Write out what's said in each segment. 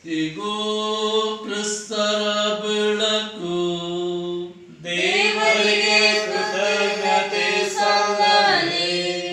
ಇಗೋ ಕ್ರಿಸ್ತರ ಬೆಳಕು ದೇವರಿಗೆ ಕೃತಜ್ಞತೆ ಸಲ್ಲಲಿ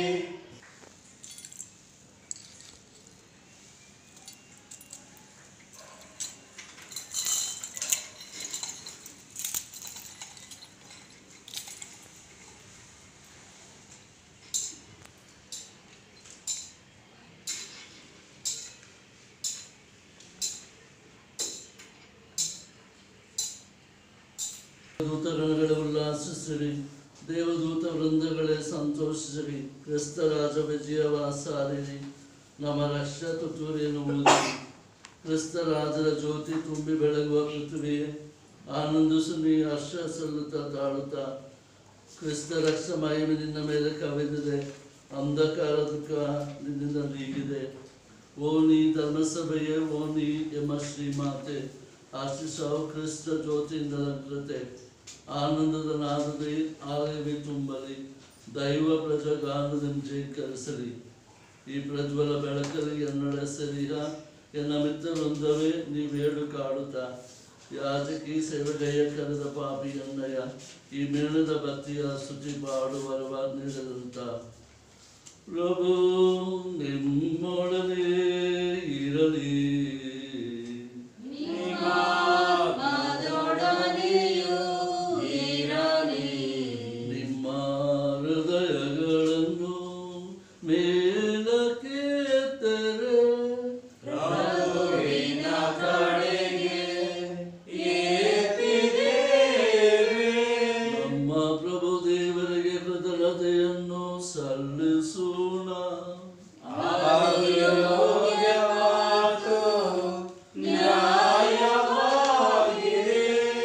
ದೂತಗಣಗಳೇ ಉಲ್ಲಾಸಿಸಿರಿ ದೇವದೂತ ವೃಂದಗಳೇ ಸಂತೋಷಿಸಿರಿ ಕ್ರಿಸ್ತ ರಾಜ ವಿಜಯವ ಸಾರಿರಿ ನಮ್ಮ ರಕ್ಷ ತುತ್ತೂರಿಯನ್ನು ಊದಿರಿ ಕ್ರಿಸ್ತ ರಾಜರ ಜ್ಯೋತಿ ತುಂಬಿ ಬೆಳಗುವ ಪೃಥ್ವಿಯೇ ಆನಂದಿಸು ನೀ ಹರ್ಷ ಸಲ್ಲುತ್ತಾ ತಾಳುತ್ತಾ ಕ್ರಿಸ್ತ ರಕ್ಷ ಮಹಿಮೆ ನಿನ್ನ ಮೇಲೆ ಕವಿದಿದೆ ಅಂಧಕಾರ ದುಃಖ ನಿನ್ನಿಂದ ನೀಗಿದೆ ಓ ನೀ ಧರ್ಮಸಭೆಯೇ ಓ ನೀ ಎಂಬ ಶ್ರೀಮಾತೆ ಆಶಿಸೋ ಕ್ರಿಸ್ತ ಜ್ಯೋತಿಯಿಂದ ಅಗ್ರತೆ ಆನಂದದ ನಾದದಿ ಆಲಯವೇ ತುಂಬಲಿ ದೈವ ಪ್ರಜಾಗಾನದಿಂದ ಜೀಕರಿಸಲಿ ಈ ಪ್ರಜ್ವಲ ಬೆಳಕಲ್ಲಿ ಎನ್ನಡ ಸರಿಹ ಎನ್ನ ಮಿತ್ರವೃಂದವೇ ನೀವೇಳು ಕಾಡುತ್ತಾ ಯಾಜಕಿ ಸೇವೆಗೈಯ ಕರೆದ ಪಾಪಿ ಎನ್ನಯ್ಯ ಈ ಮೇಣದ ಬತ್ತಿಯ ಶುಚಿ ಪಾಡುವರವ ನೀಡದಂತ ಪ್ರಭು ನಿಮ್ಮೊಡನೆ ಇರಲಿ ನಿಮ್ಮೊಡನೆಯೂ ಇರಲಿ. ನಿಮ್ಮ ಹೃದಯಗಳನ್ನು ಮೇಲಕ್ಕೆ ಎತ್ತರೆ ಪ್ರಭುವಿನ ಕಡೆಗೆ ಎತ್ತಿದ್ದೇವೆ. ನಮ್ಮ ಪ್ರಭು ದೇವರಿಗೆ ಕೃತಜ್ಞತೆಯನ್ನು ಸಲ್ಲಿಸೋಣ ಅದು ಯೋಗ್ಯವಾದು, ನ್ಯಾಯವಾಗಿದೆ.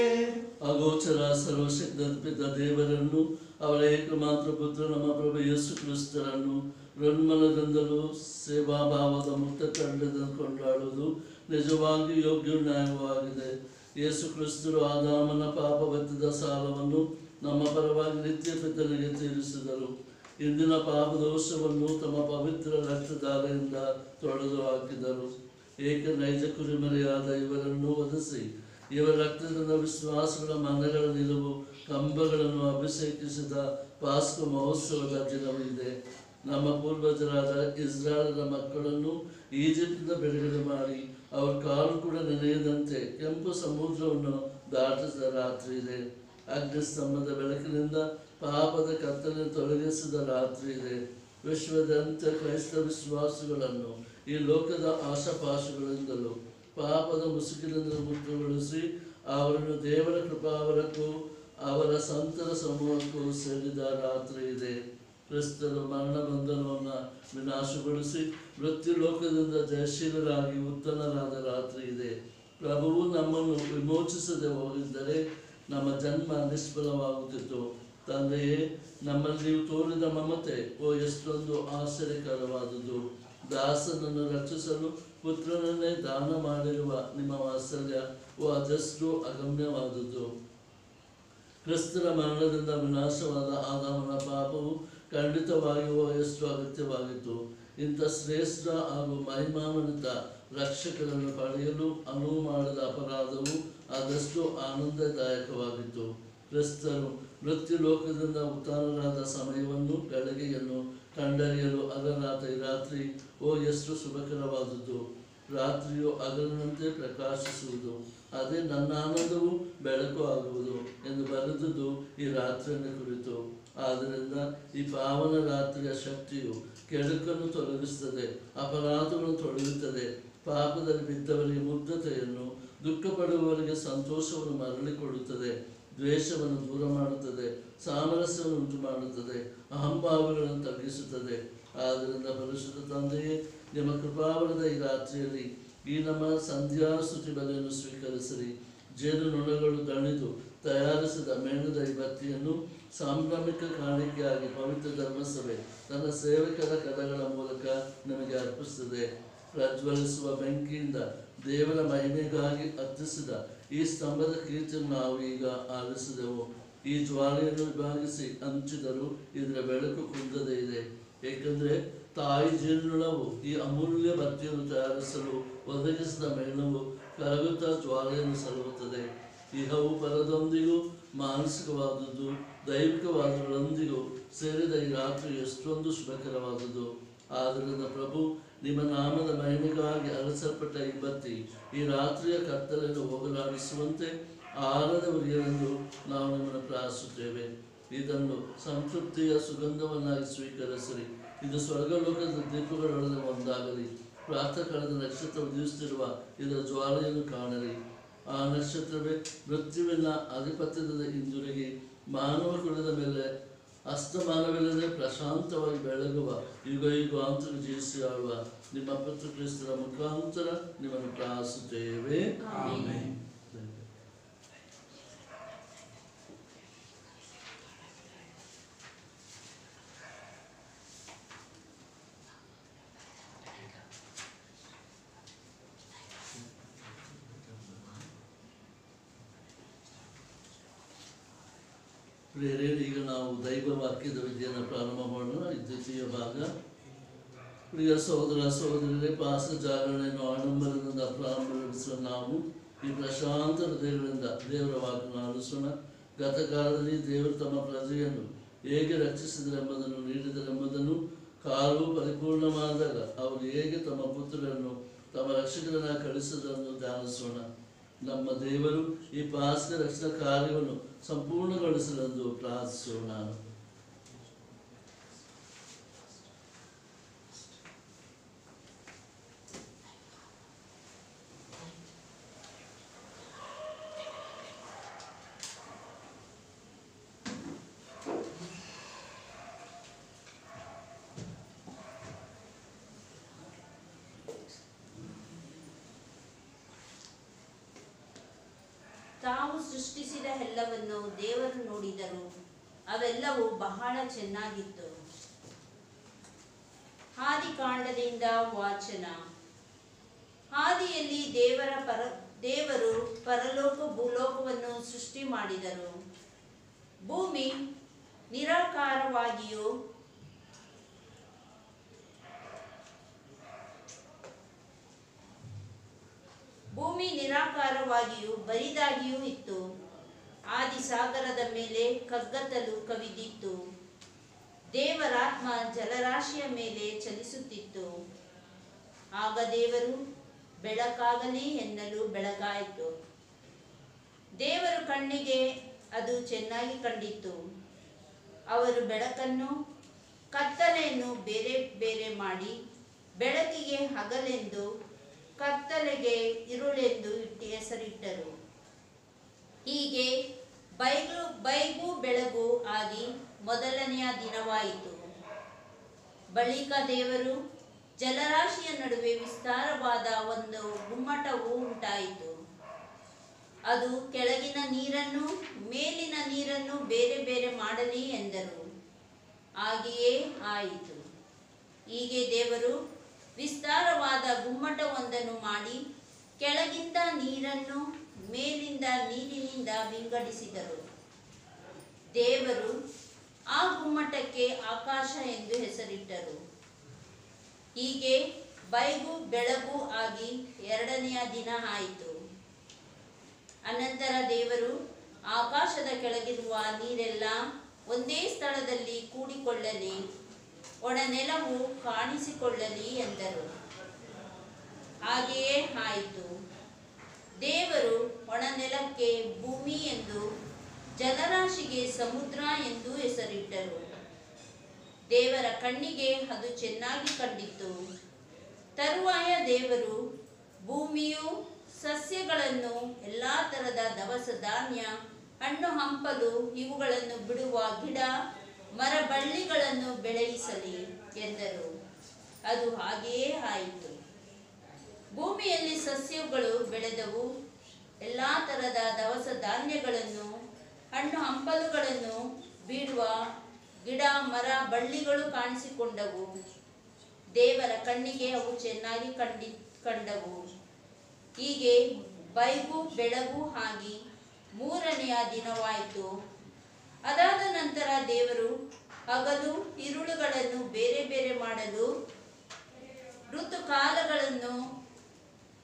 ಅಗೋಚರ ಸರ್ವಶಕ್ತರ್ಪಿತ ದೇವರನ್ನು ಅವರ ಏಕಮಾತ್ರ ಪುತ್ರ ನಮ್ಮ ಪ್ರಭು ಯೇಸು ಕ್ರಿಸ್ತರನ್ನು ಋನ್ಮನದಿಂದಲೂ ಸೇವಾಭಾವದ ಮುಕ್ತ ಖಂಡದಿಂದ ಕೊಂಡಾಡುವುದು ನಿಜವಾಗಿ ಯೋಗ್ಯ ನ್ಯಾಯವಾಗಿದೆ ಯೇಸು ಕ್ರಿಸ್ತರು ಆದಾಮನ ಪಾಪವೆತ್ತದ ಸಾಲವನ್ನು ನಮ್ಮ ಪರವಾಗಿ ನಿತ್ಯ ಪಿತನಿಗೆ ತೀರಿಸಿದರು ಇಂದಿನ ಪಾಪದೋಷವನ್ನು ತಮ್ಮ ಪವಿತ್ರ ರಕ್ತಧಾರೆಯಿಂದ ತೊಳೆದು ಹಾಕಿದರು ಏಕ ನೈಜ ಕುರಿಮರಿಯಾದ ಇವರನ್ನು ವಧಿಸಿ ಇವರ ರಕ್ತದಿಂದ ವಿಶ್ವಾಸಗಳ ಮನೆಗಳ ನಿಲುವು ಕಂಬಗಳನ್ನು ಅಭಿಷೇಕಿಸಿದ ಪಾಸ್ಕ ಮಹೋತ್ಸವದ ದಿನವಿದೆ ನಮ್ಮ ಪೂರ್ವಜರಾದ ಇಸ್ರಾಯೇಲರ ಮಕ್ಕಳನ್ನು ಈಜಿಪ್ಟಿಂದ ಬಿಡುಗಡೆ ಮಾಡಿ ಅವರ ಕಾಲು ಕೂಡ ನೆನೆಯದಂತೆ ಕೆಂಪು ಸಮುದ್ರವನ್ನು ದಾಟಿಸಿದ ರಾತ್ರಿ ಇದೆ ಅಗ್ನಿಸ್ತಂಭದ ಬೆಳಕಿನಿಂದ ಪಾಪದ ಕತ್ತಲೆ ತೊಲಗಿಸಿದ ರಾತ್ರಿ ಇದೆ ವಿಶ್ವದಂತ ಕ್ರೈಸ್ತ ವಿಶ್ವಾಸಿಗಳನ್ನು ಈ ಲೋಕದ ಆಶಾಪಾಶಗಳಿಂದಲೂ ಪಾಪದ ಮುಸುಕಿನಿಂದ ಮುಕ್ತಗೊಳಿಸಿ ಅವರನ್ನು ದೇವರ ಕೃಪಾವರಕ್ಕೂ ಅವರ ಸಂತರ ಸಮೂಹಕ್ಕೂ ಸೇರಿದ ರಾತ್ರಿ ಇದೆ ಕ್ರಿಸ್ತರು ಮರಣ ಬಂಧನವನ್ನು ವಿನಾಶಗೊಳಿಸಿ ಮೃತ್ಯು ಲೋಕದಿಂದ ಜಯಶೀಲರಾಗಿ ಉತ್ತಮರಾದ ರಾತ್ರಿ ಇದೆ ಪ್ರಭುವು ನಮ್ಮನ್ನು ವಿಮೋಚಿಸದೆ ಹೋಗಿದ್ದರೆ ನಮ್ಮ ಜನ್ಮ ನಿಷ್ಫಲವಾಗುತ್ತಿತ್ತು ತಂದೆಯೇ ನಮ್ಮಲ್ಲಿ ನೀವು ತೋರಿದ ಮಮತೆ ಓ ಎಷ್ಟೊಂದು ಆಶ್ಚರ್ಯಕರವಾದುದು ದಾಸನನ್ನು ರಕ್ಷಿಸಲು ಪುತ್ರನನ್ನೇ ದಾನ ಮಾಡಿರುವ ನಿಮ್ಮ ವಾತ್ಸಲ್ಯ ಓ ಅದೆಷ್ಟು ಅಗಮ್ಯವಾದುದು ಕ್ರಿಸ್ತರ ಮರಣದಿಂದ ವಿನಾಶವಾದ ಆದಾಮನ ಪಾಪವು ಖಂಡಿತವಾಗಿಯೂ ಎಷ್ಟು ಅಗತ್ಯವಾಗಿತ್ತು ಇಂಥ ಶ್ರೇಷ್ಠ ಹಾಗೂ ಮಹಿಮಾನ್ವಿತ ರಕ್ಷಕರನ್ನು ಪಡೆಯಲು ಅನುವು ಮಾಡಿದ ಅಪರಾಧವು ಆದಷ್ಟು ಆನಂದದಾಯಕವಾಗಿತ್ತು ಕ್ರಿಸ್ತರು ಮೃತ್ಯು ಲೋಕದಿಂದ ಉತ್ಥಾನರಾದ ಸಮಯವನ್ನು ಗಳಿಗೆಯನ್ನು ಕಂಡರಿಯಲು ಅಗರಾತ್ರಿ ರಾತ್ರಿ ಓ ಎಷ್ಟು ಶುಭಕರವಾದುದು ರಾತ್ರಿಯು ಹಗಲಿನಂತೆ ಪ್ರಕಾಶಿಸುವುದು ಅದೇ ನನ್ನ ಆನಂದವು ಬೆಳಕು ಆಗುವುದು ಎಂದು ಬರೆದುದು ಈ ರಾತ್ರಿಯನ್ನು ಕುರಿತು ಆದ್ದರಿಂದ ಈ ಪಾವನ ರಾತ್ರಿಯ ಶಕ್ತಿಯು ಕೆಡುಕನ್ನು ತೊಲಗಿಸುತ್ತದೆ ಅಪರಾಧಗಳನ್ನು ತೊಳೆಯುತ್ತದೆ ಪಾಪದಲ್ಲಿ ಬಿದ್ದವರಿಗೆ ಮುಗ್ಧತೆಯನ್ನು ದುಃಖ ಪಡುವವರಿಗೆ ಸಂತೋಷವನ್ನು ಮರಳಿಕೊಡುತ್ತದೆ ದ್ವೇಷವನ್ನು ದೂರ ಮಾಡುತ್ತದೆ ಸಾಮರಸ್ಯವನ್ನು ಉಂಟು ಮಾಡುತ್ತದೆ ಅಹಂಭಾವಗಳನ್ನು ತಗ್ಗಿಸುತ್ತದೆ ಆದ್ದರಿಂದ ಪರಿಶುದ್ಧ ತಂದೆಯೇ ನಿಮ್ಮ ಕೃಪಾವರದ ಈ ರಾತ್ರಿಯಲ್ಲಿ ಈ ನಮ್ಮ ಸಂಧ್ಯಾ ಸ್ತುತಿ ಬಲೆಯನ್ನು ಸ್ವೀಕರಿಸಿರಿ ಜೇನು ನೊಣಗಳು ದಣಿದು ತಯಾರಿಸಿದ ಮೇಣದ ಈ ಬತ್ತಿಯನ್ನು ಸಾಂಭ್ರಮಿಕ ಕಾಣಿಕೆಯಾಗಿ ಪವಿತ್ರ ಧರ್ಮಸಭೆ ತನ್ನ ಸೇವಕರ ಕಥಗಳ ಮೂಲಕ ನಿಮಗೆ ಅರ್ಪಿಸುತ್ತದೆ ಪ್ರಜ್ವಲಿಸುವ ಬೆಂಕಿಯಿಂದ ದೇವರ ಮಹಿಮೆಗಾಗಿ ಅರ್ಪಿಸಿದ ಈ ಸ್ತಂಭದ ಕೀರ್ತಿಯನ್ನು ನಾವು ಈಗ ಆಲಿಸಿದೆವು ಈ ಜ್ವಾಲೆಯನ್ನು ವಿಭಾಗಿಸಿ ಹಂಚಿದರೂ ಇದರ ಬೆಳಕು ಕುಂದದೇ ಇದೆ ಏಕೆಂದರೆ ತಾಯಿ ಜೀರ್ಣವು ಈ ಅಮೂಲ್ಯ ಬತ್ತಿಯನ್ನು ತಯಾರಿಸಲು ಒದಗಿಸಿದ ಮೇಣವು ಕರಗುತ್ತಾ ಜ್ವಾಲೆಯನ್ನು ಸಲ್ಲುತ್ತದೆ ಇಹವು ಪರದೊಂದಿಗೂ ಮಾನಸಿಕವಾದದ್ದು ದೈವಿಕವಾದಗಳೊಂದಿಗೂ ಸೇರಿದ ಈ ರಾತ್ರಿ ಎಷ್ಟೊಂದು ಶುಭಕರವಾದುದು ಆದ್ದರಿಂದ ಪ್ರಭು ನಿಮ್ಮ ನಾಮದ ಮಹಿಮೆಗಾಗಿ ಅರಸಲ್ಪಟ್ಟ ಈ ಬತ್ತಿ ಈ ರಾತ್ರಿಯ ಕತ್ತಲೆಯನ್ನು ಹೋಗಲಾಡಿಸುವಂತೆ ಆರದ ಉರಿಯಲೆಂದು ನಾವು ನಿಮ್ಮನ್ನು ಪ್ರಾರ್ಥಿಸುತ್ತೇವೆ ಇದನ್ನು ಸಂತೃಪ್ತಿಯ ಸುಗಂಧವನ್ನಾಗಿ ಸ್ವೀಕರಿಸಿರಿ ಇದು ಸ್ವರ್ಗಲೋಕದ ದೀಪಗಳೊಡನೆ ಒಂದಾಗಲಿ ಪ್ರಾತಃಕಾಲದ ನಕ್ಷತ್ರ ಉದಿಸುತ್ತಿರುವ ಇದರ ಜ್ವಾಲೆಯನ್ನು ಕಾಣಲಿ ಆ ನಕ್ಷತ್ರವೇ ಮೃತ್ಯುವಿನ ಅಧಿಪತ್ಯದ ಹಿಂದಿರುಗಿ ಮಾನವ ಕುಲದ ಮೇಲೆ ಅಸ್ತಮಾನವಿಲ್ಲದೆ ಪ್ರಶಾಂತವಾಗಿ ಬೆಳಗುವ ಯುಗ ಯುಗಾಂತರ ಜೀವಿಸಿ ಆಳುವ ನಿಮ್ಮ ಪುತ್ರ ಕ್ರಿಸ್ತರ ಮುಖಾಂತರ ನಿಮ್ಮನ್ನು ಪ್ರಾರ್ಥಿಸುತ್ತೇವೆ ಆಮೆನ್. ಪ್ರಿಯರೇ ಈಗ ನಾವು ದೈವ ವಾಕ್ಯದ ವಿದ್ಯೆಯನ್ನು ಪ್ರಾರಂಭ ಮಾಡೋಣ ಇದು ದ್ವಿತೀಯ ಭಾಗ ಪ್ರಿಯ ಸಹೋದರ ಸಹೋದರರೇ ಪಾಸ ಜಾಗರಣೆಯನ್ನು ಆಡಂಬರದಿಂದ ಪ್ರಾರಂಭಿಸುವ ನಾವು ಈ ಪ್ರಶಾಂತ ಹೃದಯಗಳಿಂದ ದೇವರ ವಾಕ್ಯವನ್ನು ಆಲಿಸೋಣ ಗತಕಾಲದಲ್ಲಿ ದೇವರು ತಮ್ಮ ಪ್ರಜೆಯನ್ನು ಹೇಗೆ ರಕ್ಷಿಸಿದರೆಂಬುದನ್ನು ನೀಡಿದರೆಂಬುದನ್ನು ಕಾಲು ಪರಿಪೂರ್ಣವಾದಾಗ ಅವರು ಹೇಗೆ ತಮ್ಮ ಪುತ್ರರನ್ನು ತಮ್ಮ ರಕ್ಷಕರನ್ನ ಕಳಿಸಿದರನ್ನು ಧ್ಯಾನಿಸೋಣ ನಮ್ಮ ದೇವರು ಈ ಪಾಸ್ಕ ರಕ್ಷಣಾ ಕಾರ್ಯವನ್ನು ಸಂಪೂರ್ಣಗೊಳಿಸಲೆಂದು ಪ್ರಾರ್ಥಿಸೋಣ ತಾವು ಸೃಷ್ಟಿಸಿದ ಎಲ್ಲವನ್ನು ದೇವರು ನೋಡಿದರು ಅವೆಲ್ಲವೂ ಬಹಳ ಚೆನ್ನಾಗಿತ್ತು ಆದಿಕಾಂಡದಿಂದ ವಾಚನ ಆದಿಯಲ್ಲಿ ದೇವರ ಪರ ದೇವರು ಪರಲೋಕ ಭೂಲೋಕವನ್ನು ಸೃಷ್ಟಿ ಮಾಡಿದರು ಭೂಮಿ ನಿರಾಕಾರವಾಗಿಯೂ ಭೂಮಿ ನಿರಾಕಾರವಾಗಿಯೂ ಬರಿದಾಗಿಯೂ ಇತ್ತು ಆದಿಸಾಗರದ ಮೇಲೆ ಕಗ್ಗತ್ತಲು ಕವಿದಿತ್ತು ದೇವರಾತ್ಮ ಜಲರಾಶಿಯ ಮೇಲೆ ಚಲಿಸುತ್ತಿತ್ತು ಆಗ ದೇವರು ಬೆಳಕಾಗಲಿ ಎನ್ನಲು ಬೆಳಗಾಯಿತು ದೇವರ ಕಣ್ಣಿಗೆ ಅದು ಚೆನ್ನಾಗಿ ಕಂಡಿತ್ತು ಅವರು ಬೆಳಕನ್ನು ಕತ್ತಲೆಯನ್ನು ಬೇರೆ ಬೇರೆ ಮಾಡಿ ಬೆಳಕಿಗೆ ಹಗಲೆಂದು ಕತ್ತಲೆಗೆ ಇರುಳೆಂದು ಇಟ್ಟು ಹೆಸರಿಟ್ಟರು ಹೀಗೆ ಬೈಗು ಬೈಗು ಬೆಳಗು ಆಗಿ ಮೊದಲನೆಯ ದಿನವಾಯಿತು ಬಳಿಕ ದೇವರು ಜಲರಾಶಿಯ ನಡುವೆ ವಿಸ್ತಾರವಾದ ಒಂದು ಗುಮ್ಮಟವು ಉಂಟಾಯಿತು ಅದು ಕೆಳಗಿನ ನೀರನ್ನು ಮೇಲಿನ ನೀರನ್ನು ಬೇರೆ ಬೇರೆ ಮಾಡಲಿ ಎಂದರು ಹಾಗೆಯೇ ಆಯಿತು ಹೀಗೆ ದೇವರು ವಿಸ್ತಾರವಾದ ಗುಮ್ಮಟವೊಂದನ್ನು ಮಾಡಿ ಕೆಳಗಿಂದ ನೀರನ್ನು ಮೇಲಿಂದ ನೀರಿನಿಂದ ವಿಂಗಡಿಸಿದರು ದೇವರು ಆ ಗುಮ್ಮಟಕ್ಕೆ ಆಕಾಶ ಎಂದು ಹೆಸರಿಟ್ಟರು ಹೀಗೆ ಬೈಗು ಬೆಳಗು ಆಗಿ ಎರಡನೆಯ ದಿನ ಆಯಿತು ಅನಂತರ ದೇವರು ಆಕಾಶದ ಕೆಳಗಿರುವ ನೀರೆಲ್ಲ ಒಂದೇ ಸ್ಥಳದಲ್ಲಿ ಕೂಡಿಕೊಳ್ಳಲಿ ಒಣನೆಲವು ಕಾಣಿಸಿಕೊಳ್ಳಲಿ ಎಂದರು ಹಾಗೆಯೇ ಆಯಿತು ದೇವರು ಒಣನೆಲಕ್ಕೆ ಭೂಮಿ ಎಂದು ಜಲರಾಶಿಗೆ ಸಮುದ್ರ ಎಂದು ಹೆಸರಿಟ್ಟರು ದೇವರ ಕಣ್ಣಿಗೆ ಅದು ಚೆನ್ನಾಗಿ ಕಂಡಿತ್ತು ತರುವಾಯ ದೇವರು ಭೂಮಿಯು ಸಸ್ಯಗಳನ್ನು ಎಲ್ಲ ತರದ ದವಸ ಧಾನ್ಯ ಹಣ್ಣು ಹಂಪಲು ಇವುಗಳನ್ನು ಬಿಡುವ ಗಿಡ ಮರ ಬಳ್ಳಿಗಳನ್ನು ಬೆಳೆಯಿಸಲಿ ಎಂದರು ಅದು ಹಾಗೆಯೇ ಆಯಿತು ಭೂಮಿಯಲ್ಲಿ ಸಸ್ಯಗಳು ಬೆಳೆದವು ಎಲ್ಲ ತರದ ದವಸ ಧಾನ್ಯಗಳನ್ನು ಹಣ್ಣು ಹಂಪಲುಗಳನ್ನು ಬೀಡುವ ಗಿಡ ಮರ ಬಳ್ಳಿಗಳು ಕಾಣಿಸಿಕೊಂಡವು ದೇವರ ಕಣ್ಣಿಗೆ ಅವು ಚೆನ್ನಾಗಿ ಕಂಡಿ ಕಂಡವು ಹೀಗೆ ಬೈಗು ಬೆಳಗು ಆಗಿ ಮೂರನೆಯ ದಿನವಾಯಿತು ಅದಾದ ನಂತರ ದೇವರು ಹಗಲು ಇರುಳುಗಳನ್ನು ಬೇರೆ ಬೇರೆ ಮಾಡಲು ಋತುಕಾಲಗಳನ್ನು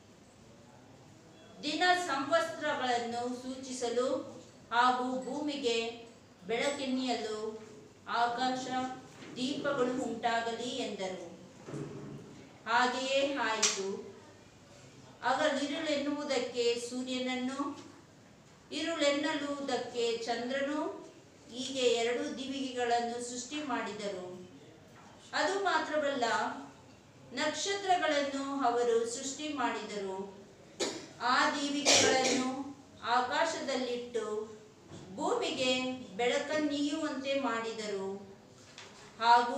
ಸಂವತ್ಸರಗಳನ್ನು ಸೂಚಿಸಲು ಹಾಗೂ ಭೂಮಿಗೆ ಬೆಳಕೆನ್ನಿಯಲು ಆಕಾಶ ದೀಪಗಳು ಉಂಟಾಗಲಿ ಎಂದರು ಹಾಗೆಯೇ ಆಯಿತು ಹಗಲಿರುಳೆನ್ನುವುದಕ್ಕೆ ಸೂರ್ಯನನ್ನು ಇರುಳೆನ್ನಲುವುದಕ್ಕೆ ಚಂದ್ರನು ಹೀಗೆ ಎರಡು ದಿವಿಗೆಗಳನ್ನು ಸೃಷ್ಟಿ ಮಾಡಿದರು ಅದು ಮಾತ್ರವಲ್ಲ ನಕ್ಷತ್ರಗಳನ್ನು ಅವರು ಸೃಷ್ಟಿ ಮಾಡಿದರು ಆ ದೀವಿಗೆಗಳನ್ನು ಆಕಾಶದಲ್ಲಿಟ್ಟು ಭೂಮಿಗೆ ಬೆಳಕನ್ನೀಯುವಂತೆ ಮಾಡಿದರು ಹಾಗೂ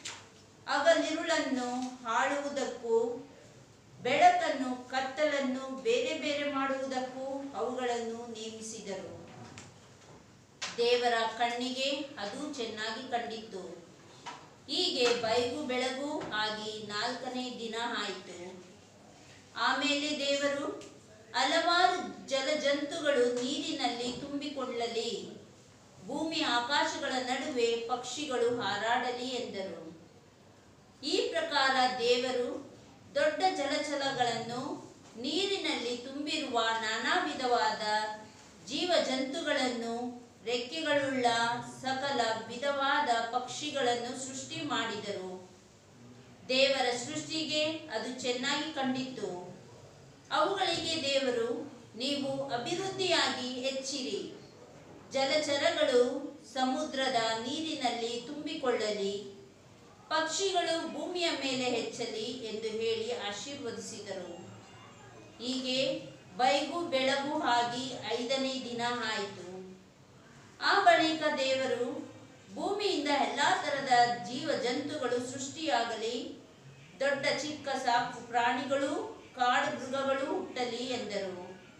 ಹಗಲಿರುಳನ್ನು ಆಳುವುದಕ್ಕೂ ಬೆಳಕನ್ನು ಕತ್ತಲನ್ನು ಬೇರೆ ಬೇರೆ ಮಾಡುವುದಕ್ಕೂ ಅವುಗಳನ್ನು ನೇಮಿಸಿದರು ದೇವರ ಕಣ್ಣಿಗೆ ಅದು ಚೆನ್ನಾಗಿ ಕಂಡಿತ್ತು ಹೀಗೆ ಬೈಗು ಬೆಳಗು ಆಗಿ ನಾಲ್ಕನೇ ದಿನ ಆಯಿತು ಆಮೇಲೆ ದೇವರು ಹಲವಾರು ಜಲಜಂತುಗಳು ನೀರಿನಲ್ಲಿ ತುಂಬಿಕೊಳ್ಳಲಿ ಭೂಮಿ ಆಕಾಶಗಳ ನಡುವೆ ಪಕ್ಷಿಗಳು ಹಾರಾಡಲಿ ಎಂದರು ಈ ಪ್ರಕಾರ ದೇವರು ದೊಡ್ಡ ಜಲಚರಗಳನ್ನು ನೀರಿನಲ್ಲಿ ತುಂಬಿರುವ ನಾನಾ ವಿಧವಾದ ಜೀವಜಂತುಗಳನ್ನು ರೆಕ್ಕೆಗಳುಳ್ಳ ಸಕಲ ವಿಧವಾದ ಪಕ್ಷಿಗಳನ್ನು ಸೃಷ್ಟಿ ಮಾಡಿದರು ದೇವರ ಸೃಷ್ಟಿಗೆ ಅದು ಚೆನ್ನಾಗಿ ಕಂಡಿತ್ತು ಅವುಗಳಿಗೆ ದೇವರು ನೀವು ಅಭಿವೃದ್ಧಿಯಾಗಿ ಹೆಚ್ಚಿರಿ ಜಲಚರಗಳು ಸಮುದ್ರದ ನೀರಿನಲ್ಲಿ ತುಂಬಿಕೊಳ್ಳಲಿ ಪಕ್ಷಿಗಳು ಭೂಮಿಯ ಮೇಲೆ ಹೆಚ್ಚಲಿ ಎಂದು ಹೇಳಿ ಆಶೀರ್ವದಿಸಿದರು ಹೀಗೆ ಬೈಗು ಬೆಳಗು ಆಗಿ ಐದನೇ ದಿನ ಆಯಿತು ಆ ಬಳಿಕ ದೇವರು ಭೂಮಿಯಿಂದ ಎಲ್ಲಾ ತರದ ಜೀವ ಜಂತುಗಳು ಸೃಷ್ಟಿಯಾಗಲಿ ದೊಡ್ಡ ಚಿಕ್ಕ ಸಾಕು ಪ್ರಾಣಿಗಳು ಕಾಡು ಮೃಗಗಳು ಹುಟ್ಟಲಿ ಎಂದರು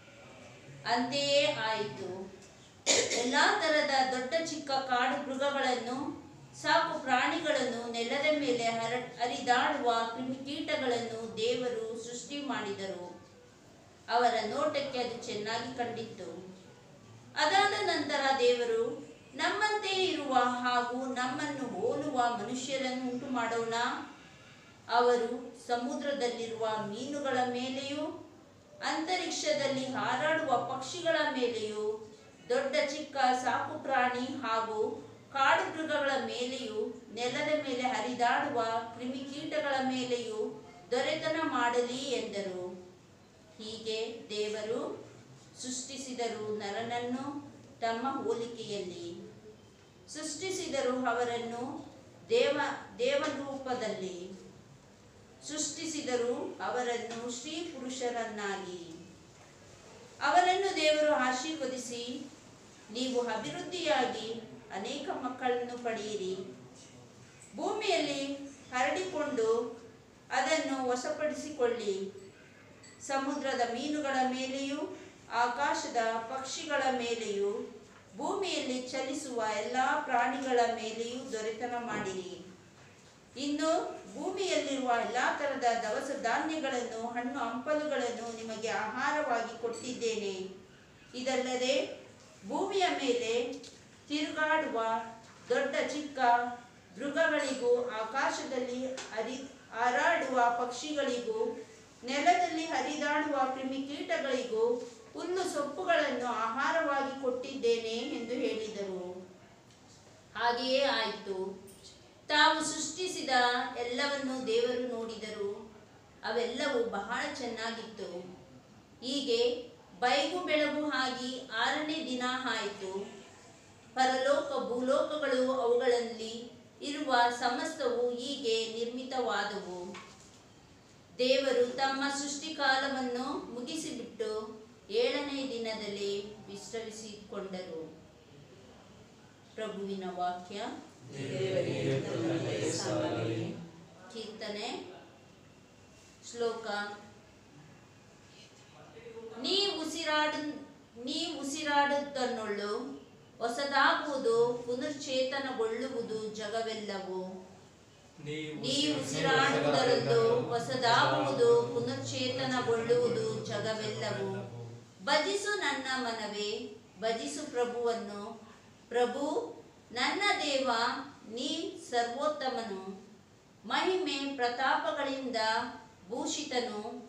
ಅಂತೆಯೇ ಆಯಿತು ಎಲ್ಲಾ ತರದ ದೊಡ್ಡ ಚಿಕ್ಕ ಕಾಡು ಮೃಗಗಳನ್ನು ಸಾಕು ಪ್ರಾಣಿಗಳನ್ನು ನೆಲದ ಮೇಲೆ ಹರ ಹರಿದಾಡುವ ಕ್ರಿಮಿಕೀಟಗಳನ್ನು ದೇವರು ಸೃಷ್ಟಿ ಮಾಡಿದರು ಅವರ ನೋಟಕ್ಕೆ ಅದು ಚೆನ್ನಾಗಿ ಕಂಡಿತ್ತು ಅದಾದ ನಂತರ ದೇವರು ನಮ್ಮಂತೆ ಇರುವ ಹಾಗೂ ನಮ್ಮನ್ನು ಹೋಲುವ ಮನುಷ್ಯರನ್ನು ಉಂಟು ಮಾಡೋಣ ಅವರು ಸಮುದ್ರದಲ್ಲಿರುವ ಮೀನುಗಳ ಮೇಲೆಯೂ ಅಂತರಿಕ್ಷದಲ್ಲಿ ಹಾರಾಡುವ ಪಕ್ಷಿಗಳ ಮೇಲೆಯೂ ದೊಡ್ಡ ಚಿಕ್ಕ ಸಾಕು ಪ್ರಾಣಿ ಹಾಗೂ ಕಾಡು ಮೃಗಗಳ ಮೇಲೆಯೂ ನೆಲದ ಮೇಲೆ ಹರಿದಾಡುವ ಕ್ರಿಮಿಕೀಟಗಳ ಮೇಲೆಯೂ ದೊರೆತನ ಮಾಡಲಿ ಎಂದರು ಹೀಗೆ ದೇವರು ಸೃಷ್ಟಿಸಿದರು ನರನನ್ನು ತಮ್ಮ ಹೋಲಿಕೆಯಲ್ಲಿ ಸೃಷ್ಟಿಸಿದರು ಅವರನ್ನು ದೇವ ದೇವರೂಪದಲ್ಲಿ ಸೃಷ್ಟಿಸಿದರು ಅವರನ್ನು ಸ್ತ್ರೀ ಪುರುಷರನ್ನಾಗಿ ಅವರನ್ನು ದೇವರು ಆಶೀರ್ವದಿಸಿ ನೀವು ಅಭಿವೃದ್ಧಿಯಾಗಿ ಅನೇಕ ಮಕ್ಕಳನ್ನು ಪಡೆಯಿರಿ ಭೂಮಿಯಲ್ಲಿ ಹರಡಿಕೊಂಡು ಅದನ್ನು ವಶಪಡಿಸಿಕೊಳ್ಳಿ ಸಮುದ್ರದ ಮೀನುಗಳ ಮೇಲೆಯೂ ಆಕಾಶದ ಪಕ್ಷಿಗಳ ಮೇಲೆಯೂ ಭೂಮಿಯಲ್ಲಿ ಚಲಿಸುವ ಎಲ್ಲ ಪ್ರಾಣಿಗಳ ಮೇಲೆಯೂ ದೊರೆತನ ಮಾಡಿರಿ ಇನ್ನು ಭೂಮಿಯಲ್ಲಿರುವ ಎಲ್ಲ ತರದ ದವಸ ಧಾನ್ಯಗಳನ್ನು ಹಣ್ಣು ಹಂಪಲುಗಳನ್ನು ನಿಮಗೆ ಆಹಾರವಾಗಿ ಕೊಟ್ಟಿದ್ದೇನೆ ಇದಲ್ಲದೆ ಭೂಮಿಯ ಮೇಲೆ ತಿರುಗಾಡುವ ದೊಡ್ಡ ಚಿಕ್ಕ ಮೃಗಗಳಿಗೂ ಆಕಾಶದಲ್ಲಿ ಹರಿ ಹಾರಾಡುವ ಪಕ್ಷಿಗಳಿಗೂ ನೆಲದಲ್ಲಿ ಹರಿದಾಡುವ ಕ್ರಿಮಿಕೀಟಗಳಿಗೂ ಹುಲ್ಲು ಸೊಪ್ಪುಗಳನ್ನು ಆಹಾರವಾಗಿ ಕೊಟ್ಟಿದ್ದೇನೆ ಎಂದು ಹೇಳಿದರು ಹಾಗೆಯೇ ಆಯಿತು ತಾವು ಸೃಷ್ಟಿಸಿದ ಎಲ್ಲವನ್ನು ದೇವರು ನೋಡಿದರು ಅವೆಲ್ಲವೂ ಬಹಳ ಚೆನ್ನಾಗಿತ್ತು ಹೀಗೆ ಬೈಗು ಬೆಳಗು ಆಗಿ ಆರನೇ ದಿನ ಆಯಿತು ಪರಲೋಕ ಭೂಲೋಕಗಳು ಅವುಗಳಲ್ಲಿ ಇರುವ ಸಮಸ್ತವು ಹೀಗೆ ನಿರ್ಮಿತವಾದವು ದೇವರು ತಮ್ಮ ಸೃಷ್ಟಿಕಾಲವನ್ನು ಮುಗಿಸಿಬಿಟ್ಟು ಏಳನೇ ದಿನದಲ್ಲಿ ವಿಶ್ರಮಿಸಿಕೊಂಡರು ಪ್ರಭುವಿನ ವಾಕ್ಯ ದೇವರಿಗೆ ಕೃತಜ್ಞತೆ ಸಲ್ಲಲಿ. ಕೀರ್ತನೆ ಶ್ಲೋಕ ನೀ ಉಸಿರಾಡು ನೀ ಉಸಿರಾಡುತ್ತನ್ನೊಳ್ಳು ಹೊಸದಾಗುವುದು ಪುನಶ್ಚೇತನಗೊಳ್ಳುವುದು ಜಗವೆಲ್ಲವೂ ನೀ ಉಸಿರಾಡುವುದರಲ್ಲೂ ಹೊಸದಾಗುವುದು ಪುನಶ್ಚೇತನಗೊಳ್ಳುವುದು ಜಗವೆಲ್ಲವೂ ಭಜಿಸು ನನ್ನ ಮನವೇ ಭಜಿಸು ಪ್ರಭುವನ್ನು ಪ್ರಭು ನನ್ನ ದೇವ ನೀ ಸರ್ವೋತ್ತಮನು ಮಹಿಮೆ ಪ್ರತಾಪಗಳಿಂದ ಭೂಷಿತನು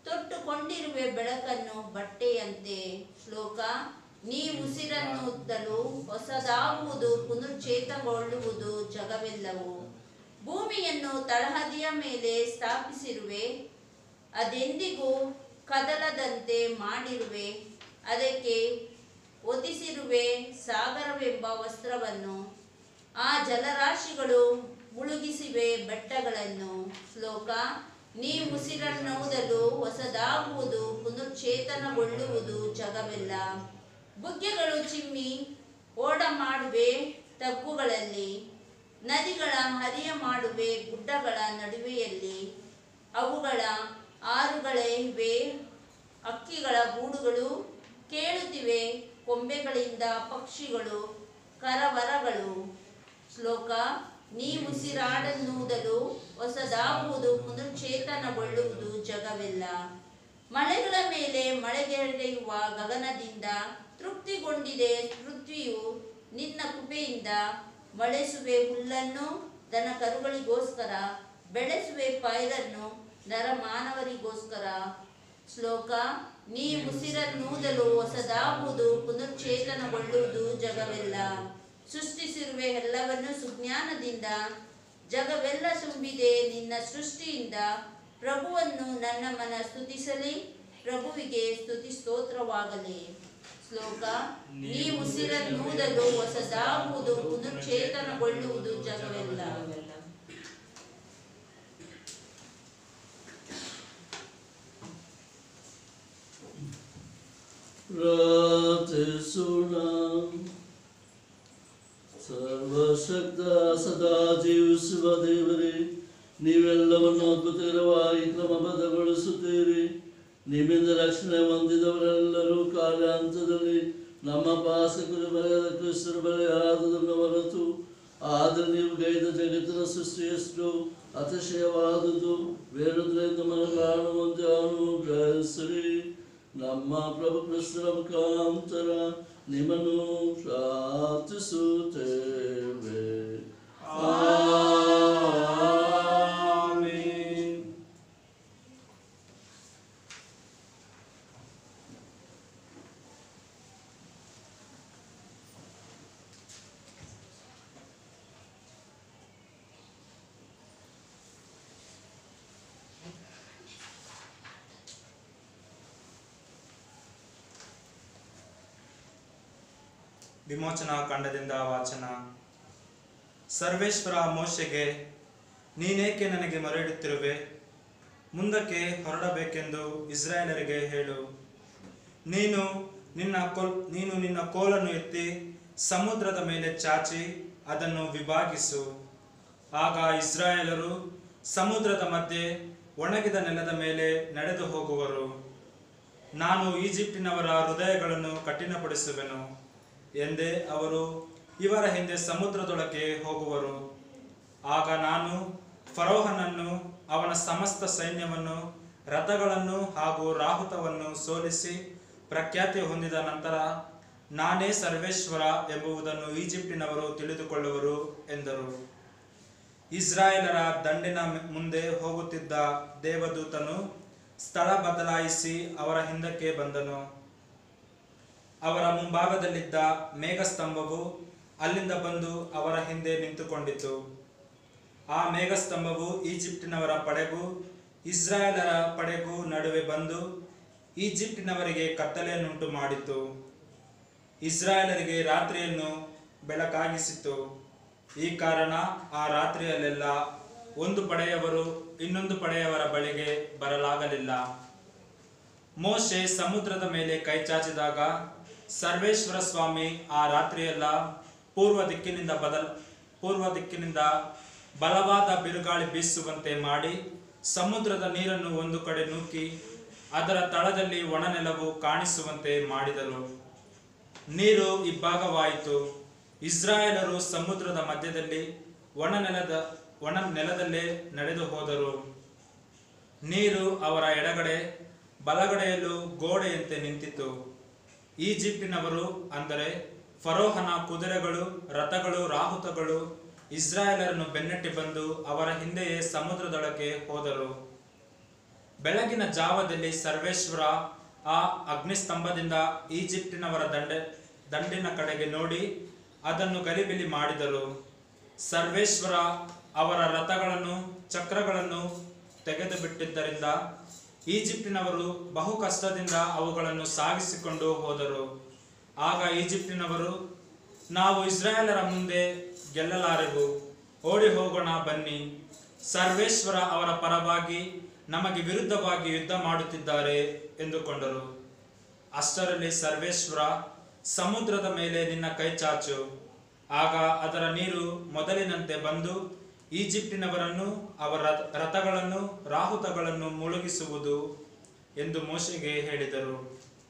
ತೊಟ್ಟುಕೊಂಡಿರುವೆ ಬೆಳಕನ್ನು ಬಟ್ಟೆಯಂತೆ ಶ್ಲೋಕ ನೀ ಉಸಿರನ್ನುದ್ದಲು ಹೊಸದಾಗುವುದು ಪುನಶ್ಚೇತಗೊಳ್ಳುವುದು ಜಗವೆಲ್ಲವೂ ಭೂಮಿಯನ್ನು ತಳಹದಿಯ ಮೇಲೆ ಸ್ಥಾಪಿಸಿರುವೆ ಅದೆಂದಿಗೂ ಕದಲದಂತೆ ಮಾಡಿರುವೆ ಅದಕ್ಕೆ ಒದಿಸಿರುವೆ ಸಾಗರವೆಂಬ ವಸ್ತ್ರವನ್ನು ಆ ಜಲರಾಶಿಗಳು ಮುಳುಗಿಸಿವೆ ಬೆಟ್ಟಗಳನ್ನು ಶ್ಲೋಕ ನೀ ಉಸಿರನ್ನೋದಲು ಹೊಸದಾಗುವುದು ಪುನಶ್ಚೇತನಗೊಳ್ಳುವುದು ಜಗವೆಲ್ಲ ಬುಗ್ಗೆಗಳು ಚಿಮ್ಮಿ ಓಡ ಮಾಡುವೆ ತಗ್ಗುಗಳಲ್ಲಿ ನದಿಗಳ ಹರಿಯ ಮಾಡುವೆ ಗುಡ್ಡಗಳ ನಡುವೆಯಲ್ಲಿ ಅವುಗಳ ಆರುಗಳಿವೆ ಅಕ್ಕಿಗಳ ಗೂಡುಗಳು ಕೇಳುತ್ತಿವೆ ಕೊಂಬೆಗಳಿಂದ ಪಕ್ಷಿಗಳು ಕರವರಗಳು ಶ್ಲೋಕ ನೀ ಉಸಿರಾಡನ್ನುವುದಲು ಹೊಸದಾಗುವುದು ಪುನಶ್ಚೇತನಗೊಳ್ಳುವುದು ಜಗವೆಲ್ಲ ಮಳೆಗಳ ಮೇಲೆ ಮಳೆಗೆರೆಯುವ ಗಗನದಿಂದ ತೃಪ್ತಿಗೊಂಡಿದೆ ಪೃಥ್ವಿಯು ನಿನ್ನ ಕೃಪೆಯಿಂದ ಮಳೆಸುವೆ ಹುಲ್ಲನ್ನು ದನ ಕರುಗಳಿಗೋಸ್ಕರ ಬೆಳೆಸುವೆ ಪೈರನ್ನು ನರಮಾನವರಿಗೋಸ್ಕರ ಶ್ಲೋಕ ನೀ ಉಸಿರನ್ನೂದಲು ಹೊಸದಾಗುವುದು ಪುನಶ್ಚೇತನಗೊಳ್ಳುವುದು ಜಗವೆಲ್ಲ ಸೃಷ್ಟಿಸಿರುವೆ ಎಲ್ಲವನ್ನು ಸುಜ್ಞಾನದಿಂದ ಜಗವೆಲ್ಲ ತುಂಬಿದೆ ನಿನ್ನ ಸೃಷ್ಟಿಯಿಂದ ಪ್ರಭುವನ್ನು ನನ್ನ ಮನ ಸ್ತುತಿಸಲಿ ಪ್ರಭುವಿಗೆ ಸ್ತುತಿ ಸ್ತೋತ್ರವಾಗಲಿ ಶ್ಲೋಕ ನೀ ಉಸಿರನ್ನೂದಲು ಹೊಸದಾಗುವುದು ಪುನಶ್ಚೇತನಗೊಳ್ಳುವುದು ಜಗವೆಲ್ಲ ಪ್ರಾರ್ಥಿಸೋಣ ಸರ್ವಶಕ್ತ ಸದಾ ಜೀವಿಸುವ ದೇವರೇ ನೀವೆಲ್ಲವನ್ನು ಅದ್ಭುತಕರವಾಗಿ ಕ್ರಮಬದ್ಧಗೊಳಿಸುತ್ತೀರಿ ನಿಮ್ಮಿಂದ ರಕ್ಷಣೆ ಹೊಂದಿದವರೆಲ್ಲರೂ ಕಾಲಾಂತದಲ್ಲಿ ನಮ್ಮ ಪಾಸಕರು ಬರೆಯದ ಕ್ರಿಸ್ತರು ಬರೆಯಾದುದನ್ನು ಹೊರತು ಆದರೆ ನೀವು ಗೈದ ಜಗತ್ತಿನ ಸೃಷ್ಟಿಯಷ್ಟು ಅತಿಶಯವಾದುದು ಬೇರೆಂದು ಮನ ಕಾಣುವಂತೆ ಅನುಗ್ರಹಿಸಿರಿ ನಮ್ಮ ಪ್ರಭು ಕ್ರಿಸ್ತರ ಮುಖಾಂತರ ನಿಮ್ಮನ್ನು ಪ್ರಾರ್ಥಿಸುತ್ತೇವೆ ಆಮೆನ್. ವಿಮೋಚನಾ ಕಾಂಡದಿಂದ ವಾಚನ ಸರ್ವೇಶ್ವರ ಮೋಶೆಗೆ ನೀನೇಕೆ ನನಗೆ ಮೊರೆಯಿಡುತ್ತಿರುವೆ ಮುಂದಕ್ಕೆ ಹೊರಡಬೇಕೆಂದು ಇಸ್ರಾಯೇಲರಿಗೆ ಹೇಳು ನೀನು ನಿನ್ನ ಕೋಲ್ ನೀನು ನಿನ್ನ ಕೋಲನ್ನು ಎತ್ತಿ ಸಮುದ್ರದ ಮೇಲೆ ಚಾಚಿ ಅದನ್ನು ವಿಭಾಗಿಸು ಆಗ ಇಸ್ರಾಯೇಲರು ಸಮುದ್ರದ ಮಧ್ಯೆ ಒಣಗಿದ ನೆಲದ ಮೇಲೆ ನಡೆದು ಹೋಗುವರು ನಾನು ಈಜಿಪ್ಟಿನವರ ಹೃದಯಗಳನ್ನು ಕಠಿಣಪಡಿಸುವೆನು ಎಂದೇ ಅವರು ಇವರ ಹಿಂದೆ ಸಮುದ್ರದೊಳಗೆ ಹೋಗುವರು ಆಗ ನಾನು ಫರೋಹನನ್ನು ಅವನ ಸಮಸ್ತ ಸೈನ್ಯವನ್ನು ರಥಗಳನ್ನು ಹಾಗೂ ರಾಹುತವನ್ನು ಸೋಲಿಸಿ ಪ್ರಖ್ಯಾತಿ ಹೊಂದಿದ ನಂತರ ನಾನೇ ಸರ್ವೇಶ್ವರ ಎಂಬುದನ್ನು ಈಜಿಪ್ಟಿನವರು ತಿಳಿದುಕೊಳ್ಳುವರು ಎಂದರು ಇಸ್ರಾಯೇಲರ ದಂಡಿನ ಮುಂದೆ ಹೋಗುತ್ತಿದ್ದ ದೇವದೂತನು ಸ್ಥಳ ಬದಲಾಯಿಸಿ ಅವರ ಹಿಂದಕ್ಕೆ ಬಂದನು ಅವರ ಮುಂಭಾಗದಲ್ಲಿದ್ದ ಮೇಘಸ್ತಂಭವು ಅಲ್ಲಿಂದ ಬಂದು ಅವರ ಹಿಂದೆ ನಿಂತುಕೊಂಡಿತು ಆ ಮೇಘಸ್ತಂಭವು ಈಜಿಪ್ಟಿನವರ ಪಡೆಗೂ ಇಸ್ರಾಯೇಲರ ಪಡೆಗೂ ನಡುವೆ ಬಂದು ಈಜಿಪ್ಟಿನವರಿಗೆ ಕತ್ತಲೆಯನ್ನುಂಟು ಮಾಡಿತು ಇಸ್ರಾಯೇಲರಿಗೆ ರಾತ್ರಿಯನ್ನು ಬೆಳಕಾಗಿಸಿತು ಈ ಕಾರಣ ಆ ರಾತ್ರಿಯಲ್ಲೆಲ್ಲ ಒಂದು ಪಡೆಯವರು ಇನ್ನೊಂದು ಪಡೆಯವರ ಬಳಿಗೆ ಬರಲಾಗಲಿಲ್ಲ ಮೋಶೆ ಸಮುದ್ರದ ಮೇಲೆ ಕೈಚಾಚಿದಾಗ ಸರ್ವೇಶ್ವರ ಸ್ವಾಮಿ ಆ ರಾತ್ರಿಯೆಲ್ಲ ಪೂರ್ವ ದಿಕ್ಕಿನಿಂದ ಬದಲ್ ಪೂರ್ವ ದಿಕ್ಕಿನಿಂದ ಬಲವಾದ ಬಿರುಗಾಳಿ ಬೀಸುವಂತೆ ಮಾಡಿ ಸಮುದ್ರದ ನೀರನ್ನು ಒಂದು ಕಡೆ ನೂಕಿ ಅದರ ತಳದಲ್ಲಿ ಒಣನೆಲವು ಕಾಣಿಸುವಂತೆ ಮಾಡಿದರು ನೀರು ಇಬ್ಬಾಗವಾಯಿತು ಇಸ್ರಾಯೇಲರು ಸಮುದ್ರದ ಮಧ್ಯದಲ್ಲಿ ಒಣ ನೆಲದ ಒಣ ನೆಲದಲ್ಲೇ ನಡೆದು ಹೋದರು ನೀರು ಅವರ ಎಡಗಡೆ ಬಲಗಡೆಯಲ್ಲೂ ಗೋಡೆಯಂತೆ ನಿಂತಿತು ಈಜಿಪ್ಟಿನವರು ಅಂದರೆ ಫರೋಹನ ಕುದುರೆಗಳು ರಥಗಳು ರಾಹುತಗಳು ಇಸ್ರಾಯೇಲರನ್ನು ಬೆನ್ನಟ್ಟಿ ಬಂದು ಅವರ ಹಿಂದೆಯೇ ಸಮುದ್ರದೊಳಗೆ ಹೋದರು ಬೆಳಗಿನ ಜಾವದಲ್ಲಿ ಸರ್ವೇಶ್ವರ ಆ ಅಗ್ನಿಸ್ತಂಭದಿಂದ ಈಜಿಪ್ಟಿನವರ ದಂಡೆ ದಂಡಿನ ಕಡೆಗೆ ನೋಡಿ ಅದನ್ನು ಗಲಿಬಿಲಿ ಮಾಡಿದರು ಸರ್ವೇಶ್ವರ ಅವರ ರಥಗಳನ್ನು ಚಕ್ರಗಳನ್ನು ತೆಗೆದು ಬಿಟ್ಟಿದ್ದರಿಂದ ಈಜಿಪ್ಟಿನವರು ಬಹು ಕಷ್ಟದಿಂದ ಅವುಗಳನ್ನು ಸಾಗಿಸಿಕೊಂಡು ಹೋದರು ಆಗ ಈಜಿಪ್ಟಿನವರು ನಾವು ಇಸ್ರಾಯೇಲರ ಮುಂದೆ ಗೆಲ್ಲಲಾರೆವು ಓಡಿ ಹೋಗೋಣ ಬನ್ನಿ ಸರ್ವೇಶ್ವರ ಅವರ ಪರವಾಗಿ ನಮಗೆ ವಿರುದ್ಧವಾಗಿ ಯುದ್ಧ ಮಾಡುತ್ತಿದ್ದಾರೆ ಎಂದುಕೊಂಡರು ಅಷ್ಟರಲ್ಲಿ ಸರ್ವೇಶ್ವರ ಸಮುದ್ರದ ಮೇಲೆ ನಿನ್ನ ಕೈ ಚಾಚು ಆಗ ಅದರ ನೀರು ಮೊದಲಿನಂತೆ ಬಂದು ಈಜಿಪ್ಟಿನವರನ್ನು ಅವರ ರಥಗಳನ್ನು ರಾಹುತಗಳನ್ನು ಮುಳುಗಿಸುವುದು ಎಂದು ಮೋಶೆಗೆ ಹೇಳಿದರು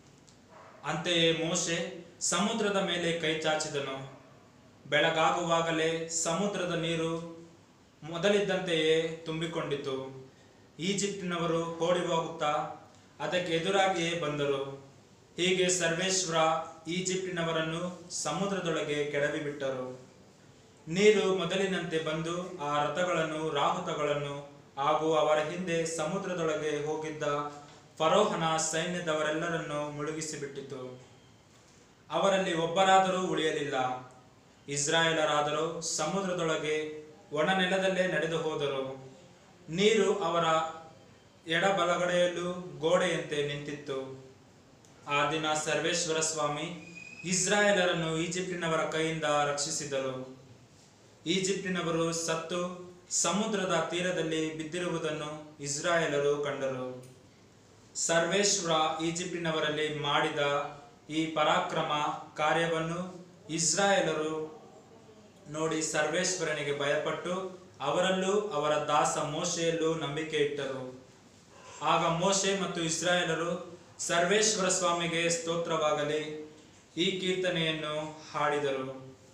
ಅಂತೆಯೇ ಮೋಶೆ ಸಮುದ್ರದ ಮೇಲೆ ಕೈ ಚಾಚಿದನು ಬೆಳಗಾಗುವಾಗಲೇ ಸಮುದ್ರದ ನೀರು ಮೊದಲಿದ್ದಂತೆಯೇ ತುಂಬಿಕೊಂಡಿತು ಈಜಿಪ್ಟಿನವರು ಓಡಿ ಹೋಗುತ್ತಾ ಅದಕ್ಕೆ ಎದುರಾಗಿಯೇ ಬಂದರು ಹೀಗೆ ಸರ್ವೇಶ್ವರ ಈಜಿಪ್ಟಿನವರನ್ನು ಸಮುದ್ರದೊಳಗೆ ಕೆಡವಿ ಬಿಟ್ಟರು ನೀರು ಮೊದಲಿನಂತೆ ಬಂದು ಆ ರಥಗಳನ್ನು ರಾಹುತಗಳನ್ನು ಹಾಗೂ ಅವರ ಹಿಂದೆ ಸಮುದ್ರದೊಳಗೆ ಹೋಗಿದ್ದ ಫರೋಹನ ಸೈನ್ಯದವರೆಲ್ಲರನ್ನು ಮುಳುಗಿಸಿಬಿಟ್ಟಿತು ಅವರಲ್ಲಿ ಒಬ್ಬರಾದರೂ ಉಳಿಯಲಿಲ್ಲ ಇಸ್ರಾಯೇಲರಾದರೂ ಸಮುದ್ರದೊಳಗೆ ಒಣ ನೆಲದಲ್ಲೇ ನಡೆದು ಹೋದರು ನೀರು ಅವರ ಎಡಬಲಗಡೆಯಲ್ಲೂ ಗೋಡೆಯಂತೆ ನಿಂತಿತ್ತು ಆ ದಿನ ಸರ್ವೇಶ್ವರ ಸ್ವಾಮಿ ಇಸ್ರಾಯೇಲರನ್ನು ಈಜಿಪ್ಟಿನವರ ಕೈಯಿಂದ ರಕ್ಷಿಸಿದರು ಈಜಿಪ್ಟಿನವರು ಸತ್ತು ಸಮುದ್ರದ ತೀರದಲ್ಲಿ ಬಿದ್ದಿರುವುದನ್ನು ಇಸ್ರಾಯೇಲರು ಕಂಡರು ಸರ್ವೇಶ್ವರ ಈಜಿಪ್ಟಿನವರಲ್ಲಿ ಮಾಡಿದ ಈ ಪರಾಕ್ರಮ ಕಾರ್ಯವನ್ನು ಇಸ್ರಾಯೇಲರು ನೋಡಿ ಸರ್ವೇಶ್ವರನಿಗೆ ಭಯಪಟ್ಟು ಅವರಲ್ಲೂ ಅವರ ದಾಸ ಮೋಶೆಯಲ್ಲೂ ನಂಬಿಕೆ ಇಟ್ಟರು ಆಗ ಮೋಶೆ ಮತ್ತು ಇಸ್ರಾಯೇಲರು ಸರ್ವೇಶ್ವರ ಸ್ವಾಮಿಗೆ ಸ್ತೋತ್ರವಾಗಲಿ ಈ ಕೀರ್ತನೆಯನ್ನು ಹಾಡಿದರು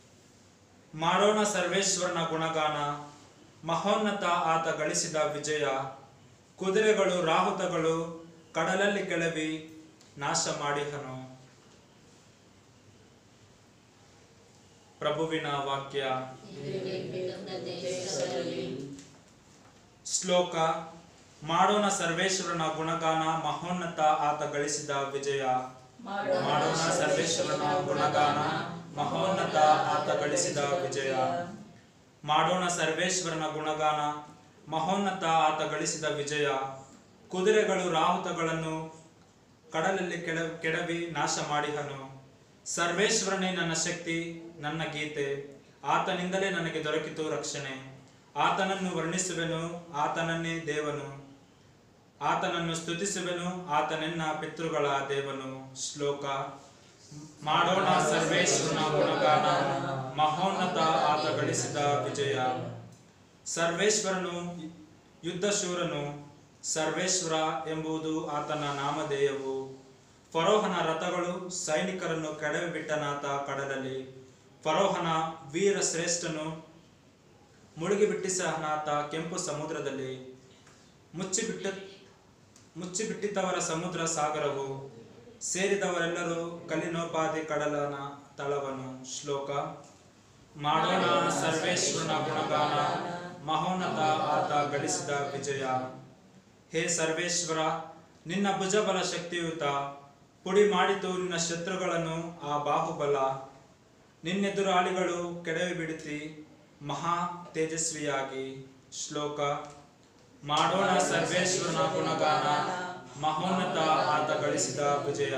ಮಾಡೋಣ ಸರ್ವೇಶ್ವರನ ಗುಣಗಾನ ಮಹೋನ್ನತ ಆತ ಗಳಿಸಿದ ವಿಜಯ ಕುದುರೆಗಳು ರಾಹುತಗಳು ಕಡಲಲ್ಲಿ ಕೆಳವಿ ನಾಶ ಮಾಡಿಹನು ಪ್ರಭುವಿನ ವಾಕ್ಯ ಶ್ಲೋಕ ಮಾಡೋಣ ಸರ್ವೇಶ್ವರನ ಗುಣಗಾನ ಮಹೋನ್ನತ ಆತ ಗಳಿಸಿದ ವಿಜಯ ಮಾಡೋಣ ಸರ್ವೇಶ್ವರನ ಗುಣಗಾನ ಮಹೋನ್ನತ ಆತ ಗಳಿಸಿದ ವಿಜಯ ಮಾಡೋಣ ಸರ್ವೇಶ್ವರನ ಗುಣಗಾನ ಮಹೋನ್ನತ ಆತ ಗಳಿಸಿದ ವಿಜಯ ಕುದುರೆಗಳು ರಾಹುತಗಳನ್ನು ಕಡಲಲ್ಲಿ ಕೆಡ ಕೆಡವಿ ನಾಶ ಮಾಡಿಹನು ಸರ್ವೇಶ್ವರನೇ ನನ್ನ ಶಕ್ತಿ ನನ್ನ ಗೀತೆ ಆತನಿಂದಲೇ ನನಗೆ ದೊರಕಿತು ರಕ್ಷಣೆ ಆತನನ್ನು ವರ್ಣಿಸುವೆನು ಆತನನ್ನೇ ದೇವನು ಆತನನ್ನು ಸ್ತುತಿಸುವೆನು ಆತನೆನ್ನ ಪಿತೃಗಳ ದೇವನು ಶ್ಲೋಕ ಮಾಡೋಣ ಸರ್ವೇಶ್ವರನ ಗುಣಗಾನ ಮಹೋನ್ನತ ಆತ ಗಳಿಸಿದ ವಿಜಯ ಸರ್ವೇಶ್ವರನು ಯುದ್ಧಶೂರನು ಸರ್ವೇಶ್ವರ ಎಂಬುದು ಆತನ ನಾಮಧೇಯವು ಫರೋಹನ ರಥಗಳು ಸೈನಿಕರನ್ನು ಕೆಡವಿ ಬಿಟ್ಟನಾತ ಕಡಲಲ್ಲಿ ಫರೋಹನ ವೀರ ಶ್ರೇಷ್ಠನು ಮುಳುಗಿಬಿಟ್ಟಿಸನಾತ ಕೆಂಪು ಸಮುದ್ರದಲ್ಲಿ ಮುಚ್ಚಿಬಿಟ್ಟ ಮುಚ್ಚಿಬಿಟ್ಟಿದ್ದವರ ಸಮುದ್ರ ಸಾಗರವು ಸೇರಿದವರೆಲ್ಲರೂ ಕಲ್ಲಿನೋಪಾದಿ ಕಡಲನ ತಳವನು ಶ್ಲೋಕ ಮಾಡೋಣ ಸರ್ವೇಶ್ವರನ ಗುಣಗಾನ ಮಹೋನ್ನತ ಆತ ಗಳಿಸಿದ ವಿಜಯ ಹೇ ಸರ್ವೇಶ್ವರ ನಿನ್ನ ಭುಜಬಲ ಶಕ್ತಿಯುತ ಪುಡಿ ಮಾಡಿತು ನಿನ್ನ ಶತ್ರುಗಳನ್ನು ಆ ಬಾಹುಬಲ ನಿನ್ನೆದುರಾಳಿಗಳು ಕೆಡವಿ ಬಿಡುತ್ತಿ ಮಹಾ ತೇಜಸ್ವಿಯಾಗಿ ಶ್ಲೋಕ ಮಾಡೋಣ ಸರ್ವೇಶ್ವರನ ಗುಣಗಾನ ಮಹೋನ್ನತ ಆತ ಗಳಿಸಿದ ವಿಜಯ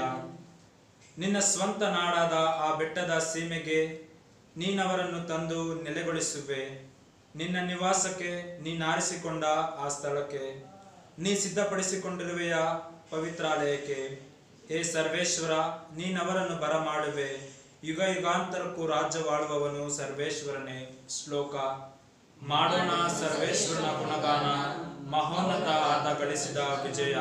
ನಿನ್ನ ಸ್ವಂತ ನಾಡಾದ ಆ ಬೆಟ್ಟದ ಸೀಮೆಗೆ ನೀನವರನ್ನು ತಂದು ನೆಲೆಗೊಳಿಸುವೆ ನಿನ್ನ ನಿವಾಸಕ್ಕೆ ನೀನಾರಿಸಿಕೊಂಡ ಆ ಸ್ಥಳಕ್ಕೆ ನೀ ಸಿದ್ಧಪಡಿಸಿಕೊಂಡಿರುವೆಯ ಪವಿತ್ರಾಲಯಕ್ಕೆ ಹೇ ಸರ್ವೇಶ್ವರ ನೀನವರನ್ನು ಬರಮಾಡುವೆ ಯುಗ ಯುಗಾಂತರಕ್ಕೂ ರಾಜ್ಯವಾಳುವವನು ಸರ್ವೇಶ್ವರನೇ ಶ್ಲೋಕ ಮಾಡೋಣ ಸರ್ವೇಶ್ವರನ ಗುಣಗಾನ ಮಹೋನ್ನತ ಆತ ಗಳಿಸಿದ ವಿಜಯ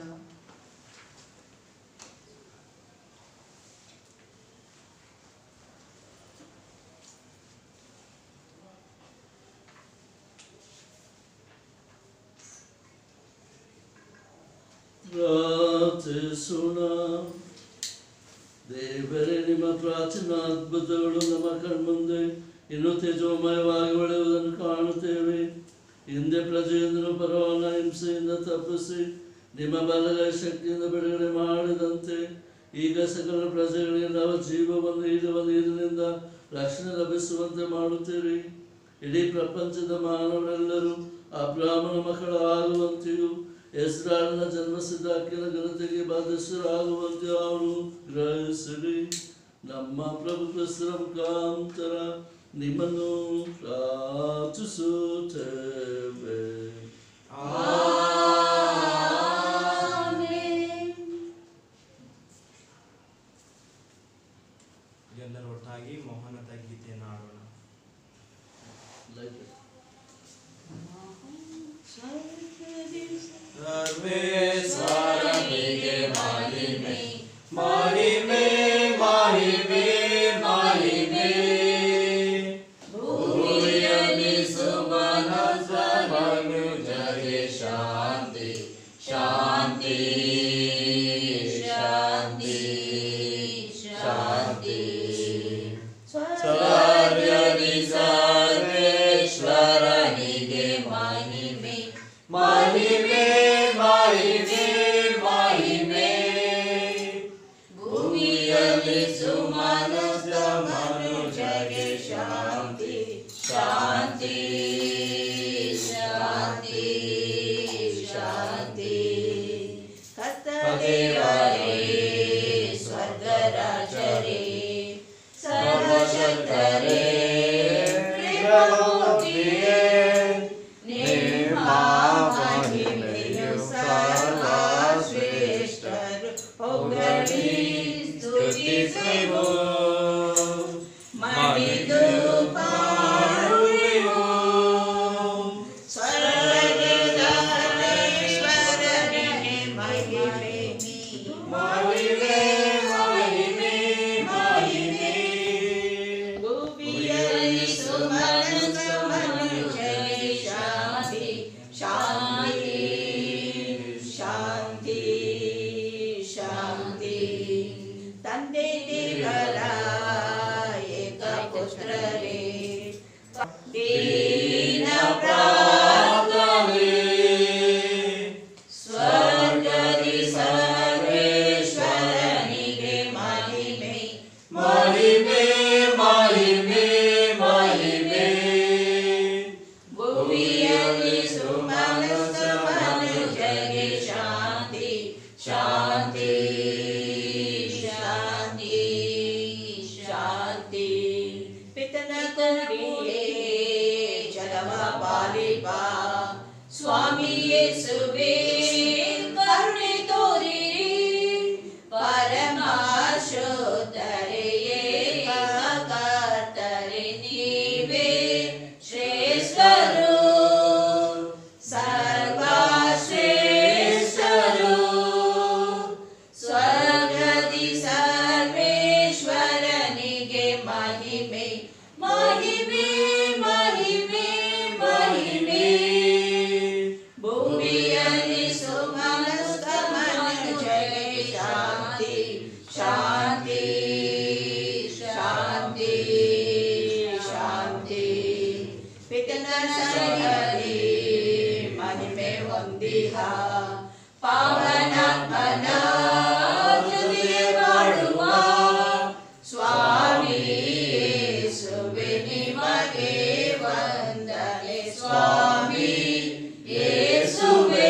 ಪ್ರಾರ್ಥಿಸೋಣ ದೇವರೇ ನಿಮ್ಮ ಪ್ರಾಚೀನ ಅದ್ಭುತಗಳು ನಮ್ಮ ಕಣ್ಮುಂದೆ ಇನ್ನೂ ತೇಜೋಮಯವಾಗಿ ಹೊಳೆಯುವುದನ್ನು ಕಾಣುತ್ತೇವೆ ಹಿಂದೆ ಪ್ರಜೆಯೊಂದನ್ನು ಪರವಾನ ಹಿಂಸೆಯಿಂದ ತಪ್ಪಿಸಿ ನಿಮ್ಮ ಬಲದ ಶಕ್ತಿಯಿಂದ ಬಿಡುಗಡೆ ಮಾಡಿದಂತೆ ಈಗ ಸಕಲ ಪ್ರಜೆಗಳಿಗೆ ನವ ಜೀವವನ್ನು ನೀಡುವ ನೀರಿನಿಂದ ರಕ್ಷಣೆ ಲಭಿಸುವಂತೆ ಮಾಡುತ್ತೀರಿ ಇಡೀ ಪ್ರಪಂಚದ ಮಾನವರೆಲ್ಲರೂ ಆ ಬ್ರಾಹ್ಮಣ ಮಕ್ಕಳ ಆಗುವಂತೆಯೂ ಹೆಸರಾಡಿನ ಜನ್ಮಸಿದ್ಧ ಅಕ್ಕಿನ ಘನತೆಗೆ ಬಾಧ್ಯಸ್ಥರಾಗುವಂತೆ ಅವರು ಗ್ರಹಿಸಿರಿ ನಮ್ಮ ಪ್ರಭು ಕ್ರಿಸ್ತರ ಮುಖಾಂತರ ನಿಮ್ಮನ್ನು ಪ್ರಾರ್ಥಿಸುತ್ತೇವೆ ಎಲ್ಲರೂ ಒಟ್ಟಾಗಿ ಮೋಹನದ ಗೀತೆಯನ್ನು ಆಡೋಣ Like it. ಸರ್ವೇಶ್ವರನಿಗೆ ಮಹಿಮೆ ಮಹಿಮೆ ಮಹಿಮೆ ಮಹಿಮೆ ಭೂಮಿಯಲ್ಲಿ ಸುಮನಸ ಮನುಜಗೆ ಶಾಂತಿ ಶಾಂತಿ ಶಾಂತಿ ಶಾಂತಿ ಸ್ವರ್ಗದಿ ಸರ್ವೇಶ್ವರನಿಗೆ ಮಹಿಮೆ ಮಹಿಮೆ ಮಹಿಮೆ ಮಹಿಮೆ ಭೂಮಿಯಲ್ಲಿ ಸುಮನಸ ಮನುಜಗೆ ಶಾಂತಿ ಶಾಂತಿ ಶಾಂತಿ ಶಾಂತಿ ಕರ್ತದೇವರೇ ಸ್ವರ್ಗರಾಜರೇ ಸರ್ವಶಕ್ತರೇ ಪ್ರಭುವಿಯೇ, ನಿಮ್ಮ ಮಹಿಮೆಯು ಸರ್ವಶ್ರೇಷ್ಠರು ಹೊಗಳಿ ಸ್ತುತಿಸುವು. ಮಣಿದು ಪಾಡುವೆವು. ಸ್ವರ್ಗೇಶ್ವರನಿಗೆ ಮಹಿಮೆ ಮಹಿಮೆ ಮಹಿಮೆ ಮಹಿಮೆ ಭೂಮಿಯಲ್ಲಿ ಸುಮನಸ ಮನುಜರಿಗೆ ಶಾಂತಿ ಶಾಂತಿ ಶಾಂತಿ ಶಾಂತಿ ತಂದೆ ದೇವರ ಏಕ ಪುತ್ರರೇ ದೀನ ಪ್ರಾರ್ಥನೆ ಸ್ವರ್ಗದಿ ಸರ್ವೇಶ್ವರನಿಗೆ ಮಹಿಮೆ ಮಹಿಮೆ ಮಹಿಮೆ ಮಹಿಮೆ ಭೂಮಿಯಲ್ಲಿ ಸುಮನಸ ಮನುಜರಿಗೆ ಶಾಂತಿ ಶಾಂತಿ ಶಾಂತಿ ಶಾಂತಿ ಪಿತನ ಕರುಣೆಯೇ ಜಲವ ಪಾಲಿಪ ಸ್ವಾಮಿ ಯೇಸುವೇ ಕರುಣೆ ತೋರಿರಿ ಪರಮಾಶೋಧರೆಯೇ ಕರ್ತರೆ ನೀವೇ ಶ್ರೇಷ್ಠರು ಸರ್ವಶ್ರೇಷ್ಠರು ಸ್ವರ್ಗದಿ ಸರ್ವೇಶ್ವರನಿಗೆ ಮಹಿಮೆ ಮಹಿಮೆ ಮಹಿಮೆ ಮಹಿಮೆ ಭೂಮಿಯಲ್ಲಿ ಸುಮನಸ್ತ ಮನುಜಗೆ ಶಾಂತಿ ಶಾಂತಿ ಶಾಂತಿ ಶಾಂತಿ ಪಿತನ ಸರಿಯಲಿ ಮಹಿಮೆ ಹೊಂದಿಹ ಪಾವನಾತ್ಮನ ಜೊತೆ ಬಾಳುವ ಸ್ವಾಮಿ ಯೇಸುವೆ ನಿಮಗೆ ವಂದನೆ ಸ್ವಾಮಿ ಯೇಸುವೆ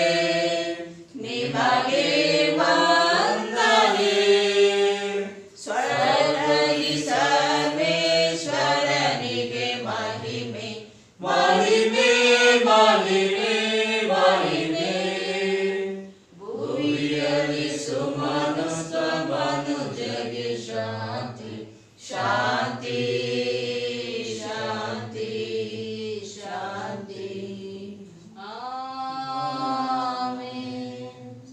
ನಿಮಗೆ ವಂದನೆ ಸ್ವರ್ಗದಿ ಸರ್ವೇಶ್ವರನಿಗೆ ಮಹಿಮೆ ಮಹಿಮೆ ಮಹಿಮೆ ಮಹಿಮೆ ಭೂಮಿಯಲ್ಲಿ ಸುಮನಸ್ತ ಮನುಜಗೆ ಶಾಂತಿ ಶಾಂತಿ ಶಾಂತಿ ಶಾಂತಿ ಆಮೆನ್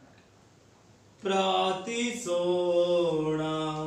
ಪ್ರಾರ್ಥಿಸೋಣ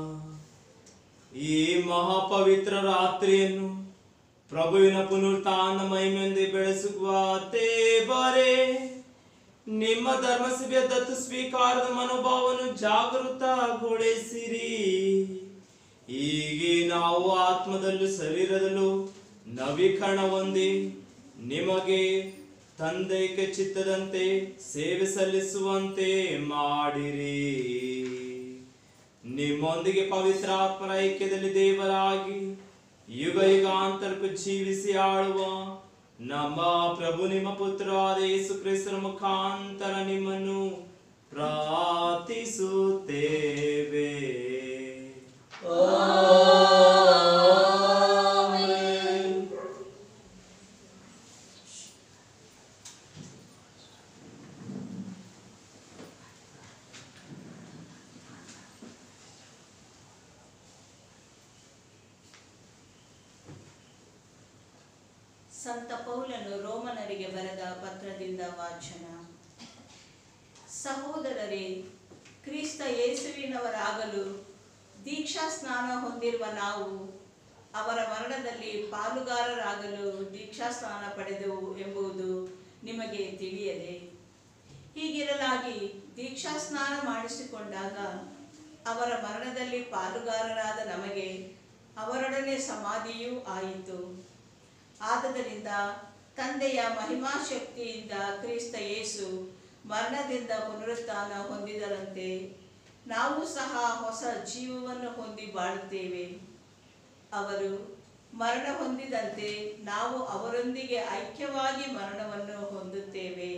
ಈ ಮಹಾಪವಿತ್ರ ರಾತ್ರಿಯನ್ನು ಪ್ರಭುವಿನ ಪುನರುತ್ಥಾನ ಮಹಿಮೆಯೊಂದಿ ಬೆಳೆಸುವ ದೇವರೇ ನಿಮ್ಮ ಧರ್ಮಸಭೆಯ ದತ್ತು ಸ್ವೀಕಾರದ ಮನೋಭಾವವನ್ನು ಜಾಗೃತಗೊಳಿಸಿರಿ ಹೀಗೆ ನಾವು ಆತ್ಮದಲ್ಲೂ ಶರೀರದಲ್ಲೂ ನವೀಕರಣ ಹೊಂದಿ ನಿಮಗೆ ತಂದೆಗೆ ಚಿತ್ತದಂತೆ ಸೇವೆ ಸಲ್ಲಿಸುವಂತೆ ಮಾಡಿರಿ ನಿಮ್ಮೊಂದಿಗೆ ಪವಿತ್ರಾತ್ಮರ ಐಕ್ಯದಲ್ಲಿ ದೇವರಾಗಿ ಯುಗ ಯುಗಾಂತರಕ್ಕೂ ಜೀವಿಸಿ ಆಳುವ ನಮ್ಮ ಪ್ರಭು ನಿಮ್ಮ ಪುತ್ರರಾದ ಯೇಸು ಕ್ರಿಸ್ತರ ಮುಖಾಂತರ ನಿಮ್ಮನ್ನು ಪ್ರಾರ್ಥಿಸುತ್ತೇವೆ ಸಂತ ಪೌಲನು ರೋಮನರಿಗೆ ಬರೆದ ಪತ್ರದಿಂದ ವಾಚನ ಸಹೋದರರೇ ಕ್ರಿಸ್ತ ಯೇಸುವಿನವರಾಗಲು ದೀಕ್ಷಾ ಸ್ನಾನ ಹೊಂದಿರುವ ನಾವು ಅವರ ಮರಣದಲ್ಲಿ ಪಾಲುಗಾರರಾಗಲು ದೀಕ್ಷಾ ಸ್ನಾನ ಪಡೆದೆವು ಎಂಬುದು ನಿಮಗೆ ತಿಳಿಯದೆ ಹೀಗಿರಲಾಗಿ ದೀಕ್ಷಾ ಸ್ನಾನ ಮಾಡಿಸಿಕೊಂಡಾಗ ಅವರ ಮರಣದಲ್ಲಿ ಪಾಲುಗಾರರಾದ ನಮಗೆ ಅವರೊಡನೆ ಸಮಾಧಿಯೂ ಆಯಿತು ಆದದರಿಂದ ತಂದೆಯ ಮಹಿಮಾಶಕ್ತಿಯಿಂದ ಕ್ರಿಸ್ತ ಯೇಸು ಮರಣದಿಂದ ಪುನರುತ್ಥಾನ ಹೊಂದಿದರಂತೆ ನಾವು ಸಹ ಹೊಸ ಜೀವವನ್ನು ಹೊಂದಿ ಬಾಳುತ್ತೇವೆ ಅವರು ಮರಣ ಹೊಂದಿದಂತೆ ನಾವು ಅವರೊಂದಿಗೆ ಐಕ್ಯವಾಗಿ ಮರಣವನ್ನು ಹೊಂದುತ್ತೇವೆ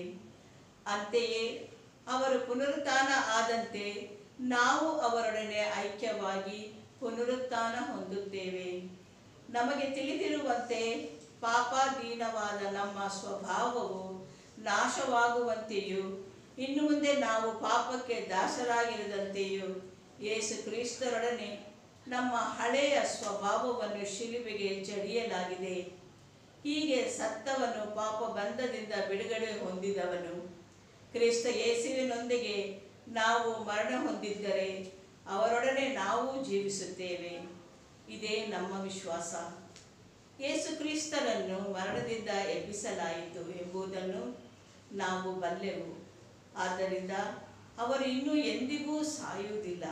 ಅಂತೆಯೇ ಅವರು ಪುನರುತ್ಥಾನ ಆದಂತೆ ನಾವು ಅವರೊಡನೆ ಐಕ್ಯವಾಗಿ ಪುನರುತ್ಥಾನ ಹೊಂದುತ್ತೇವೆ ನಮಗೆ ತಿಳಿದಿರುವಂತೆ ಪಾಪಾಧೀನವಾದ ನಮ್ಮ ಸ್ವಭಾವವು ನಾಶವಾಗುವಂತೆಯೂ ಇನ್ನು ಮುಂದೆ ನಾವು ಪಾಪಕ್ಕೆ ದಾಸರಾಗಿರದಂತೆಯೂ ಯೇಸು ಕ್ರಿಸ್ತರೊಡನೆ ನಮ್ಮ ಹಳೆಯ ಸ್ವಭಾವವನ್ನು ಶಿಲುಬೆಗೆ ಜಡಿಯಲಾಗಿದೆ ಹೀಗೆ ಸತ್ತವನು ಪಾಪ ಬಂಧದಿಂದ ಬಿಡುಗಡೆ ಹೊಂದಿದವನು ಕ್ರಿಸ್ತ ಯೇಸುವಿನೊಂದಿಗೆ ನಾವು ಮರಣ ಹೊಂದಿದ್ದರೆ ಅವರೊಡನೆ ನಾವು ಜೀವಿಸುತ್ತೇವೆ ಇದೇ ನಮ್ಮ ವಿಶ್ವಾಸ ಯೇಸು ಕ್ರಿಸ್ತನನ್ನು ಮರಣದಿಂದ ಎಬ್ಬಿಸಲಾಯಿತು ಎಂಬುದನ್ನು ನಾವು ಬಲ್ಲೆವು ಆದ್ದರಿಂದ ಅವರು ಇನ್ನೂ ಎಂದಿಗೂ ಸಾಯುವುದಿಲ್ಲ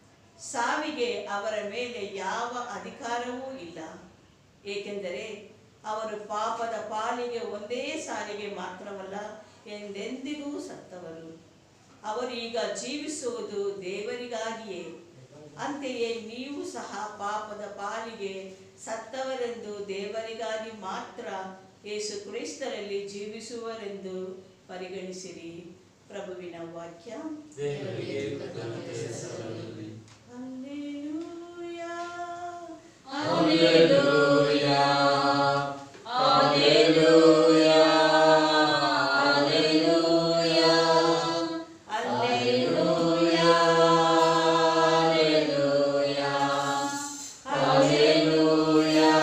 ಸಾವಿಗೆ ಅವರ ಮೇಲೆ ಯಾವ ಅಧಿಕಾರವೂ ಇಲ್ಲ ಏಕೆಂದರೆ ಅವರು ಪಾಪದ ಪಾಲಿಗೆ ಒಂದೇ ಸಾರಿಗೆ ಮಾತ್ರವಲ್ಲ ಎಂದೆಂದಿಗೂ ಸತ್ತವರು ಅವರು ಈಗ ಜೀವಿಸುವುದು ದೇವರಿಗಾಗಿಯೇ ಅಂತೆಯೇ ನೀವು ಸಹ ಪಾಪದ ಪಾಲಿಗೆ ಸತ್ತವರೆಂದು ದೇವರಿಗಾಗಿ ಮಾತ್ರ ಯೇಸು ಕ್ರಿಸ್ತರಲ್ಲಿ ಜೀವಿಸುವರೆಂದು ಪರಿಗಣಿಸಿರಿ ಪ್ರಭುವಿನ ವಾಕ್ಯ ದೇವರಿಗೆ ಕೃತಜ್ಞತೆ ಸಲ್ಲಲಿ. Hallelujah. Hallelujah. Hallelujah. Hallelujah. Hallelujah. Hallelujah.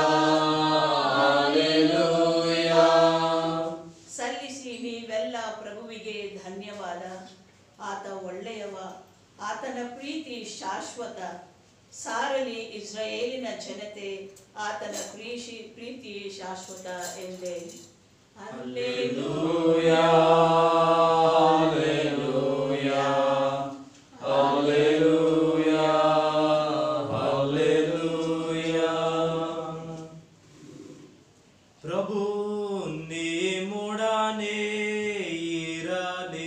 ಸಲ್ಲಿಸಿ ನೀವೆಲ್ಲ ಪ್ರಭುವಿಗೆ ಧನ್ಯವಾದ ಆತ ಒಳ್ಳೆಯವ ಆತನ ಪ್ರೀತಿ ಶಾಶ್ವತ ಸಾರಲಿ ಇಸ್ರಾಯೇಲಿನ ಜನತೆ ಆತನ ಪ್ರೀತಿ ಪ್ರೀತಿ ಶಾಶ್ವತ ಎಂದೇ Hallelujah, hallelujah, hallelujah, hallelujah. ಪ್ರಭು ನಿಮ್ಮೊಡನೆ ಇರಲಿ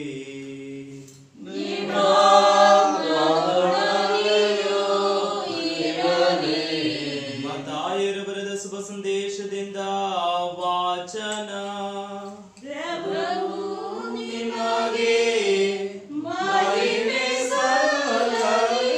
ಮತ್ತಾಯರು ಬರೆದ ಶುಭ ಸಂದೇಶದಿಂದ ವಾಚನ ಪ್ರಭು ನಿಮಗೆ ಮಹಿಮೆ ಸಲ್ಲಲಿ.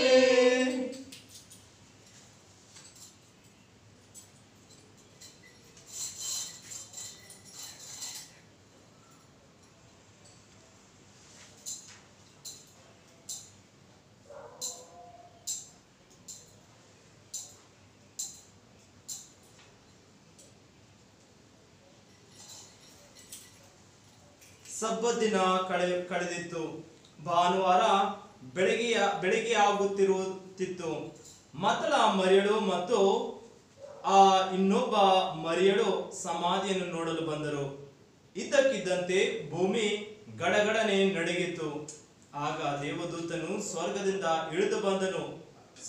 ಸಬ್ಬತ್ ದಿನ ಕಳೆ ಕಳೆದಿತ್ತು ಭಾನುವಾರ ಬೆಳಗ್ಗೆ ಬೆಳಿಗ್ಗೆ ಆಗುತ್ತಿರುತ್ತಿತ್ತು ಮೊದಲ ಮರಿಯಳು ಮತ್ತು ಆ ಇನ್ನೊಬ್ಬ ಮರಿಯಳು ಸಮಾಧಿಯನ್ನು ನೋಡಲು ಬಂದರು ಇದ್ದಕ್ಕಿದ್ದಂತೆ ಭೂಮಿ ಗಡಗಡನೆ ನಡಗಿತು ಆಗ ದೇವದೂತನು ಸ್ವರ್ಗದಿಂದ ಇಳಿದು ಬಂದನು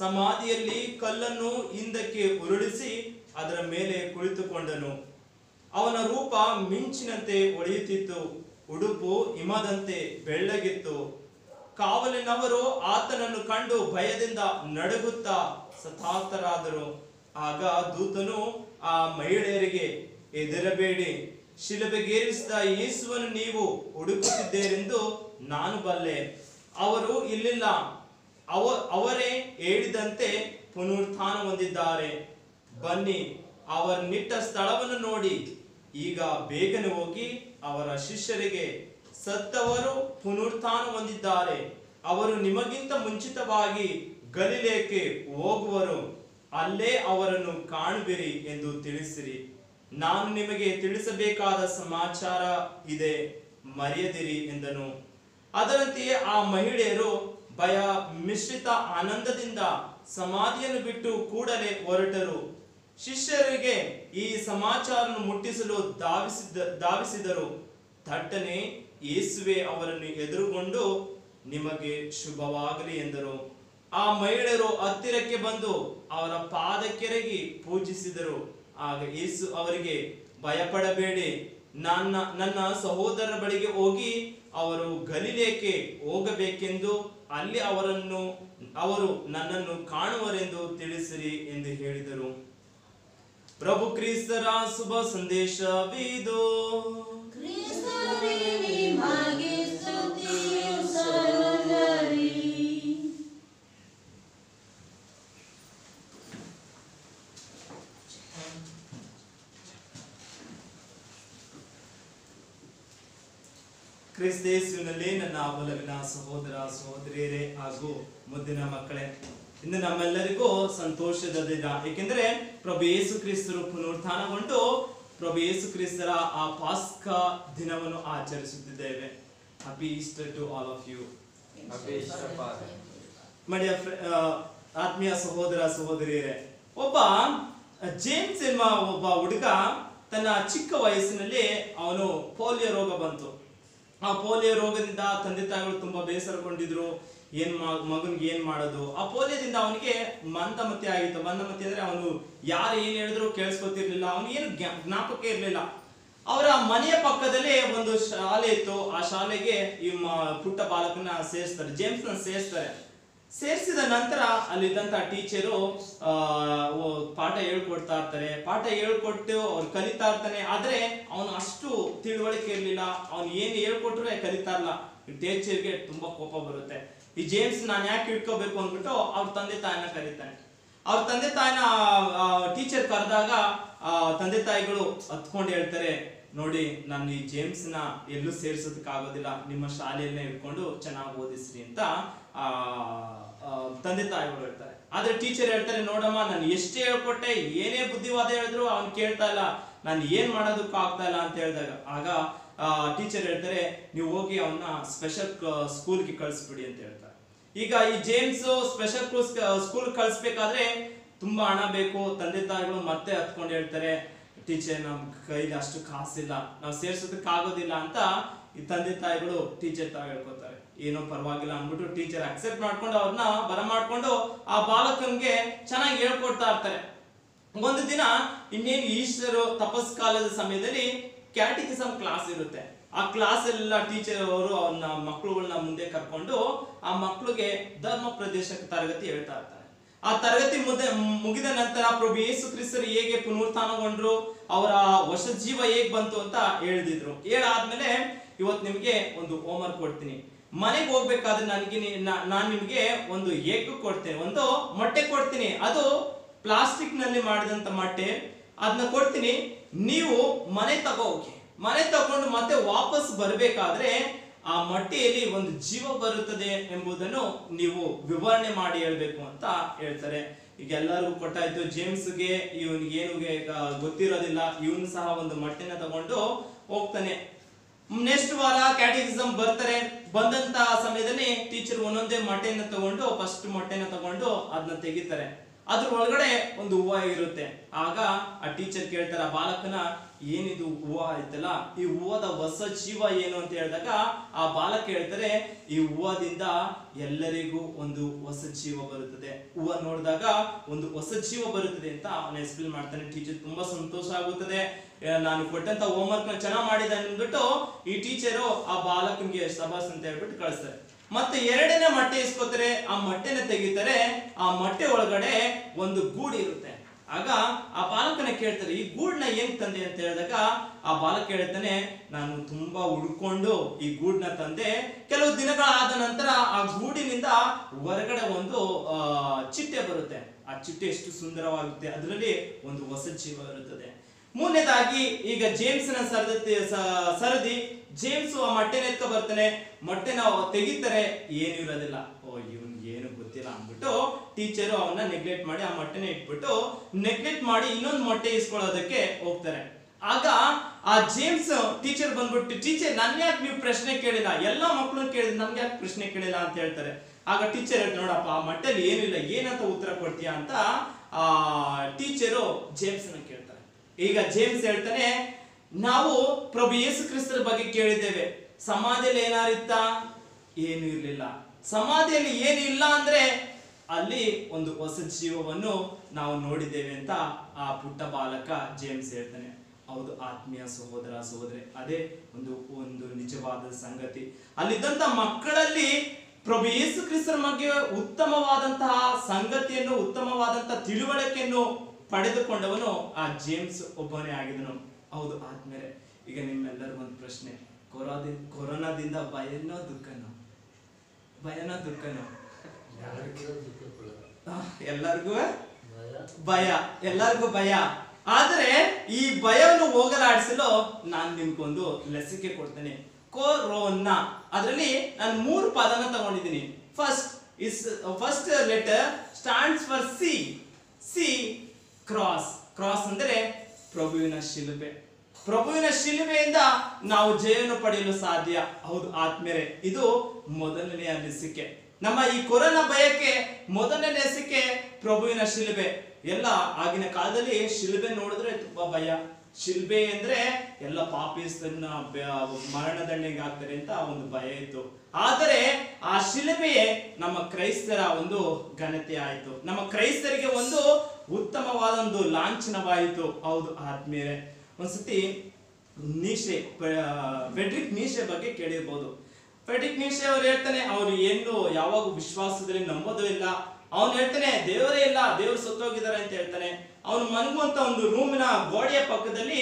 ಸಮಾಧಿಯಲ್ಲಿ ಕಲ್ಲನ್ನು ಹಿಂದಕ್ಕೆ ಉರುಳಿಸಿ ಅದರ ಮೇಲೆ ಕುಳಿತುಕೊಂಡನು ಅವನ ರೂಪ ಮಿಂಚಿನಂತೆ ಹೊಳೆಯುತ್ತಿತ್ತು ಉಡುಪು ಹಿಮದಂತೆ ಬೆಳ್ಳಗಿತ್ತು ಕಾವಲಿನವರು ಆತನನ್ನು ಕಂಡು ಭಯದಿಂದ ನಡುಗುತ್ತಾ ಸತಾತರಾದರು ಆಗ ದೂತನು ಆ ಮಹಿಳೆಯರಿಗೆ ಹೆದರಬೇಡಿ ಶಿಲುಬೆಗೇರಿಸಿದ ಯೇಸುವನ್ನು ನೀವು ಹುಡುಕುತ್ತಿದ್ದೀರೆಂದು ನಾನು ಬಲ್ಲೆ ಅವರು ಇಲ್ಲಿಲ್ಲ ಅವ ಅವರೇ ಹೇಳಿದಂತೆ ಪುನರುತ್ಥಾನ ಹೊಂದಿದ್ದಾರೆ ಬನ್ನಿ ಅವರನ್ನಿಟ್ಟ ಸ್ಥಳವನ್ನು ನೋಡಿ ಈಗ ಬೇಗನೆ ಹೋಗಿ ಅವರ ಶಿಷ್ಯರಿಗೆ ಸತ್ತವರು ಪುನರುತ್ಥಾನ ಹೊಂದಿದ್ದಾರೆ ಅವರು ನಿಮಗಿಂತ ಮುಂಚಿತವಾಗಿ ಗಲಿಲೇಕ್ಕೆ ಹೋಗುವರು ಅಲ್ಲೇ ಅವರನ್ನು ಕಾಣುವಿರಿ ಎಂದು ತಿಳಿಸಿರಿ ನಾನು ನಿಮಗೆ ತಿಳಿಸಬೇಕಾದ ಸಮಾಚಾರ ಇದೆ ಮರೆಯದಿರಿ ಎಂದನು ಅದರಂತೆಯೇ ಆ ಮಹಿಳೆಯರು ಭಯ ಮಿಶ್ರಿತ ಆನಂದದಿಂದ ಸಮಾಧಿಯನ್ನು ಬಿಟ್ಟು ಕೂಡಲೇ ಹೊರಟರು ಶಿಷ್ಯರಿಗೆ ಈ ಸಮಾಚಾರವನ್ನು ಮುಟ್ಟಿಸಲು ಧಾವಿಸಿದ ಧಾವಿಸಿದರು ಥಟ್ಟನೆ ಯೇಸುವೆ ಅವರನ್ನು ಎದುರುಗೊಂಡು ನಿಮಗೆ ಶುಭವಾಗಲಿ ಎಂದರು ಆ ಮಹಿಳೆಯರು ಹತ್ತಿರಕ್ಕೆ ಬಂದು ಅವರ ಪಾದಕ್ಕೆರಗಿ ಪೂಜಿಸಿದರು ಆಗ ಯೇಸು ಅವರಿಗೆ ಭಯಪಡಬೇಡಿ ನನ್ನ ನನ್ನ ಸಹೋದರರ ಬಳಿಗೆ ಹೋಗಿ ಅವರು ಗಲಿಲೇಕೆ ಹೋಗಬೇಕೆಂದು ಅಲ್ಲಿ ಅವರನ್ನು ಅವರು ನನ್ನನ್ನು ಕಾಣುವರೆಂದು ತಿಳಿಸಿರಿ ಎಂದು ಹೇಳಿದರು ಪ್ರಭು ಕ್ರಿಸ್ತರ ಶುಭ ಸಂದೇಶವಿದು ಕ್ರಿಸ್ತನೇ ನಿಮಗೆ ಸ್ತುತಿಯು ಸಲ್ಲಲಿ. ಕ್ರಿಸ್ತೇಸುವಿನಲ್ಲಿ ನನ್ನ ಒಲವಿನ ಸಹೋದರ ಸಹೋದರಿಯರೇ ಹಾಗೂ ಮುದ್ದಿನ ಮಕ್ಕಳೇ ಇಂದು ನಮ್ಮೆಲ್ಲರಿಗೂ ಸಂತೋಷದ ದಿನ ಏಕೆಂದರೆ ಪ್ರಭು ಯೇಸು ಕ್ರಿಸ್ತರು ಪುನರುತ್ಥಾನಗೊಂಡು ಪ್ರಭು ಯೇಸು ಕ್ರಿಸ್ತರ ಆ ಪಾಸ್ಕ ದಿನವನ್ನು ಆಚರಿಸುತ್ತಿದ್ದೇವೆ happy Easter to all of you ಮಡಿಯ ಆತ್ಮೀಯ ಸಹೋದರ ಸಹೋದರಿಯರೇ ಒಬ್ಬ ಜೇಮ್ಸ್ ಎಂಬ ಒಬ್ಬ ಹುಡುಗ ತನ್ನ ಚಿಕ್ಕ ವಯಸ್ಸಿನಲ್ಲಿ ಅವನು ಪೋಲಿಯೋ ರೋಗ ಬಂತು ಆ ಪೋಲಿಯೋ ರೋಗದಿಂದ ತಂದೆ ತಾಯಿಗಳು ತುಂಬಾ ಬೇಸರಗೊಂಡಿದ್ರು ಏನ್ ಮಗನ್ಗೆ ಏನ್ ಮಾಡೋದು ಆ ಪೋಲಿಯೋದಿಂದ ಅವನಿಗೆ ಮಂದಮತಿ ಆಗಿತ್ತು ಮಂದಮತಿ ಅಂದ್ರೆ ಅವನು ಯಾರು ಏನ್ ಹೇಳಿದ್ರು ಕೇಳಿಸ್ಕೊತಿರ್ಲಿಲ್ಲ ಅವನಿಗೆ ಏನು ಜ್ಞಾಪಕ ಇರ್ಲಿಲ್ಲ ಅವರ ಮನೆಯ ಪಕ್ಕದಲ್ಲೇ ಒಂದು ಶಾಲೆ ಇತ್ತು ಆ ಶಾಲೆಗೆ ಈ ಮ- ಪುಟ್ಟ ಬಾಲಕನ ಸೇರಿಸ್ತಾರೆ ಜೇಮ್ಸ್ ನ ಸೇರಿಸ್ತಾರೆ ಸೇರಿಸಿದ ನಂತರ ಅಲ್ಲಿದ್ದಂತ ಟೀಚರು ಆ ಓ- ಪಾಠ ಹೇಳ್ಕೊಡ್ತಾ ಇರ್ತಾರೆ ಪಾಠ ಹೇಳ್ಕೊಟ್ಟು ಅವ್ರು ಕಲಿತಾ ಇರ್ತಾನೆ ಆದ್ರೆ ಅವನು ಅಷ್ಟು ತಿಳುವಳಿಕೆ ಇರ್ಲಿಲ್ಲ ಅವ್ನು ಏನ್ ಹೇಳ್ಕೊಟ್ರೆ ಕಲಿತಾ ಇರಲ್ಲ ಟೀಚರ್ಗೆ ತುಂಬಾ ಕೋಪ ಬರುತ್ತೆ ಈ ಜೇಮ್ಸ್ ನಾನು ಯಾಕೆ ಇಟ್ಕೋಬೇಕು ಅಂದ್ಬಿಟ್ಟು ಅವ್ರ ತಂದೆ ತಾಯಿನ ಕರೀತಾನೆ ಅವ್ರ ತಂದೆ ತಾಯಿನ ಟೀಚರ್ ಕರೆದಾಗ ತಂದೆ ತಾಯಿಗಳು ಹತ್ಕೊಂಡು ಹೇಳ್ತಾರೆ ನೋಡಿ ನಾನು ಈ ಜೇಮ್ಸ್ ನ ಎಲ್ಲೂ ಸೇರ್ಸೋದಕ್ಕಾಗೋದಿಲ್ಲ ನಿಮ್ಮ ಶಾಲೆಯಲ್ಲೇ ಇಟ್ಕೊಂಡು ಚೆನ್ನಾಗಿ ಓದಿಸ್ರಿ ಅಂತ ಆ ಆ, ತಂದೆ ತಾಯಿಗಳು ಹೇಳ್ತಾರೆ ಆದ್ರೆ ಟೀಚರ್ ಹೇಳ್ತಾರೆ ನೋಡಮ್ಮ ನಾನು ಎಷ್ಟೇ ಹೇಳ್ಕೊಟ್ಟೆ ಏನೇ ಬುದ್ಧಿವಾದ ಹೇಳಿದ್ರು ಅವ್ನು ಕೇಳ್ತಾ ಇಲ್ಲ ನಾನು ಏನ್ ಮಾಡೋದಕ್ಕೂ ಆಗ್ತಾ ಇಲ್ಲ ಅಂತ ಹೇಳಿದಾಗ ಆಗ ಟೀಚರ್ ಹೇಳ್ತಾರೆ ನೀವು ಹೋಗಿ ಅವನ್ನ ಸ್ಪೆಷಲ್ ಸ್ಕೂಲ್ಗೆ ಕಳಿಸ್ಬಿಡಿ ಅಂತ ಹೇಳ್ತಾರೆ ಈಗ ಈ ಜೇಮ್ಸ್ ಸ್ಪೆಷಲ್ ಸ್ಕೂಲ್ ಕಳಿಸ್ಬೇಕಾದ್ರೆ ತುಂಬಾ ಹಣ ಬೇಕು ತಂದೆ ತಾಯಿಗಳು ಮತ್ತೆ ಹತ್ಕೊಂಡು ಹೇಳ್ತಾರೆ ಟೀಚರ್ ನಮ್ ಕೈಲಿ ಅಷ್ಟು ಕಾಸಿಲ್ಲ ನಾವು ಸೇರ್ಸೋದಕ್ಕೆ ಆಗೋದಿಲ್ಲ ಅಂತ ಈ ತಂದೆ ತಾಯಿಗಳು ಟೀಚರ್ ತಾವು ಹೇಳ್ಕೊತಾರೆ ಏನೋ ಪರವಾಗಿಲ್ಲ ಅಂದ್ಬಿಟ್ಟು ಟೀಚರ್ ಅಕ್ಸೆಪ್ಟ್ ಮಾಡ್ಕೊಂಡು ಅವ್ರನ್ನ ಬರ ಮಾಡ್ಕೊಂಡು ಆ ಬಾಲಕನ್ಗೆ ಚೆನ್ನಾಗಿ ಹೇಳ್ಕೊಡ್ತಾ ಇರ್ತಾರೆ ಒಂದು ದಿನ ಇನ್ನೇನು ಈಶ್ವರು ತಪಸ್ ಕಾಲದ ಸಮಯದಲ್ಲಿ ಕ್ಯಾಟಿಕಿಸಮ್ ಕ್ಲಾಸ್ ಇರುತ್ತೆ ಆ ಕ್ಲಾಸ್ ಎಲ್ಲ ಟೀಚರ್ ಅವರು ಅವನ್ನ ಮಕ್ಕಳುಗಳನ್ನ ಮುಂದೆ ಕರ್ಕೊಂಡು ಆ ಮಕ್ಕಳಿಗೆ ಧರ್ಮ ಪ್ರದೇಶ ತರಗತಿ ಹೇಳ್ತಾ ಇರ್ತಾರೆ ಆ ತರಗತಿ ಮುದ ಮುಗಿದ ನಂತರ ಪ್ರಭು ಯೇಸು ಕ್ರಿಸ್ತರು ಹೇಗೆ ಪುನರುತ್ಥಾನಗೊಂಡ್ರು ಅವರ ಹೊಸ ಜೀವ ಹೇಗ್ ಬಂತು ಅಂತ ಹೇಳ್ದಿದ್ರು ಹೇಳಾದ್ಮೇಲೆ ಇವತ್ತು ನಿಮ್ಗೆ ಒಂದು ಹೋಮ್ವರ್ಕ್ ಕೊಡ್ತೀನಿ ಮನೆಗೆ ಹೋಗ್ಬೇಕಾದ್ರೆ ನನಗೆ ನೀ- ನಾ- ನಾನ್ ನಿಮ್ಗೆ ಒಂದು ಎಗ್ ಕೊಡ್ತೇನೆ ಒಂದು ಮೊಟ್ಟೆ ಕೊಡ್ತೀನಿ ಅದು ಪ್ಲಾಸ್ಟಿಕ್ ನಲ್ಲಿ ಮಾಡಿದಂತ ಮೊಟ್ಟೆ ಅದನ್ನ ಕೊಡ್ತೀನಿ ನೀವು ಮನೆ ತಗೋ ಹೋಗಿ ಮನೆ ತಗೊಂಡು ಮತ್ತೆ ವಾಪಸ್ ಬರ್ಬೇಕಾದ್ರೆ ಆ ಮೊಟ್ಟೆಯಲ್ಲಿ ಒಂದು ಜೀವ ಬರುತ್ತದೆ ಎಂಬುದನ್ನು ನೀವು ವಿವರಣೆ ಮಾಡಿ ಹೇಳ್ಬೇಕು ಅಂತ ಹೇಳ್ತಾರೆ ಈಗ ಎಲ್ಲರಿಗೂ ಕೊಟ್ಟಾಯ್ತು ಜೇಮ್ಸ್ಗೆ ಇವನಿಗೆ ಏನು ಗೊತ್ತಿರೋದಿಲ್ಲ ಇವನು ಸಹ ಒಂದು ಮೊಟ್ಟೆನ ತಗೊಂಡು ಹೋಗ್ತಾನೆ ನೆಕ್ಸ್ಟ್ ವಾರ ಕ್ಯಾಟಿಸಿಸಮ್ ಬರ್ತಾರೆ ಬಂದಂತ ಸಮಯದಲ್ಲಿ ಟೀಚರ್ ಒಂದೊಂದೇ ಮೊಟ್ಟೆನ ತಗೊಂಡು ಫಸ್ಟ್ ಮೊಟ್ಟೆನ ತಗೊಂಡು ಅದನ್ನ ತೆಗಿತಾರೆ ಅದ್ರ ಒಳಗಡೆ ಒಂದು ಹೂವ ಇರುತ್ತೆ ಆಗ ಆ ಟೀಚರ್ ಕೇಳ್ತಾರೆ ಆ ಬಾಲಕನ ಏನಿದು ಹೂವ ಐತಲ್ಲ ಈ ಹೂವದ ಹೊಸ ಜೀವ ಏನು ಅಂತ ಹೇಳಿದಾಗ ಆ ಬಾಲಕ ಹೇಳ್ತಾರೆ ಈ ಹೂವದಿಂದ ಎಲ್ಲರಿಗೂ ಒಂದು ಹೊಸ ಜೀವ ಬರುತ್ತದೆ ಹೂವ ನೋಡಿದಾಗ ಒಂದು ಹೊಸ ಜೀವ ಬರುತ್ತದೆ ಅಂತ ಅವನು ಎಕ್ಸ್ಪ್ಲೇನ್ ಮಾಡ್ತಾನೆ ಟೀಚರ್ ತುಂಬಾ ಸಂತೋಷ ಆಗುತ್ತದೆ ಆ, ನಾನು ಕೊಟ್ಟಂತ ಹೋಮ್ವರ್ಕ್ ನ ಚೆನ್ನಾಗಿ ಮಾಡಿದ ಅಂದ್ಬಿಟ್ಟು ಈ ಟೀಚರು ಆ ಬಾಲಕನಿಗೆ ಸಭಾಸ್ ಅಂತ ಹೇಳ್ಬಿಟ್ಟು ಕಳಿಸ್ತಾರೆ ಮತ್ತೆ ಎರಡನೇ ಮೊಟ್ಟೆ ಇಸ್ಕೋತಾರೆ ಆ ಮೊಟ್ಟೆನ ತೆಗಿತಾರೆ ಆ ಮೊಟ್ಟೆ ಒಳಗಡೆ ಒಂದು ಗೂಡು ಇರುತ್ತೆ ಆಗ ಆ ಬಾಲಕನ ಕೇಳ್ತಾರೆ ಈ ಗೂಡ್ನ ಏನ್ ತಂದೆ ಅಂತ ಹೇಳಿದಾಗ ಆ ಬಾಲಕ ಹೇಳ್ತಾನೆ ನಾನು ತುಂಬಾ ಹುಡ್ಕೊಂಡು ಈ ಗೂಡ್ನ ತಂದೆ ಕೆಲವು ದಿನಗಳಾದ ನಂತರ ಆ ಗೂಡಿನಿಂದ ಹೊರಗಡೆ ಒಂದು ಆ, ಚಿಟ್ಟೆ ಬರುತ್ತೆ ಆ ಚಿಟ್ಟೆ ಎಷ್ಟು ಸುಂದರವಾಗುತ್ತೆ ಅದರಲ್ಲಿ ಒಂದು ಹೊಸ ಜೀವ ಇರುತ್ತದೆ ಮೂರನೇದಾಗಿ ಈಗ ಜೇಮ್ಸ್ನ ಸರದಿ ಸ- ಸರದಿ ಜೇಮ್ಸ್ ಆ ಮೊಟ್ಟೆನ ಎತ್ಕೊ ಬರ್ತಾನೆ ಮೊಟ್ಟೆನ ತೆಗಿತಾರೆ ಏನು ಇರೋದಿಲ್ಲ ಓ ಇವನ್ಗೆ ಏನು ಗೊತ್ತಿಲ್ಲ ಅಂದ್ಬಿಟ್ಟು ಟೀಚರು ಅವನ್ನ ನೆಗ್ಲೆಕ್ಟ್ ಮಾಡಿ ಆ ಮೊಟ್ಟೆನ ಇಟ್ಬಿಟ್ಟು ನೆಗ್ಲೆಕ್ಟ್ ಮಾಡಿ ಇನ್ನೊಂದು ಮೊಟ್ಟೆ ಇಸ್ಕೊಳ್ಳೋದಕ್ಕೆ ಹೋಗ್ತಾರೆ ಆಗ ಆ ಜೇಮ್ಸ್ ಟೀಚರ್ ಬಂದ್ಬಿಟ್ಟು ಟೀಚರ್ ನನ್ ಯಾಕೆ ನೀವು ಪ್ರಶ್ನೆ ಕೇಳಿಲ್ಲ ಎಲ್ಲಾ ಮಕ್ಕಳು ಕೇಳಿದ್ ನನ್ಗೆ ಯಾಕೆ ಪ್ರಶ್ನೆ ಕೇಳಿಲ್ಲ ಅಂತ ಹೇಳ್ತಾರೆ ಆಗ ಟೀಚರ್ ಹೇಳ್ತಾರೆ ನೋಡಪ್ಪ ಆ ಮಟ್ಟಲ್ಲಿ ಏನಿಲ್ಲ ಏನಂತ ಉತ್ತರ ಕೊಡ್ತೀಯಾ ಅಂತ ಆ ಟೀಚರು ಜೇಮ್ಸ್ ನ ಕೇಳ್ತಾರೆ ಈಗ ಜೇಮ್ಸ್ ಹೇಳ್ತಾನೆ ನಾವು ಪ್ರಭು ಯೇಸು ಕ್ರಿಸ್ತರ ಬಗ್ಗೆ ಕೇಳಿದ್ದೇವೆ ಸಮಾಧಿಯಲ್ಲಿ ಏನಾರಿತ್ತ ಏನು ಇರಲಿಲ್ಲ ಸಮಾಧಿಯಲ್ಲಿ ಏನು ಇಲ್ಲ ಅಂದ್ರೆ ಅಲ್ಲಿ ಒಂದು ಹೊಸ ಜೀವವನ್ನು ನಾವು ನೋಡಿದ್ದೇವೆ ಅಂತ ಆ ಪುಟ್ಟ ಬಾಲಕ ಜೇಮ್ಸ್ ಹೇಳ್ತಾನೆ ಹೌದು ಆತ್ಮೀಯ ಸಹೋದರ ಸಹೋದರಿ ಅದೇ ಒಂದು ಒಂದು ನಿಜವಾದ ಸಂಗತಿ ಅಲ್ಲಿದ್ದಂತ ಮಕ್ಕಳಲ್ಲಿ ಪ್ರಭು ಯೇಸು ಕ್ರಿಸ್ತರ ಬಗ್ಗೆ ಉತ್ತಮವಾದಂತಹ ಸಂಗತಿಯನ್ನು ಉತ್ತಮವಾದಂತಹ ತಿಳುವಳಿಕೆಯನ್ನು ಪಡೆದುಕೊಂಡವನು ಆ ಜೇಮ್ಸ್ ಒಬ್ಬನೇ ಆಗಿದನು ಹೌದು ಆದ್ಮೇಲೆ ಈಗ ನಿಮ್ಮೆಲ್ಲರಿಗೂ ಒಂದು ಪ್ರಶ್ನೆ ಕೊರೋದಿ ಕೊರೋನಾದಿಂದ ಭಯನೋ ದುಃಖನೋ ಭಯನೋ ದುಃಖನೋ ಎಲ್ಲರಿಗೂ ಭಯ ಎಲ್ಲರಿಗೂ ಭಯ ಆದ್ರೆ ಈ ಭಯವನ್ನು ಹೋಗಲಾಡಿಸಲು ನಾನು ನಿಮ್ಗೊಂದು ಲಸಿಕೆ ಕೊಡ್ತೇನೆ ಕೊರೋನಾ ಅದರಲ್ಲಿ ನಾನು ಮೂರು ಪದನ ತಗೊಂಡಿದ್ದೀನಿ first is first letter stands for C C cross cross ಅಂದ್ರೆ ಪ್ರಭುವಿನ ಶಿಲುಬೆ ಪ್ರಭುವಿನ ಶಿಲುಬೆಯಿಂದ ನಾವು ಜಯವನ್ನು ಪಡೆಯಲು ಸಾಧ್ಯ ಹೌದು ಆತ್ಮೇಲೆ ಇದು ಮೊದಲನೆಯ ಲಸಿಕೆ ನಮ್ಮ ಈ ಕೊರೋನಾ ಭಯಕ್ಕೆ ಮೊದಲನೇ ಲಸಿಕೆ ಪ್ರಭುವಿನ ಶಿಲುಬೆ ಎಲ್ಲ ಆಗಿನ ಕಾಲದಲ್ಲಿ ಶಿಲುಬೆ ನೋಡಿದ್ರೆ ತುಂಬಾ ಭಯ ಶಿಲ್ಬೆ ಅಂದ್ರೆ ಎಲ್ಲ ಪಾಪಿಸ್ತನ್ನ ಮರಣದಂಡೆಗೆ ಹಾಕ್ತಾರೆ ಅಂತ ಒಂದು ಭಯ ಇತ್ತು ಆದರೆ ಆ ಶಿಲುಬೆಯೇ ನಮ್ಮ ಕ್ರೈಸ್ತರ ಒಂದು ಘನತೆ ಆಯಿತು ನಮ್ಮ ಕ್ರೈಸ್ತರಿಗೆ ಒಂದು ಉತ್ತಮವಾದ ಒಂದು ಲಾಂಛನವಾಯಿತು ಹೌದು ಆದ್ಮೇಲೆ ಒಂದ್ಸತಿ ನೀಶೆ ಫೆಡ್ರಿಕ್ ನೀಶೆ ಬಗ್ಗೆ ಕೇಳಿರ್ಬೋದು ಫೆಡ್ರಿಕ್ ನೀಶೆ ಅವ್ರು ಹೇಳ್ತಾನೆ ಅವ್ರು ಏನು ಯಾವಾಗ ವಿಶ್ವಾಸದಲ್ಲಿ ನಂಬೋದು ಇಲ್ಲ ಅವನು ಹೇಳ್ತಾನೆ ದೇವರೇ ಇಲ್ಲ ದೇವರು ಸತ್ತೋಗಿದ್ದಾರೆ ಅಂತ ಹೇಳ್ತಾನೆ ಅವನು ಮನಗುವಂತ ಒಂದು ರೂಮಿನ ಗೋಡೆಯ ಪಕ್ಕದಲ್ಲಿ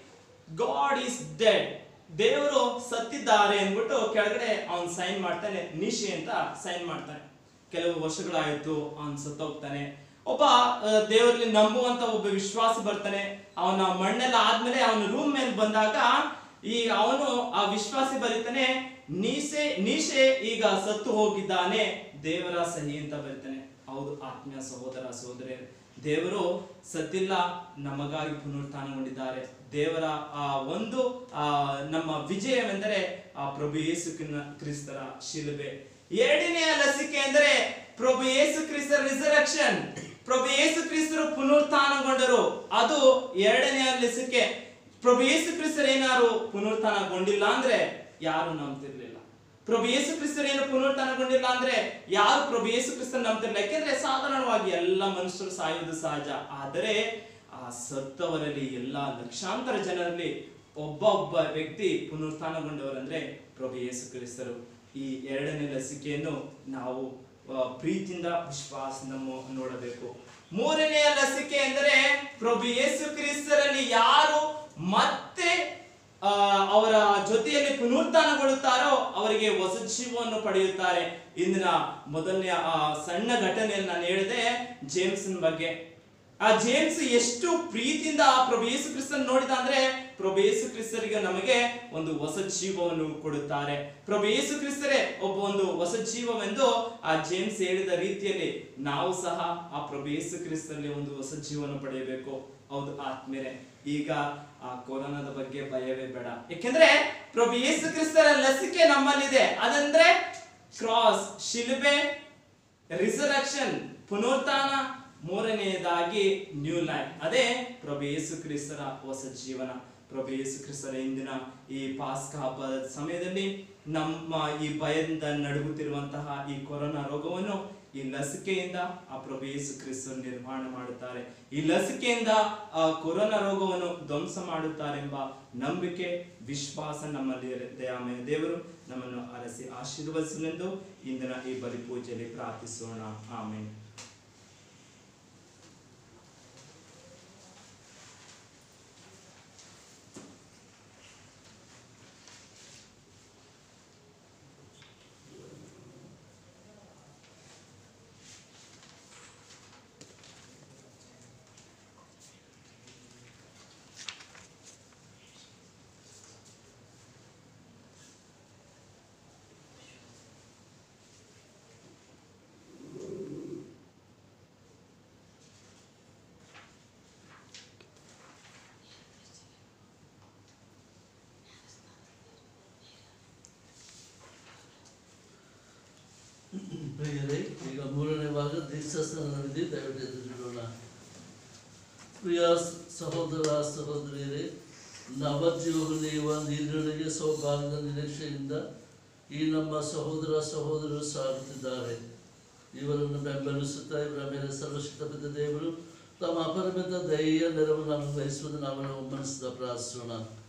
ಗಾಡ್ ಈಸ್ ಡೆಡ್ ದೇವರು ಸತ್ತಿದ್ದಾರೆ ಅಂದ್ಬಿಟ್ಟು ಕೆಳಗಡೆ ಅವನ್ ಸೈನ್ ಮಾಡ್ತಾನೆ ನಿಶಿ ಅಂತ ಸೈನ್ ಮಾಡ್ತಾನೆ ಕೆಲವು ವರ್ಷಗಳಾಯ್ತು ಅವನ್ ಸತ್ತೋಗ್ತಾನೆ ಒಬ್ಬ ಆ, ದೇವರಲ್ಲಿ ನಂಬುವಂತ ಒಬ್ಬ ವಿಶ್ವಾಸ ಬರ್ತಾನೆ ಅವನ ಮಣ್ಣೆಲ್ಲ ಆದ್ಮೇಲೆ ಅವನ ರೂಮ್ ಮೇಲೆ ಬಂದಾಗ ಈ ಅವನು ಆ ವಿಶ್ವಾಸಿ ಬರೀತಾನೆ ನೀಸೆ ನೀಶೆ ಈಗ ಸತ್ತು ಹೋಗಿದ್ದಾನೆ ದೇವರ ಸಹಿ ಅಂತ ಬರೀತಾನೆ ಹೌದು ಆತ್ಮೀಯ ಸಹೋದರ ಸಹೋದರಿ ದೇವರು ಸತ್ತಿಲ್ಲ ನಮಗಾಗಿ ಪುನರುತ್ಥಾನಗೊಂಡಿದ್ದಾರೆ ದೇವರ ಆ ಒಂದು ಆ ನಮ್ಮ ವಿಜಯವೆಂದರೆ ಆ ಪ್ರಭು ಯೇಸು ಕ್ರಿನ- ಕ್ರಿಸ್ತರ ಶಿಲುಬೆ ಎರಡನೆಯ ಲಸಿಕೆ ಎಂದರೆ ಪ್ರಭು ಯೇಸು ಕ್ರಿಸ್ತರ ರಿಸರಕ್ಷನ್ ಪ್ರಭು ಯೇಸು ಕ್ರಿಸ್ತರು ಪುನರುತ್ಥಾನಗೊಂಡರು ಅದು ಎರಡನೆಯ ಲಸಿಕೆ ಪ್ರಭು ಯೇಸು ಕ್ರಿಸ್ತರು ಏನಾರು ಪುನರುತ್ಥಾನಗೊಂಡಿಲ್ಲ ಅಂದ್ರೆ ಯಾರು ನಂಬ್ತಿರ್ಲಿಲ್ಲ ಪ್ರಭು ಯೇಸು ಕ್ರಿಸ್ತರು ಏನು ಪುನರುತ್ಥಾನಗೊಂಡಿಲ್ಲ ಅಂದ್ರೆ ಯಾರು ಪ್ರಭು ಯೇಸು ಕ್ರಿಸ್ತನ ನಂಬ್ತಿರ್ಲಿಲ್ಲ ಯಾಕೆಂದ್ರೆ ಸಾಧಾರಣವಾಗಿ ಎಲ್ಲ ಮನುಷ್ಯರು ಸಾಯುವುದು ಸಹಜ ಆದರೆ ಆ ಸತ್ತವರಲ್ಲಿ ಎಲ್ಲ ಲಕ್ಷಾಂತರ ಜನರಲ್ಲಿ ಒಬ್ಬ ಒಬ್ಬ ವ್ಯಕ್ತಿ ಪುನರುತ್ಥಾನಗೊಂಡವರಂದ್ರೆ ಪ್ರಭು ಯೇಸು ಕ್ರಿಸ್ತರು ಈ ಎರಡನೇ ಲಸಿಕೆಯನ್ನು ನಾವು ಆ, ಪ್ರೀತಿಯಿಂದ ವಿಶ್ವಾಸದಿಂದ ಮೋ- ನೋಡಬೇಕು ಮೂರನೆಯ ಲಸಿಕೆ ಎಂದರೆ ಪ್ರಭು ಯೇಸು ಕ್ರಿಸ್ತರಲ್ಲಿ ಯಾರು ಮತ್ತೆ ಆ, ಅವರ ಜೊತೆಯಲ್ಲಿ ಪುನರುತ್ಥಾನಗೊಳ್ಳುತ್ತಾರೋ ಅವರಿಗೆ ಹೊಸ ಜೀವವನ್ನು ಪಡೆಯುತ್ತಾರೆ ಇಂದಿನ ಮೊದಲನೆಯ ಆ ಸಣ್ಣ ಘಟನೆಯಲ್ಲಿ ನಾನು ಹೇಳಿದೆ ಜೇಮ್ಸನ್ ಬಗ್ಗೆ ಆ ಜೇಮ್ಸ್ ಎಷ್ಟು ಪ್ರೀತಿಯಿಂದ ಆ ಪ್ರಭು ಯೇಸು ಕ್ರಿಸ್ತನ್ ನೋಡಿದ ಅಂದ್ರೆ ಪ್ರಭು ಯೇಸು ಕ್ರಿಸ್ತರಿಗೆ ನಮಗೆ ಒಂದು ಹೊಸ ಜೀವವನ್ನು ಕೊಡುತ್ತಾರೆ ಪ್ರಭು ಯೇಸು ಕ್ರಿಸ್ತರೇ ಒಬ್ಬ ಒಂದು ಹೊಸ ಜೀವವೆಂದು ಆ ಜೇಮ್ಸ್ ಹೇಳಿದ ರೀತಿಯಲ್ಲಿ ನಾವು ಸಹ ಆ ಪ್ರಭು ಯೇಸು ಕ್ರಿಸ್ತರಲ್ಲಿ ಒಂದು ಹೊಸ ಜೀವನ ಪಡೆಯಬೇಕು ಹೌದು ಆದ್ಮೇಲೆ ಈಗ ಆ ಕೊರೋನಾದ ಬಗ್ಗೆ ಭಯವೇ ಬೇಡ ಯಾಕೆಂದ್ರೆ ಪ್ರಭು ಯೇಸು ಕ್ರಿಸ್ತರ ಲಸಿಕೆ ನಮ್ಮಲ್ಲಿದೆ ಅದಂದ್ರೆ ಕ್ರಾಸ್ ಶಿಲುಬೆ ರಿಸರಕ್ಷನ್ ಪುನರುತ್ಥಾನ ಮೂರನೆಯದಾಗಿ ನ್ಯೂ ಲೈಫ್ ಅದೇ ಪ್ರಭು ಯೇಸು ಕ್ರಿಸ್ತರ ಹೊಸ ಜೀವನ ಪ್ರಭು ಯೇಸು ಕ್ರಿಸ್ತರ ಇಂದಿನ ಈ ಪಾಸ್ಕ ಹಬ್ಬದ ಸಮಯದಲ್ಲಿ ನಮ್ಮ ಈ ಭಯದಿಂದ ನಡುಗುತ್ತಿರುವಂತಹ ಈ ಕೊರೋನಾ ರೋಗವನ್ನು ಈ ಲಸಿಕೆಯಿಂದ ಆ ಪ್ರಭು ಯೇಸು ಕ್ರಿಸ್ತ ನಿರ್ಮಾಣ ಮಾಡುತ್ತಾರೆ ಈ ಲಸಿಕೆಯಿಂದ ಆ ಕೊರೋನಾ ರೋಗವನ್ನು ಧ್ವಂಸ ಮಾಡುತ್ತಾರೆಂಬ ನಂಬಿಕೆ ವಿಶ್ವಾಸ ನಮ್ಮಲ್ಲಿ ಇರುತ್ತೆ. ದಯಾಮಯ ದೇವರು ನಮ್ಮನ್ನು ಅರಸಿ ಆಶೀರ್ವದಿಸಲೆಂದು ಇಂದಿನ ಈ ಬಲಿ ಪೂಜೆಯಲ್ಲಿ ಪ್ರಾರ್ಥಿಸೋಣ ಆಮೇಲೆ ಪ್ರಿಯರೇ ಈಗ ಮೂರನೇ ಭಾಗ ದೀಕ್ಷಾಸ್ನಾನವಿದೆ ದಯವಿಟ್ಟು ಎದುರಿಡೋಣ ಪ್ರಿಯ ಸಹೋದರ ಸಹೋದರಿಯರೇ ನವಜೀವನೆಯುವ ನೀರಿನೊಳಗೆ ಸೌಭಾಗ್ಯದ ನಿರೀಕ್ಷೆಯಿಂದ ಈ ನಮ್ಮ ಸಹೋದರ ಸಹೋದರರು ಸಾಗುತ್ತಿದ್ದಾರೆ ಇವರನ್ನು ಬೆಂಬಲಿಸುತ್ತಾ ಇವರ ಮೇಲೆ ಸರ್ವಶಕ್ತಪಿತ ದೇವರು ತಮ್ಮ ಅಪರಿಮಿತ ದಯೆಯ ನೆರವು ನಮಗೆ ವಹಿಸುವುದು ನಾವೆಲ್ಲ ಒಮ್ಮನಿಸಿದ ಪ್ರಾರ್ಥಿಸೋಣ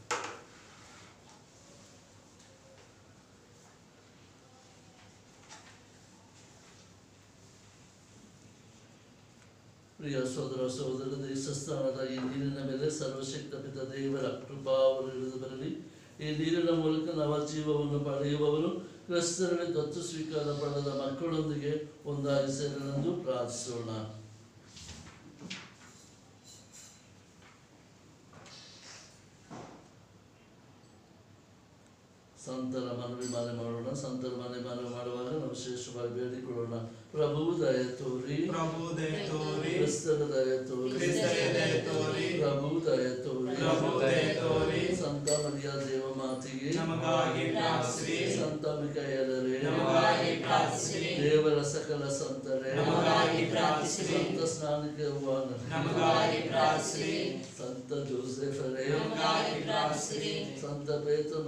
ಪ್ರಿಯ ಸೋದರ ಸಹೋದರ ದೇಶಸ್ಥಾನದ ಈ ನೀರಿನ ಮೇಲೆ ಸರ್ವಶಕ್ತ ಪಿತ ದೇವರ ಕೃಪಾವರು ಇಳಿದು ಬರಲಿ ಈ ನೀರಿನ ಮೂಲಕ ನವ ಜೀವವನ್ನು ಪಡೆಯುವವರು ಕ್ರಿಸ್ತರಲ್ಲಿ ದತ್ತು ಸ್ವೀಕಾರ ಪಡೆದ ಮಕ್ಕಳೊಂದಿಗೆ ಒಂದಾಗಿ ಸೇರಲೆಂದು ಪ್ರಾರ್ಥಿಸೋಣ ಸಂತರ ಮನವಿ ಮಾಲೆ ಮಾಡೋಣ ಸಂತರ ಮನೆ ಮನವಿ ಮಾಡುವಾಗ ನಾವು ವಿಶೇಷವಾಗಿ ಬೇಡಿಕೊಳ್ಳೋಣ ಪ್ರಭು ದಯ ತೋರಿ ಪ್ರಭು ದಯ ತೋರಿ ಕ್ರಿಸ್ತರ ದಯ ತೋರಿ ಕ್ರಿಸ್ತನ ದಯ ತೋರಿ ಪ್ರಭು ದಯ ತೋರಿ ಪ್ರಭು ದಯ ತೋರಿ ಸಂತ ಮರಿಯ ದೇವ ಮಾತಿಗೆ ನಮಗಾಗಿ ಪ್ರಾರ್ಥಿಸಿರಿ ಸಂತ ಮಿಕಾಯಲರೇ ನಮಗಾಗಿ ಪ್ರಾರ್ಥಿಸಿರಿ ದೇವರ ಸಕಲ ಸಂತರೇ ನಮಗಾಗಿ ಪ್ರಾರ್ಥಿಸಿರಿ ಸಂತ ಸ್ನಾನಿಕ ನಮಗಾಗಿ ಪ್ರಾರ್ಥಿಸಿರಿ ಸಂತ ಜೋಸೆಫರೇ ನಮಗಾಗಿ ಪ್ರಾರ್ಥಿಸಿರಿ ಸಂತ ಪೇತನ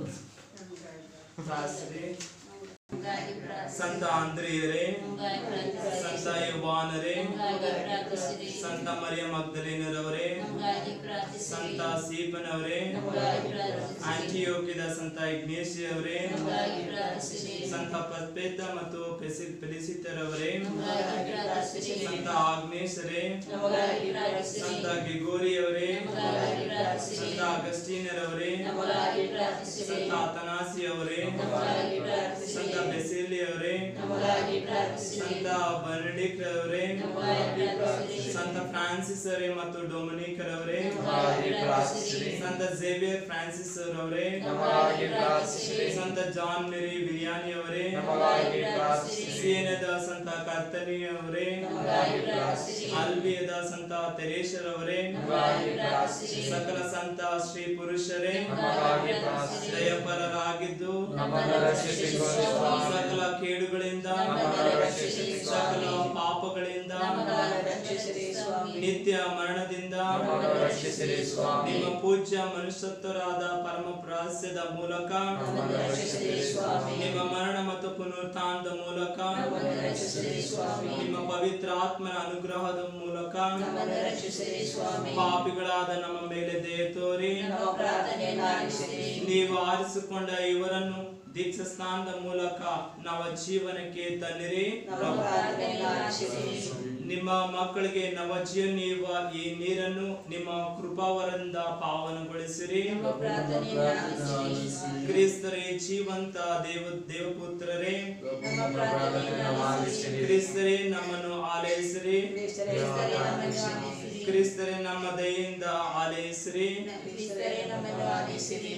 ಪ್ರಾರ್ಥಿಸಿರಿ ನಮಗಾಗಿ ಪ್ರಾರ್ಥಿಸಿರಿ. ಸಂತ ಆಂದ್ರಿಯರೇ ನಮಗಾಗಿ ಪ್ರಾರ್ಥಿಸಿರಿ. ಸಂತ ಯುವಾನರೇ ನಮಗಾಗಿ ಪ್ರಾರ್ಥಿಸಿರಿ. ಸಂತ ಮರಿಯ ಮಗ್ದಲೇನರವರೇ ನಮಗಾಗಿ ಪ್ರಾರ್ಥಿಸಿರಿ. ಸಂತ ಸೀಪನವರೇ ನಮಗಾಗಿ ಪ್ರಾರ್ಥಿಸಿರಿ. ಆಂಟಿಯೋಕ್ಯದ ಸಂತ ಇಗ್ನೇಶಿ ಅವರೇ ನಮಗಾಗಿ ಪ್ರಾರ್ಥಿಸಿರಿ. ಸಂತ ಪಸ್ಪೇತ ಮತ್ತು ಪೆಸಿ- ಫೆಲಿಸಿತರವರೇ ನಮಗಾಗಿ ಪ್ರಾರ್ಥಿಸಿರಿ. ಸಂತ ಆಗ್ನೇಶರೇ ನಮಗಾಗಿ ಪ್ರಾರ್ಥಿಸಿರಿ. ಸಂತ ಗ್ರಿಗೋರಿ ಅವರೇ ನಮಗಾಗಿ ಪ್ರಾರ್ಥಿಸಿರಿ. ಸಂತ ಅಗಸ್ಟೀನರವರೇ ನಮಗಾಗಿ ಪ್ರಾರ್ಥಿಸಿರಿ. ಸಂತ ಅತನಾಸಿ ಅವರೇ ನಮಗಾಗಿ ಪ್ರಾರ್ಥಿಸಿರಿ. ಸಂತ ಬೆಸಿಲಿ ಅವರೇ ನಮಗಾಗಿ ಪ್ರಾರ್ಥಿಸಿರಿ. ಸಂತ ಬರ್ಡಿಕ್ ಅವರೇ ನಮಗಾಗಿ ಪ್ರಾರ್ಥಿಸಿರಿ. ಸಂತ ಫ್ರಾನ್ಸಿಸ್ ಅವರೇ ಮತ್ತು ಡೊಮಿನಿಕ್ ಅವರೇ ನಮಗಾಗಿ ಪ್ರಾರ್ಥಿಸಿರಿ. ಸಂತ ಝೇವಿಯರ್ ಫ್ರಾನ್ಸಿಸ್ ಅವರೇ ನಮಗಾಗಿ ಪ್ರಾರ್ಥಿಸಿರಿ. ಸಂತ ಜಾನ್ ಮೇರಿ ಬಿರಿಯಾನಿ ಅವರೇ ನಮಗಾಗಿ ಪ್ರಾರ್ಥಿಸಿರಿ. ಸಿಯನದ ಸಂತ ಕರ್ತನಿ ಅವರೇ ನಮಗಾಗಿ ಪ್ರಾರ್ಥಿಸಿರಿ. ಅಲ್ಬಿಯದ ಸಂತ ತೆರೇಶರ್ ಅವರೇ ನಮಗಾಗಿ ಪ್ರಾರ್ಥಿಸಿರಿ. ಸಕಲ ಸಂತ ಶ್ರೀ ಪುರುಷರೇ ನಮಗಾಗಿ ಪ್ರಾರ್ಥಿಸಿರಿ. ದಯಪರರಾಗಿದ್ದು ನಮ್ಮನ್ನು ರಕ್ಷಿಸಿ ಸ್ವಾಮಿ. ಸಕಲ ಕೇಡುಗಳಿಂದ ನಮ್ಮನ್ನು ರಕ್ಷಿಸಿ ಸಕಲ ಸ್ವಾಮಿ. ಪಾಪಗಳಿಂದ ನಮ್ಮನ್ನು ರಕ್ಷಿಸಿರಿ ಸ್ವಾಮಿ. ನಿತ್ಯ ಮರಣದಿಂದ ನಮ್ಮನ್ನು ರಕ್ಷಿಸಿರಿ ಸ್ವಾಮಿ. ನಿಮ್ಮ ಪೂಜ್ಯ ಮನುಷ್ಯತ್ವರಾದ ಪರಮ ಪ್ರಾಸ್ಯದ ಮೂಲಕ ನಮ್ಮನ್ನು ರಕ್ಷಿಸಿರಿ ಸ್ವಾಮಿ. ನಿಮ್ಮ ಮರಣ ಮತ್ತು ಪುನರುತ್ಥಾನದ ಮೂಲಕ ನಮ್ಮನ್ನು ರಕ್ಷಿಸಿರಿ ಸ್ವಾಮಿ. ನಿಮ್ಮ ಪವಿತ್ರ ಆತ್ಮನ ಅನುಗ್ರಹದ ಮೂಲಕ ನಮ್ಮನ್ನು ರಕ್ಷಿಸಿರಿ ಸ್ವಾಮಿ. ಪಾಪಿಗಳಾದ ನಮ್ಮ ಮೇಲೆ ದಯ ತೋರಿ ನಮ್ಮ ಪ್ರಾರ್ಥನೆಯನ್ನು ಆಲಿಸಿರಿ. ನೀವು ಆರಿಸಿಕೊಂಡ ಇವರನ್ನು ದೀಕ್ಷಾ ಸ್ನಾನದ ಮೂಲಕ ನವ ಜೀವನಕ್ಕೆ ತನ್ನಿರಿ ನಮ್ಮ ಪ್ರಾರ್ಥನೆಯನ್ನು ಆಲಿಸಿರಿ. ನಿಮ್ಮ ಮಕ್ಕಳಿಗೆ ನವ ಜೀವನ ನೀಡುವ ಈ ನೀರನ್ನು ನಿಮ್ಮ ಕೃಪಾವರದಿಂದ ಪಾವನಗೊಳಿಸಿರಿ ನಮ್ಮ ಪ್ರಾರ್ಥನೆಯನ್ನು ಆಲಿಸಿರಿ. ಕ್ರಿಸ್ತರೇ ಜೀವಂತ ದೇವ ದೇವಪುತ್ರರೇ ನಮ್ಮ ಪ್ರಾರ್ಥನೆಯನ್ನು ಆಲಿಸಿರಿ. ಕ್ರಿಸ್ತರೇ ನಮ್ಮನ್ನು ಆಲೈಸಿರಿ ಕ್ರಿಸ್ತರೇ ನಮ್ಮನ್ನು ಆಲಿಸಿರಿ. ಕ್ರಿಸ್ತರೇ ನಮ್ಮ ದಯೆಯಿಂದ ಆಲೈಸಿರಿ ಕ್ರಿಸ್ತರೇ ನಮ್ಮನ್ನು ಆಲಿಸಿರಿ.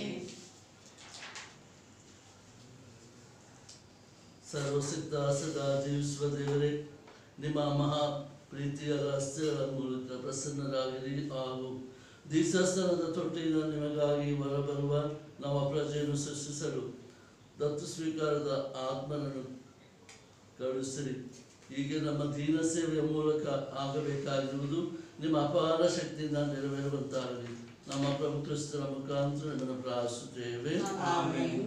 ಸರ್ವಸಿದ್ಧ ಸದಾ ಜೀವಿಸುವ ದೇವರೇ ನಿಮ್ಮ ಮಹಾ ಪ್ರೀತಿಯ ರಹಸ್ಯಗಳ ಮೂಲಕ ಪ್ರಸನ್ನರಾಗಿರಿ ಹಾಗೂ ದೀಕ್ಷಾಸ್ಥಾನದ ತೊಟ್ಟಿನ ನಿಮಗಾಗಿ ಹೊರಬರುವ ನವ ಪ್ರಜೆಯನ್ನು ಸೃಷ್ಟಿಸಲು ದತ್ತು ಸ್ವೀಕಾರದ ಆತ್ಮನನ್ನು ಕಳುಹಿಸಿರಿ ಹೀಗೆ ನಮ್ಮ ದೀನ ಸೇವೆಯ ಮೂಲಕ ಆಗಬೇಕಾಗಿರುವುದು ನಿಮ್ಮ ಅಪಾರ ಶಕ್ತಿಯಿಂದ ನೆರವೇರುವಂತಾಗಲಿ ನಮ್ಮ ಪ್ರಭು ಕ್ರಿಸ್ತರ ಮುಖಾಂತರ ನಿಮ್ಮನ್ನು ಪ್ರಾರ್ಥಿಸುತ್ತೇವೆ ಆಮೆನ್.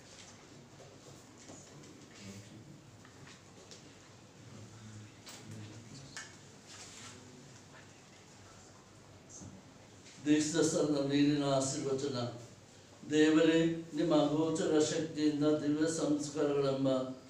ದೇಶದ ಸಣ್ಣ ನೀರಿನ ಆಶೀರ್ವಚನ ದೇವರೇ ನಿಮ್ಮ ಗೋಚರ ಶಕ್ತಿಯಿಂದ ದಿವ್ಯ ಸಂಸ್ಕಾರಗಳೆಂಬ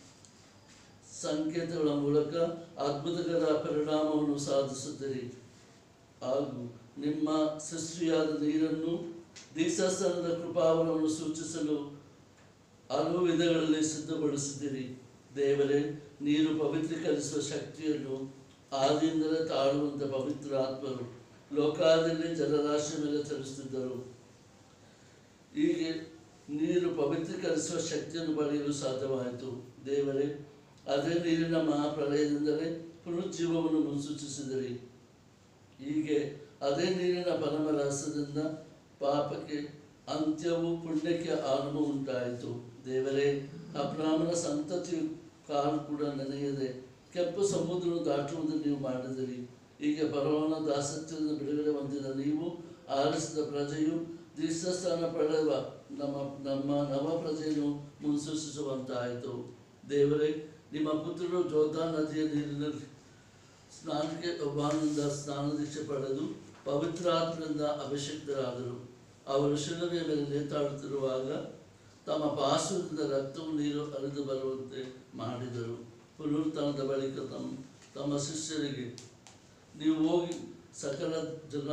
ಸಂಕೇತಗಳ ಮೂಲಕ ಅದ್ಭುತಕರ ಪರಿಣಾಮವನ್ನು ಸಾಧಿಸುತ್ತೀರಿ ಹಾಗೂ ನಿಮ್ಮ ಸೃಷ್ಟಿಯಾದ ನೀರನ್ನು ದೀಕ್ಷಾಸ್ಥಾನದ ಕೃಪಾವರವನ್ನು ಸೂಚಿಸಲು ಹಲವು ವಿಧಗಳಲ್ಲಿ ಸಿದ್ಧಗೊಳಿಸಿದ್ದೀರಿ ದೇವರೇ ನೀರು ಪವಿತ್ರೀಕರಿಸುವ ಶಕ್ತಿಯನ್ನು ಆದಿಯಿಂದಲೇ ತಾಳುವಂಥ ಪವಿತ್ರ ಆತ್ಮರು ಲೋಕಾದಲ್ಲಿ ಜಲರಾಶಿ ಮೇಲೆ ಚಲಿಸುತ್ತಿದ್ದರು ಹೀಗೆ ನೀರು ಪವಿತ್ರೀಕರಿಸುವ ಶಕ್ತಿಯನ್ನು ಪಡೆಯಲು ಸಾಧ್ಯವಾಯಿತು ದೇವರೇ ಅದೇ ನೀರಿನ ಮಹಾಪ್ರಳಯದಿಂದಲೇ ಪುನರುಜ್ಜೀವವನ್ನು ಮುನ್ಸೂಚಿಸಿದಿರಿ ಹೀಗೆ ಅದೇ ನೀರಿನ ಪರಮ ರಹಸ್ಯದಿಂದ ಪಾಪಕ್ಕೆ ಅಂತ್ಯವು ಪುಣ್ಯಕ್ಕೆ ಆರಂಭ ಉಂಟಾಯಿತು ದೇವರೇ ಅಬ್ರಾಹ್ಮಣ ಸಂತತಿಯು ಕಾಲು ಕೂಡ ನೆನೆಯದೆ ಕೆಂಪು ಸಮುದ್ರವನ್ನು ದಾಟುವುದನ್ನು ನೀವು ಮಾಡಿದಿರಿ ಹೀಗೆ ಪರವನ ದಾಸತ್ಯದಿಂದ ಬಿಡುಗಡೆ ಹೊಂದಿದ ನೀವು ಆರಿಸಿದ ಪ್ರಜೆಯು ದೀಕ್ಷಾಸ್ಥಾನ ಪಡೆಯುವ ನಮ್ಮ ನಮ್ಮ ನವ ಪ್ರಜೆಯನ್ನು ಮುನ್ಸೂಚಿಸುವಂತಾಯಿತು ದೇವರೇ ನಿಮ್ಮ ಪುತ್ರರು ಜೋಧಾ ನದಿಯ ನೀರಿನಲ್ಲಿ ಸ್ನಾನಕ್ಕೆ ಒಬ್ಬಾನಿಂದ ಸ್ನಾನ ದೀಕ್ಷೆ ಪಡೆದು ಪವಿತ್ರಾತ್ಮರಿಂದ ಅಭಿಷಿಕ್ತರಾದರು ಅವರು ಶಿಲುಬೆಯ ಮೇಲೆ ನೇತಾಡುತ್ತಿರುವಾಗ ತಮ್ಮ ಪಾರ್ಶ್ವದಿಂದ ರಕ್ತವು ನೀರು ಹರಿದು ಬರುವಂತೆ ಮಾಡಿದರು ಪುನರುತ್ಥಾನದ ಬಳಿಕ ತಮ್ಮ ತಮ್ಮ ಶಿಷ್ಯರಿಗೆ ನೀವು ಹೋಗಿ ಸಕಲ ಜನ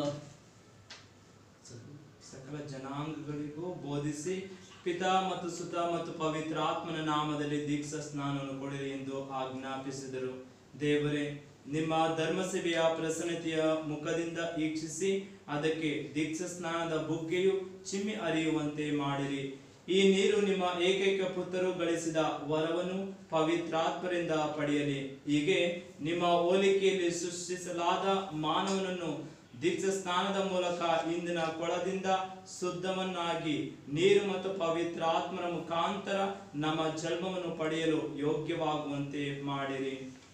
ಸಕಲ ಜನಾಂಗಗಳಿಗೂ ಬೋಧಿಸಿ ಪಿತಾ ಮತ್ತು ಸುತ ಮತ್ತು ಪವಿತ್ರ ಆತ್ಮನ ನಾಮದಲ್ಲಿ ದೀಕ್ಷಾ ಸ್ನಾನವನ್ನು ಕೊಡಿರಿ ಎಂದು ಆಜ್ಞಾಪಿಸಿದರು ದೇವರೇ ನಿಮ್ಮ ಧರ್ಮಸಭೆಯ ಪ್ರಸನ್ನತೆಯ ಮುಖದಿಂದ ಈಕ್ಷಿಸಿ ಅದಕ್ಕೆ ದೀಕ್ಷಾ ಸ್ನಾನದ ಬುಗ್ಗೆಯು ಚಿಮ್ಮಿ ಹರಿಯುವಂತೆ ಮಾಡಿರಿ ಈ ನೀರು ನಿಮ್ಮ ಏಕೈಕ ಪುತ್ರರು ಗಳಿಸಿದ ವರವನ್ನು ಪವಿತ್ರಾತ್ಮರಿಂದ ಪಡೆಯಲಿ ಹೀಗೆ ನಿಮ್ಮ ಹೋಲಿಕೆಯಲ್ಲಿ ಸೃಷ್ಟಿಸಲಾದ ಮಾನವನನ್ನು ದೀಕ್ಷಾ ಸ್ನಾನದ ಮೂಲಕ ಇಂದಿನ ಕೊಳದಿಂದ ಶುದ್ಧವನ್ನಾಗಿ ನೀರು ಮತ್ತು ಪವಿತ್ರ ಆತ್ಮನ ಮುಖಾಂತರ ನಮ್ಮ ಜನ್ಮವನ್ನು ಪಡೆಯಲು ಯೋಗ್ಯವಾಗುವಂತೆ ಮಾಡಿರಿ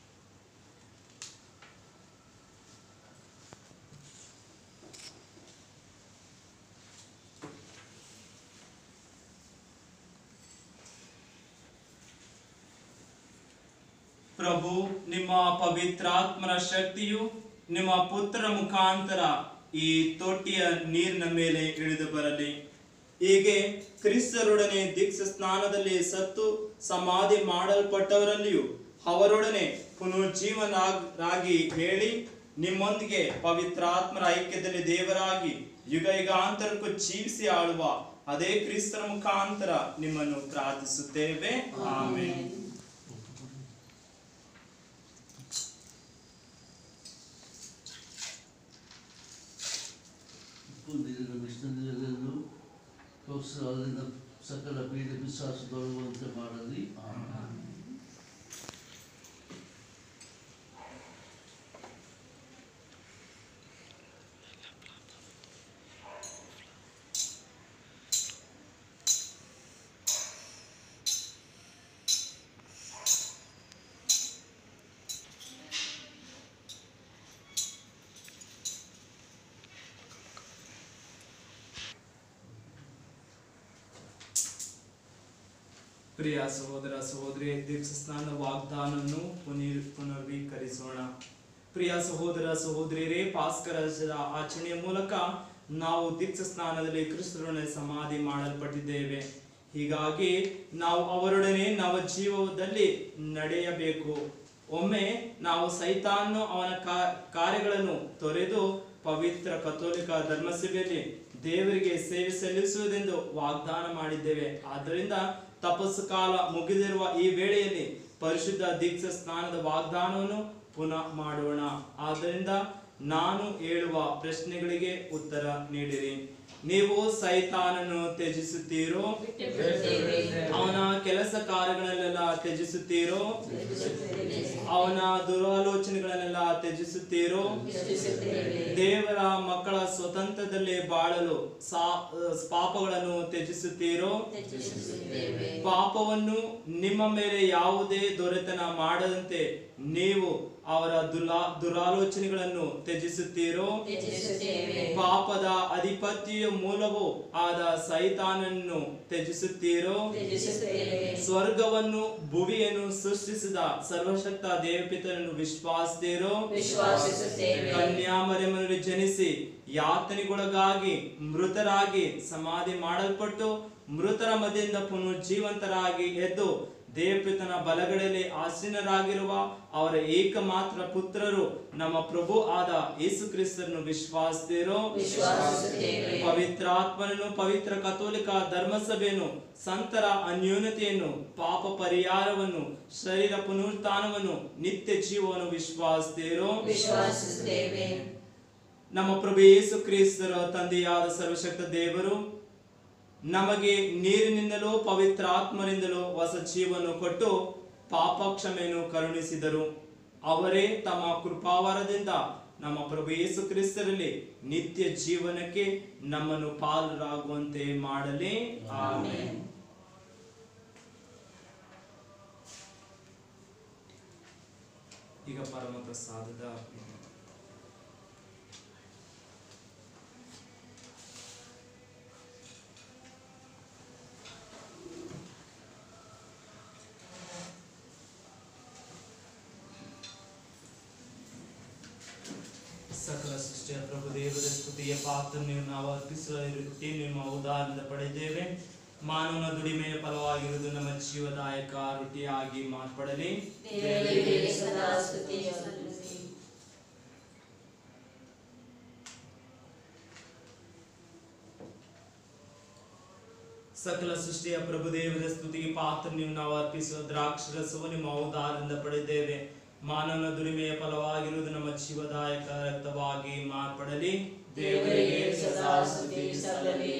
ಪ್ರಭು ನಿಮ್ಮ ಪವಿತ್ರಾತ್ಮರ ಶಕ್ತಿಯು ನಿಮ್ಮ ಪುತ್ರರ ಮುಖಾಂತರ ಈ ತೊಟ್ಟಿಯ ನೀರಿನ ಮೇಲೆ ಇಳಿದು ಬರಲಿ ಹೀಗೆ ಕ್ರಿಸ್ತರೊಡನೆ ದೀಕ್ಷಾ ಸ್ನಾನದಲ್ಲಿ ಸತ್ತು ಸಮಾಧಿ ಮಾಡಲ್ಪಟ್ಟವರಲ್ಲಿಯೂ ಅವರೊಡನೆ ಪುನರ್ಜೀವನಾಗಿ ಹೇಳಿ ನಿಮ್ಮೊಂದಿಗೆ ಪವಿತ್ರಾತ್ಮರ ಐಕ್ಯದಲ್ಲಿ ದೇವರಾಗಿ ಯುಗ ಯುಗಾಂತರಕ್ಕೂ ಜೀವಿಸಿ ಆಳುವ ಅದೇ ಕ್ರಿಸ್ತರ ಮುಖಾಂತರ ನಿಮ್ಮನ್ನು ಪ್ರಾರ್ಥಿಸುತ್ತೇವೆ ಆಮೇಲೆ ಉಪ್ಪು ನೀರಿನ ಮಿಶ್ರಣದಲ್ಲೂ ಪ್ರೋತ್ಸಾಹದಿಂದ ಸಕಲ ಪೀಡೆ ವಿಶ್ವಾಸ ತೊಡಗುವಂತೆ ಮಾಡಲಿ ಪ್ರಿಯ ಸಹೋದರ ಸಹೋದರಿ ದೀಕ್ಷಾ ಸ್ನಾನ ವಾಗ್ದಾನವನ್ನು ಪುನರ್ ಪುನರ್ವೀಕರಿಸೋಣ ಪ್ರಿಯ ಸಹೋದರ ಸಹೋದರಿಯರೇ ಭಾಸ್ಕರ ಆಚರಣೆಯ ಮೂಲಕ ನಾವು ದೀಕ್ಷಾ ಸ್ನಾನದಲ್ಲಿ ಕ್ರಿಸ್ತರೊಡನೆ ಸಮಾಧಿ ಮಾಡಲ್ಪಟ್ಟಿದ್ದೇವೆ ಹೀಗಾಗಿ ನಾವು ಅವರೊಡನೆ ನವ ಜೀವದಲ್ಲಿ ನಡೆಯಬೇಕು ಒಮ್ಮೆ ನಾವು ಸೈತಾನ್ನು ಅವನ ಕಾ- ಕಾರ್ಯಗಳನ್ನು ತೊರೆದು ಪವಿತ್ರ ಕಥೋಲಿಕ ಧರ್ಮಸಭೆಯಲ್ಲಿ ದೇವರಿಗೆ ಸೇವೆ ಸಲ್ಲಿಸುವುದೆಂದು ವಾಗ್ದಾನ ಮಾಡಿದ್ದೇವೆ ಆದ್ದರಿಂದ ತಪಸ್ಸು ಕಾಲ ಮುಗಿದಿರುವ ಈ ವೇಳೆಯಲ್ಲಿ ಪರಿಶುದ್ಧ ದೀಕ್ಷಾ ಸ್ನಾನದ ವಾಗ್ದಾನವನ್ನು ಪುನಃ ಮಾಡೋಣ ಆದ್ದರಿಂದ ನಾನು ಹೇಳುವ ಪ್ರಶ್ನೆಗಳಿಗೆ ಉತ್ತರ ನೀಡಿರಿ ನೀವು ಸೈತಾನನ್ನು ತ್ಯಜಿಸುತ್ತೀರೋ ಅವನ ಕೆಲಸ ಕಾರ್ಯಗಳನ್ನೆಲ್ಲ ತ್ಯಜಿಸುತ್ತೀರೋ ಅವನ ದುರಾಲೋಚನೆಗಳನ್ನೆಲ್ಲ ತ್ಯಜಿಸುತ್ತೀರೋ ದೇವರ ಮಕ್ಕಳ ಸ್ವತಂತ್ರದಲ್ಲಿ ಬಾಳಲು ಸಾ- ಪಾಪಗಳನ್ನು ತ್ಯಜಿಸುತ್ತೀರೋ ಪಾಪವನ್ನು ನಿಮ್ಮ ಮೇಲೆ ಯಾವುದೇ ದೊರೆತನ ಮಾಡದಂತೆ ನೀವು ಅವರ ದುಲಾ ದುರಾಲೋಚನೆಗಳನ್ನು ತ್ಯಜಿಸುತ್ತೀರೋ ಪಾಪದ ಅಧಿಪತಿಯ ಮೂಲವೂ ಆದ ಸೈತಾನನ್ನು ತ್ಯಜಿಸುತ್ತೀರೋ ಸ್ವರ್ಗವನ್ನು ಭುವಿಯನ್ನು ಸೃಷ್ಟಿಸಿದ ಸರ್ವಶಕ್ತ ದೇವಪಿತನನ್ನು ವಿಶ್ವಾಸಿಸಿರೋ ವಿಶ್ವಾಸಿಸುತ್ತೇವೆ ಕನ್ಯಾಮರಿಯಮ್ಮನಲ್ಲಿ ಜನಿಸಿ ಯಾತನೆಗೊಳಗಾಗಿ ಮೃತರಾಗಿ ಸಮಾಧಿ ಮಾಡಲ್ಪಟ್ಟು ಮೃತರ ಮಧ್ಯದಿಂದ ಪುನರ್ಜೀವಂತರಾಗಿ ಎದ್ದು ದೇವಪಿತನ ಬಲಗಡೆಯಲ್ಲಿ ಆಸೀನರಾಗಿರುವ ಅವರ ಏಕಮಾತ್ರ ಪುತ್ರರು ನಮ್ಮ ಪ್ರಭು ಆದ ಯೇಸು ಕ್ರಿಸ್ತರನ್ನು ವಿಶ್ವಾಸಿಸಿರೋ ವಿಶ್ವಾಸಿಸುತ್ತೇವೆ ಪವಿತ್ರಾತ್ಮನನ್ನು ಪವಿತ್ರ ಕಥೋಲಿಕ ಧರ್ಮಸಭೆಯನ್ನು ಸಂತರ ಅನ್ಯೂನತೆಯನ್ನು ಪಾಪ ಪರಿಹಾರವನ್ನು ಶರೀರ ಪುನರುತ್ಥಾನವನ್ನು ನಿತ್ಯ ಜೀವವನ್ನು ವಿಶ್ವಾಸಿಸಿರೋ ವಿಶ್ವಾಸಿಸುತ್ತೇವೆ ನಮ್ಮ ಪ್ರಭು ಯೇಸು ಕ್ರಿಸ್ತರ ತಂದೆಯಾದ ಸರ್ವಶಕ್ತ ದೇವರು ನಮಗೆ ನೀರಿನಿಂದಲೂ ಪವಿತ್ರ ಆತ್ಮನಿಂದಲೂ ಹೊಸ ಜೀವವನ್ನು ಕೊಟ್ಟು ಪಾಪ ಕ್ಷಮೆಯನ್ನು ಕರುಣಿಸಿದರು ಅವರೇ ತಮ್ಮ ಕೃಪಾವರದಿಂದ ನಮ್ಮ ಪ್ರಭು ಯೇಸು ಕ್ರಿಸ್ತರಲ್ಲಿ ನಿತ್ಯ ಜೀವನಕ್ಕೆ ನಮ್ಮನ್ನು ಪಾಲರಾಗುವಂತೆ ಮಾಡಲಿ ಆಮೇಲೆ ಈಗ ಪರಮ ಪ್ರಸಾದದ ಸಕಲ ಸೃಷ್ಟಿಯ ಪ್ರಭು ದೇವರ ಸ್ತುತಿಯ ಪಾತ್ರವನ್ನು ನಾವು ಅರ್ಪಿಸುತ್ತಿ ನಿಮ್ಮ ಉದಾಹರಣೆ ಪಡೆದಿದ್ದೇವೆ ಮಾನವನ ದುಡಿಮೆಯ ಫಲವಾಗಿರುವುದು ನಮ್ಮ ಜೀವದಾಯಕ ರೊಟ್ಟಿಯಾಗಿ ಮಾರ್ಪಡಲಿ ದೇವರಿಗೆ ಸದಾ ಸ್ತುತಿಯ ಸಲ್ಲಿಸಿ ಸಕಲ ಸೃಷ್ಟಿಯ ಪ್ರಭು ದೇವರ ಸ್ತುತಿಗೆ ಪಾತ್ರ ನೀವು ನಾವು ಅರ್ಪಿಸುವ ದ್ರಾಕ್ಷರಸವು ನಿಮ್ಮ ಔದಾರದಿಂದ ಪಡೆದಿದ್ದೇವೆ ಮಾನವನ ದುಡಿಮೆಯ ಫಲವಾಗಿರುವುದು ನಮ್ಮ ಜೀವದಾಯಕ ರಕ್ತವಾಗಿ ಮಾರ್ಪಡಲಿ ದೇವರಿಗೆ ಸದಾ ಸ್ತುತಿ ಸಲ್ಲಲಿ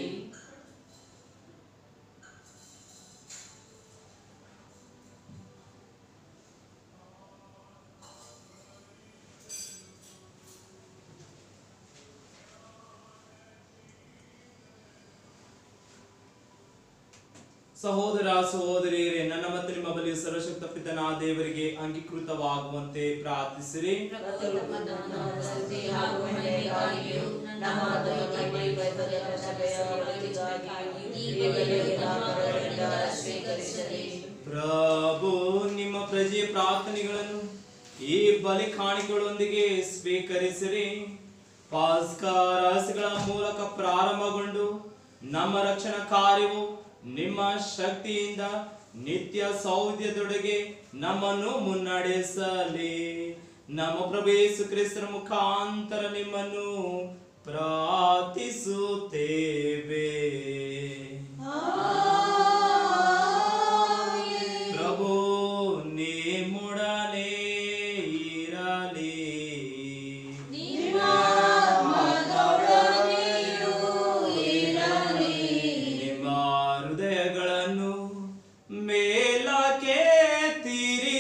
ಸಹೋದರ ಸಹೋದರಿಯರೇ ನನ್ನ ಮತ್ತು ನಿಮ್ಮ ಬಳಿ ಸರ್ವಶಕ್ತ ಪಿತನ ದೇವರಿಗೆ ಅಂಗೀಕೃತವಾಗುವಂತೆ ಪ್ರಾರ್ಥಿಸಿರಿ ಮತ್ತು ನಮ್ಮ ಸ್ತುತಿ ಹಾಗೂ ಮಹಿಮೆಗಾಗಿಯೂ ನಮ್ಮ ದೈವಕ್ಕೆ ಬೈಬಲಿನ ಸಭೆಯ ಒಳಿತಿಗಾಗಿಯೂ ಈ ವೇಳೆಯಲ್ಲಿ ನಾಮಗಳಿಂದ ಸ್ವೀಕರಿಸಲಿ ಪ್ರಭು ನಿಮ್ಮ ಪ್ರಜೆಯ ಪ್ರಾರ್ಥನೆಗಳನ್ನು ಈ ಬಲಿ ಕಾಣಿಕೆಗಳೊಂದಿಗೆ ಸ್ವೀಕರಿಸಿರಿ ಪಾಸ್ಕಾರಾಸಗಳ ಮೂಲಕ ಪ್ರಾರಂಭಗೊಂಡು ನಮ್ಮ ರಕ್ಷಣಾ ಕಾರ್ಯವು ನಿಮ್ಮ ಶಕ್ತಿಯಿಂದ ನಿತ್ಯ ಸೌದ್ಯದೊಡೆಗೆ ನಮ್ಮನ್ನು ಮುನ್ನಡೆಸಲಿ ನಮ್ಮ ಪ್ರಭು ಯೇಸು ಕ್ರಿಸ್ತರ ಮುಖಾಂತರ ನಿಮ್ಮನ್ನು ಪ್ರಾರ್ಥಿಸುತ್ತೇವೆ ಪ್ರಭು ನಿಮ್ಮೊಡನೆ ಇರಲಿ ನಿಮ್ಮ ಹೃದಯಗಳನ್ನು ಮೇಲಕ್ಕೆ ತೀರಿ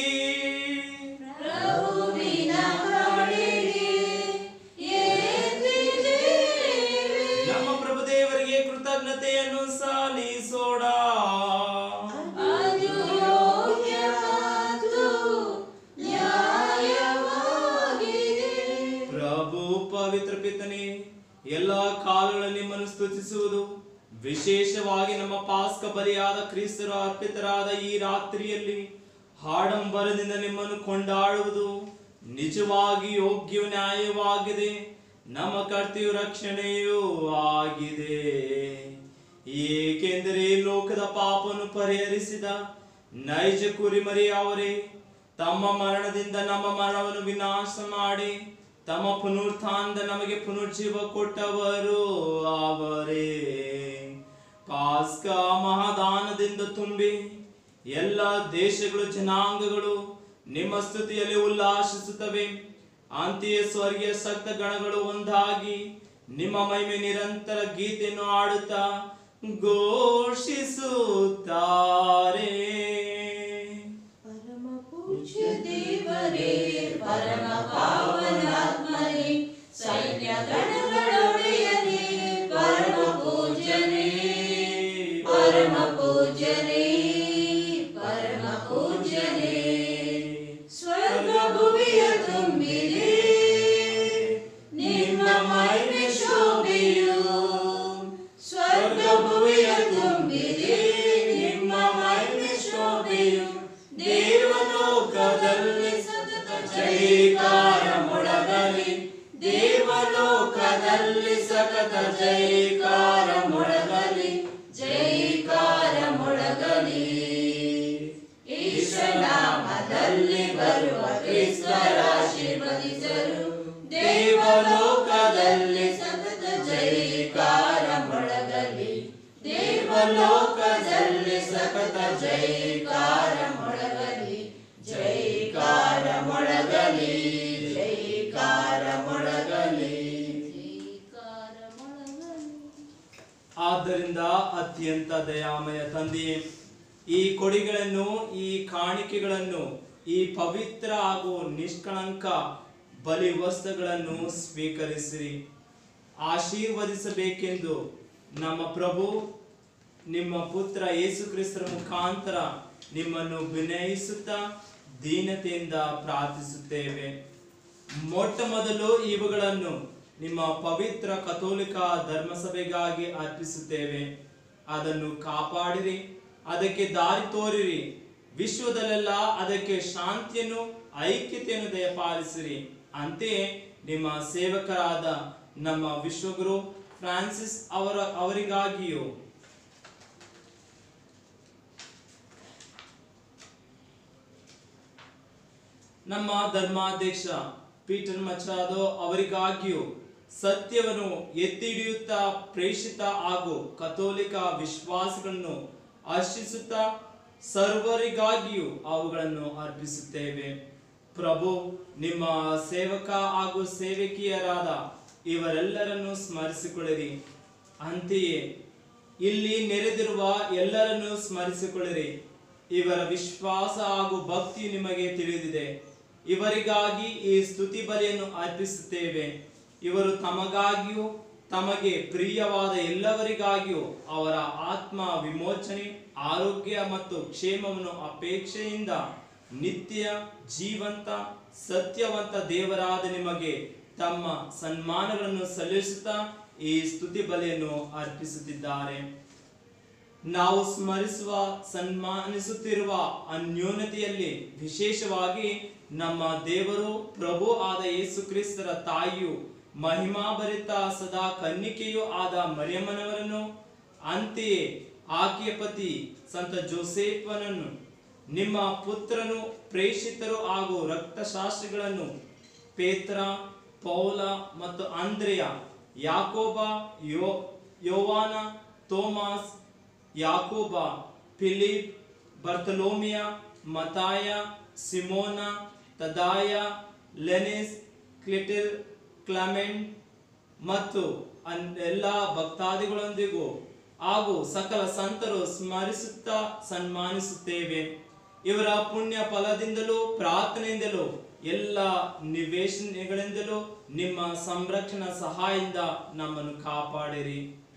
ನಮ್ಮ ಪ್ರಭು ದೇವರಿಗೆ ಕೃತಜ್ಞತೆಯನ್ನು ಸಲ್ಲಿಸೋಣ ಪ್ರಭು ಪವಿತ್ರ ಪಿತನೆ ಎಲ್ಲಾ ಕಾಲಗಳಲ್ಲಿ ನಿಮ್ಮನ್ನು ಸ್ತುತಿಸುವುದು ವಿಶೇಷವಾಗಿ ನಮ್ಮ ಪಾಸ್ಕ ಬಲಿಯಾದ ಕ್ರಿಸ್ತರು ಅರ್ಪಿತರಾದ ಈ ರಾತ್ರಿಯಲ್ಲಿ ಹಾಡಂಬರದಿಂದ ನಿಮ್ಮನ್ನು ಕೊಂಡಾಡುವುದು ನಿಜವಾಗಿ ಯೋಗ್ಯ ನ್ಯಾಯವಾಗಿದೆ ನಮ್ಮ ಕರ್ತವ್ಯ ರಕ್ಷಣೆಯೂ ಆಗಿದೆ ಏಕೆಂದರೆ ಲೋಕದ ಪಾಪವನ್ನು ಪರಿಹರಿಸಿದ ನೈಜ ಕುರಿಮರಿ ಅವರೇ ತಮ್ಮ ಮರಣದಿಂದ ನಮ್ಮ ಮರಣವನ್ನು ವಿನಾಶ ಮಾಡಿ ತಮ್ಮ ಪುನರುತ್ಥಾನದ ನಮಗೆ ಪುನರ್ಜೀವ ಕೊಟ್ಟವರು ಅವರೇ ಪಾಸ್ಕ ಮಹಾದಾನದಿಂದ ತುಂಬಿ ಎಲ್ಲ ದೇಶಗಳು ಜನಾಂಗಗಳು ನಿಮ್ಮ ಸ್ತುತಿಯಲ್ಲಿ ಉಲ್ಲಾಸಿಸುತ್ತವೆ ಅಂತೆಯೇ ಸ್ವರ್ಗೀಯ ಸಕ್ತ ಗಣಗಳು ಒಂದಾಗಿ ನಿಮ್ಮ ಮಹಿಮೆ ನಿರಂತರ ಗೀತೆಯನ್ನು ಆಡುತ್ತಾ ಘೋಷಿಸುತ್ತಾರೆ ಪರಮ ಪೂಜ್ಯ ದೇವರೇ ಪರಮ ಪಾವನಾತ್ಮನೇ ಸೈನ್ಯ ಗಣಗಳೊಡೆಯನೇ ಪರಮ ಪೂಜ್ಯನೇ ಪರಮ ಪೂಜ್ಯನೇ ಪರಮ ಪೂಜ್ಯನೇ ಸ್ವರ್ಗ ಭುವಿಯ ತುಂಬಿದೆ ನಿಮ್ಮ ಮಹಿಮೆ ಶೋಭೆಯು ಸ್ವರ್ಗ ಭುವಿಯ ತುಂಬಿದೆ ನಿಮ್ಮ ಮಹಿಮೆ ಶೋಭೆಯು ದೇವಲೋಕದಲ್ಲಿ ಸತತ ಜೈಕಾರ ಮೊಳಗಲಿ ದೇವಲೋಕದಲ್ಲಿ ಸತತ ಜೈಕಾರ ಮೊಳಗಲಿ ಜೈಕಾರ ಮೊಳಗಲಿ ಈಶನಾಮದಲ್ಲಿ ಬರುವ ಕ್ರಿಸ್ತರ ಆಶೀರ್ವದಿಸರು ದೇವಲೋಕದಲ್ಲಿ ಸತತ ಜೈಕಾರ ಮೊಳಗಲಿ ದೇವಲೋಕದಲ್ಲಿ ಸತತ ಜೈಕಾರ ಮೊಳಗಲಿ ಜೈಕಾರ ಮೊಳಗಲಿ ಜೈಕಾರ ಮೊಳಗಲಿ ಜೈಕಾರ ಮೊಳಗಲಿ ಆದ್ದರಿಂದ ಅತ್ಯಂತ ದಯಾಮಯ ತಂದೆಯೇ ಈ ಕೊಡಿಗಳನ್ನು ಈ ಕಾಣಿಕೆಗಳನ್ನು ಈ ಪವಿತ್ರ ಹಾಗೂ ನಿಷ್ಕಳಂಕ ಬಲಿ ವಸ್ತುಗಳನ್ನು ಸ್ವೀಕರಿಸಿರಿ ಆಶೀರ್ವದಿಸಬೇಕೆಂದು ನಮ್ಮ ಪ್ರಭು ನಿಮ್ಮ ಪುತ್ರ ಯೇಸು ಕ್ರಿಸ್ತರ ಮುಖಾಂತರ ನಿಮ್ಮನ್ನು ವಿನಯಿಸುತ್ತಾ ದೀನತೆಯಿಂದ ಪ್ರಾರ್ಥಿಸುತ್ತೇವೆ ಮೊಟ್ಟ ಮೊದಲು ಇವುಗಳನ್ನು ನಿಮ್ಮ ಪವಿತ್ರ ಕಥೋಲಿಕ ಧರ್ಮಸಭೆಗಾಗಿ ಅರ್ಪಿಸುತ್ತೇವೆ ಅದನ್ನು ಕಾಪಾಡಿರಿ ಅದಕ್ಕೆ ದಾರಿ ತೋರಿರಿ ವಿಶ್ವದಲ್ಲೆಲ್ಲ ಅದಕ್ಕೆ ಶಾಂತಿಯನ್ನು ಐಕ್ಯತೆಯನ್ನು ದಯಪಾಲಿಸಿರಿ ಅಂತೆಯೇ ನಿಮ್ಮ ಸೇವಕರಾದ ನಮ್ಮ ವಿಶ್ವಗುರು ಫ್ರಾನ್ಸಿಸ್ ಅವರ ಅವರಿಗಾಗಿಯೂ ನಮ್ಮ ಧರ್ಮಾಧ್ಯಕ್ಷ ಪೀಟರ್ ಮಚಾದೋ ಅವರಿಗಾಗಿಯೂ ಸತ್ಯವನ್ನು ಎತ್ತಿ ಹಿಡಿಯುತ್ತಾ ಪ್ರೇಷಿತ ಹಾಗೂ ಕಥೋಲಿಕ ವಿಶ್ವಾಸಗಳನ್ನು ಹರ್ಷಿಸುತ್ತಾ ಸರ್ವರಿಗಾಗಿಯೂ ಅವುಗಳನ್ನು ಅರ್ಪಿಸುತ್ತೇವೆ ಪ್ರಭು ನಿಮ್ಮ ಸೇವಕ ಹಾಗೂ ಸೇವಕಿಯರಾದ ಇವರೆಲ್ಲರನ್ನು ಸ್ಮರಿಸಿಕೊಳ್ಳಿರಿ ಅಂತೆಯೇ ಇಲ್ಲಿ ನೆರೆದಿರುವ ಎಲ್ಲರನ್ನು ಸ್ಮರಿಸಿಕೊಳ್ಳಿರಿ ಇವರ ವಿಶ್ವಾಸ ಹಾಗೂ ಭಕ್ತಿಯು ನಿಮಗೆ ತಿಳಿದಿದೆ ಇವರಿಗಾಗಿ ಈ ಸ್ತುತಿ ಬಲಿಯನ್ನು ಅರ್ಪಿಸುತ್ತೇವೆ ಇವರು ತಮಗಾಗಿಯೂ ತಮಗೆ ಪ್ರಿಯವಾದ ಎಲ್ಲವರಿಗಾಗಿಯೂ ಅವರ ಆತ್ಮ ವಿಮೋಚನೆ ಆರೋಗ್ಯ ಮತ್ತು ಕ್ಷೇಮವನ್ನು ಅಪೇಕ್ಷೆಯಿಂದ ನಿತ್ಯ ಜೀವಂತ ಸತ್ಯವಂತ ದೇವರಾದ ನಿಮಗೆ ತಮ್ಮ ಸನ್ಮಾನಗಳನ್ನು ಸಲ್ಲಿಸುತ್ತಾ ಈ ಸ್ತುತಿ ಬಲಿಯನ್ನು ಅರ್ಪಿಸುತ್ತಿದ್ದಾರೆ ನಾವು ಸ್ಮರಿಸುವ ಸನ್ಮಾನಿಸುತ್ತಿರುವ ಅನ್ಯೋನ್ಯತೆಯಲ್ಲಿ ವಿಶೇಷವಾಗಿ ನಮ್ಮ ದೇವರು ಪ್ರಭು ಆದ ಯೇಸು ಕ್ರಿಸ್ತರ ತಾಯಿಯು ಮಹಿಮಾಭರಿತ ಸದಾ ಕನ್ನಿಕೆಯೂ ಆದ ಮರಿಯಮ್ಮನವರನ್ನು ಅಂತೆಯೇ ಆಕೆಯ ಪತಿ ಸಂತ ಜೋಸೇಫನನ್ನು ನಿಮ್ಮ ಪುತ್ರನು ಪ್ರೇಷಿತರು ಹಾಗೂ ರಕ್ತಶಾಸ್ತ್ರಿಗಳನ್ನು ಪೇತ್ರ ಪೌಲ ಮತ್ತು ಅಂದ್ರೆಯ ಯಾಕೋಬ ಯೋ ಯೋವಾನ ತೋಮಾಸ್ ಯಾಕೋಬ ಫಿಲಿಪ್ ಬರ್ತಲೋಮಿಯ ಮತಾಯ ಸಿಮೋನ ತದಾಯ ಲೆನಿಸ್ ಕ್ಲಿಟಿಲ್ ಕ್ಲಮೆಂಟ್ ಮತ್ತು ಅನ್ ಎಲ್ಲ ಭಕ್ತಾದಿಗಳೊಂದಿಗೂ ಹಾಗೂ ಸಕಲ ಸಂತರು ಸ್ಮರಿಸುತ್ತಾ ಸನ್ಮಾನಿಸುತ್ತೇವೆ ಇವರ ಪುಣ್ಯ ಫಲದಿಂದಲೂ ಪ್ರಾರ್ಥನೆಯಿಂದಲೂ ಎಲ್ಲ ನಿವೇಶನಗಳಿಂದಲೂ ನಿಮ್ಮ ಸಂರಕ್ಷಣಾ ಸಹಾಯದಿಂದ ನಮ್ಮನ್ನು ಕಾಪಾಡಿರಿ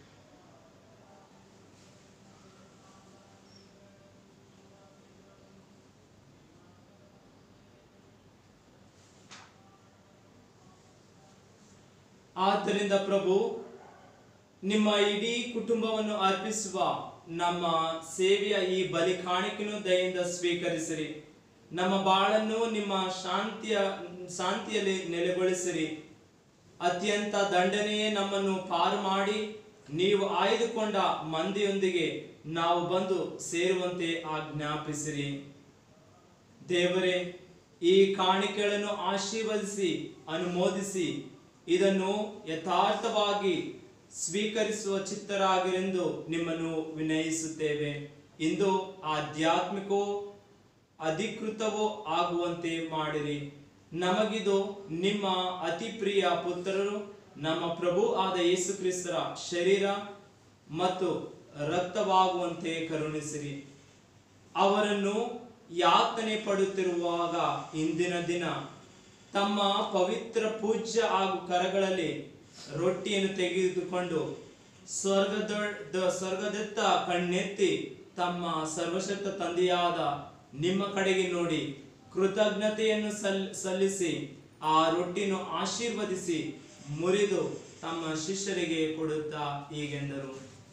ಆದ್ದರಿಂದ ಪ್ರಭು ನಿಮ್ಮ ಇಡೀ ಕುಟುಂಬವನ್ನು ಅರ್ಪಿಸುವ ನಮ್ಮ ಸೇವೆಯ ಈ ಬಲಿ ಕಾಣಿಕೆಯನ್ನು ದಯೆಯಿಂದ ಸ್ವೀಕರಿಸಿರಿ ನಮ್ಮ ಬಾಳನ್ನು ನಿಮ್ಮ ಶಾಂತಿಯ ಶಾಂತಿಯಲ್ಲಿ ನೆಲೆಗೊಳಿಸಿರಿ ಅತ್ಯಂತ ದಂಡನೆಯೇ ನಮ್ಮನ್ನು ಪಾರು ಮಾಡಿ ನೀವು ಆಯ್ದುಕೊಂಡ ಮಂದಿಯೊಂದಿಗೆ ನಾವು ಬಂದು ಸೇರುವಂತೆ ಆಜ್ಞಾಪಿಸಿರಿ ದೇವರೇ ಈ ಕಾಣಿಕೆಗಳನ್ನು ಆಶೀರ್ವದಿಸಿ ಅನುಮೋದಿಸಿ ಇದನ್ನು ಯಥಾರ್ಥವಾಗಿ ಸ್ವೀಕರಿಸುವ ಚಿತ್ತರಾಗಿರೆಂದು ನಿಮ್ಮನ್ನು ವಿನಯಿಸುತ್ತೇವೆ ಇಂದು ಆಧ್ಯಾತ್ಮಿಕವೋ ಅಧಿಕೃತವೋ ಆಗುವಂತೆ ಮಾಡಿರಿ ನಮಗಿದು ನಿಮ್ಮ ಅತಿ ಪ್ರಿಯ ಪುತ್ರರು ನಮ್ಮ ಪ್ರಭು ಆದ ಯೇಸು ಕ್ರಿಸ್ತರ ಶರೀರ ಮತ್ತು ರಕ್ತವಾಗುವಂತೆ ಕರುಣಿಸಿರಿ ಅವರನ್ನು ಯಾತನೆ ಪಡುತ್ತಿರುವಾಗ ಇಂದಿನ ದಿನ ತಮ್ಮ ಪವಿತ್ರ ಪೂಜ್ಯ ಹಾಗೂ ಕರಗಳಲ್ಲಿ ರೊಟ್ಟಿಯನ್ನು ತೆಗೆದುಕೊಂಡು ಸ್ವರ್ಗದ ಸ್ವರ್ಗದತ್ತ ಕಣ್ಣೆತ್ತಿ ತಮ್ಮ ಸರ್ವಶಕ್ತ ತಂದೆಯಾದ ನಿಮ್ಮ ಕಡೆಗೆ ನೋಡಿ ಕೃತಜ್ಞತೆಯನ್ನು ಸಲ್ ಸಲ್ಲಿಸಿ ಆ ರೊಟ್ಟಿಯನ್ನು ಆಶೀರ್ವದಿಸಿ ಮುರಿದು ತಮ್ಮ ಶಿಷ್ಯರಿಗೆ ಕೊಡುತ್ತಾ ಹೀಗೆಂದರು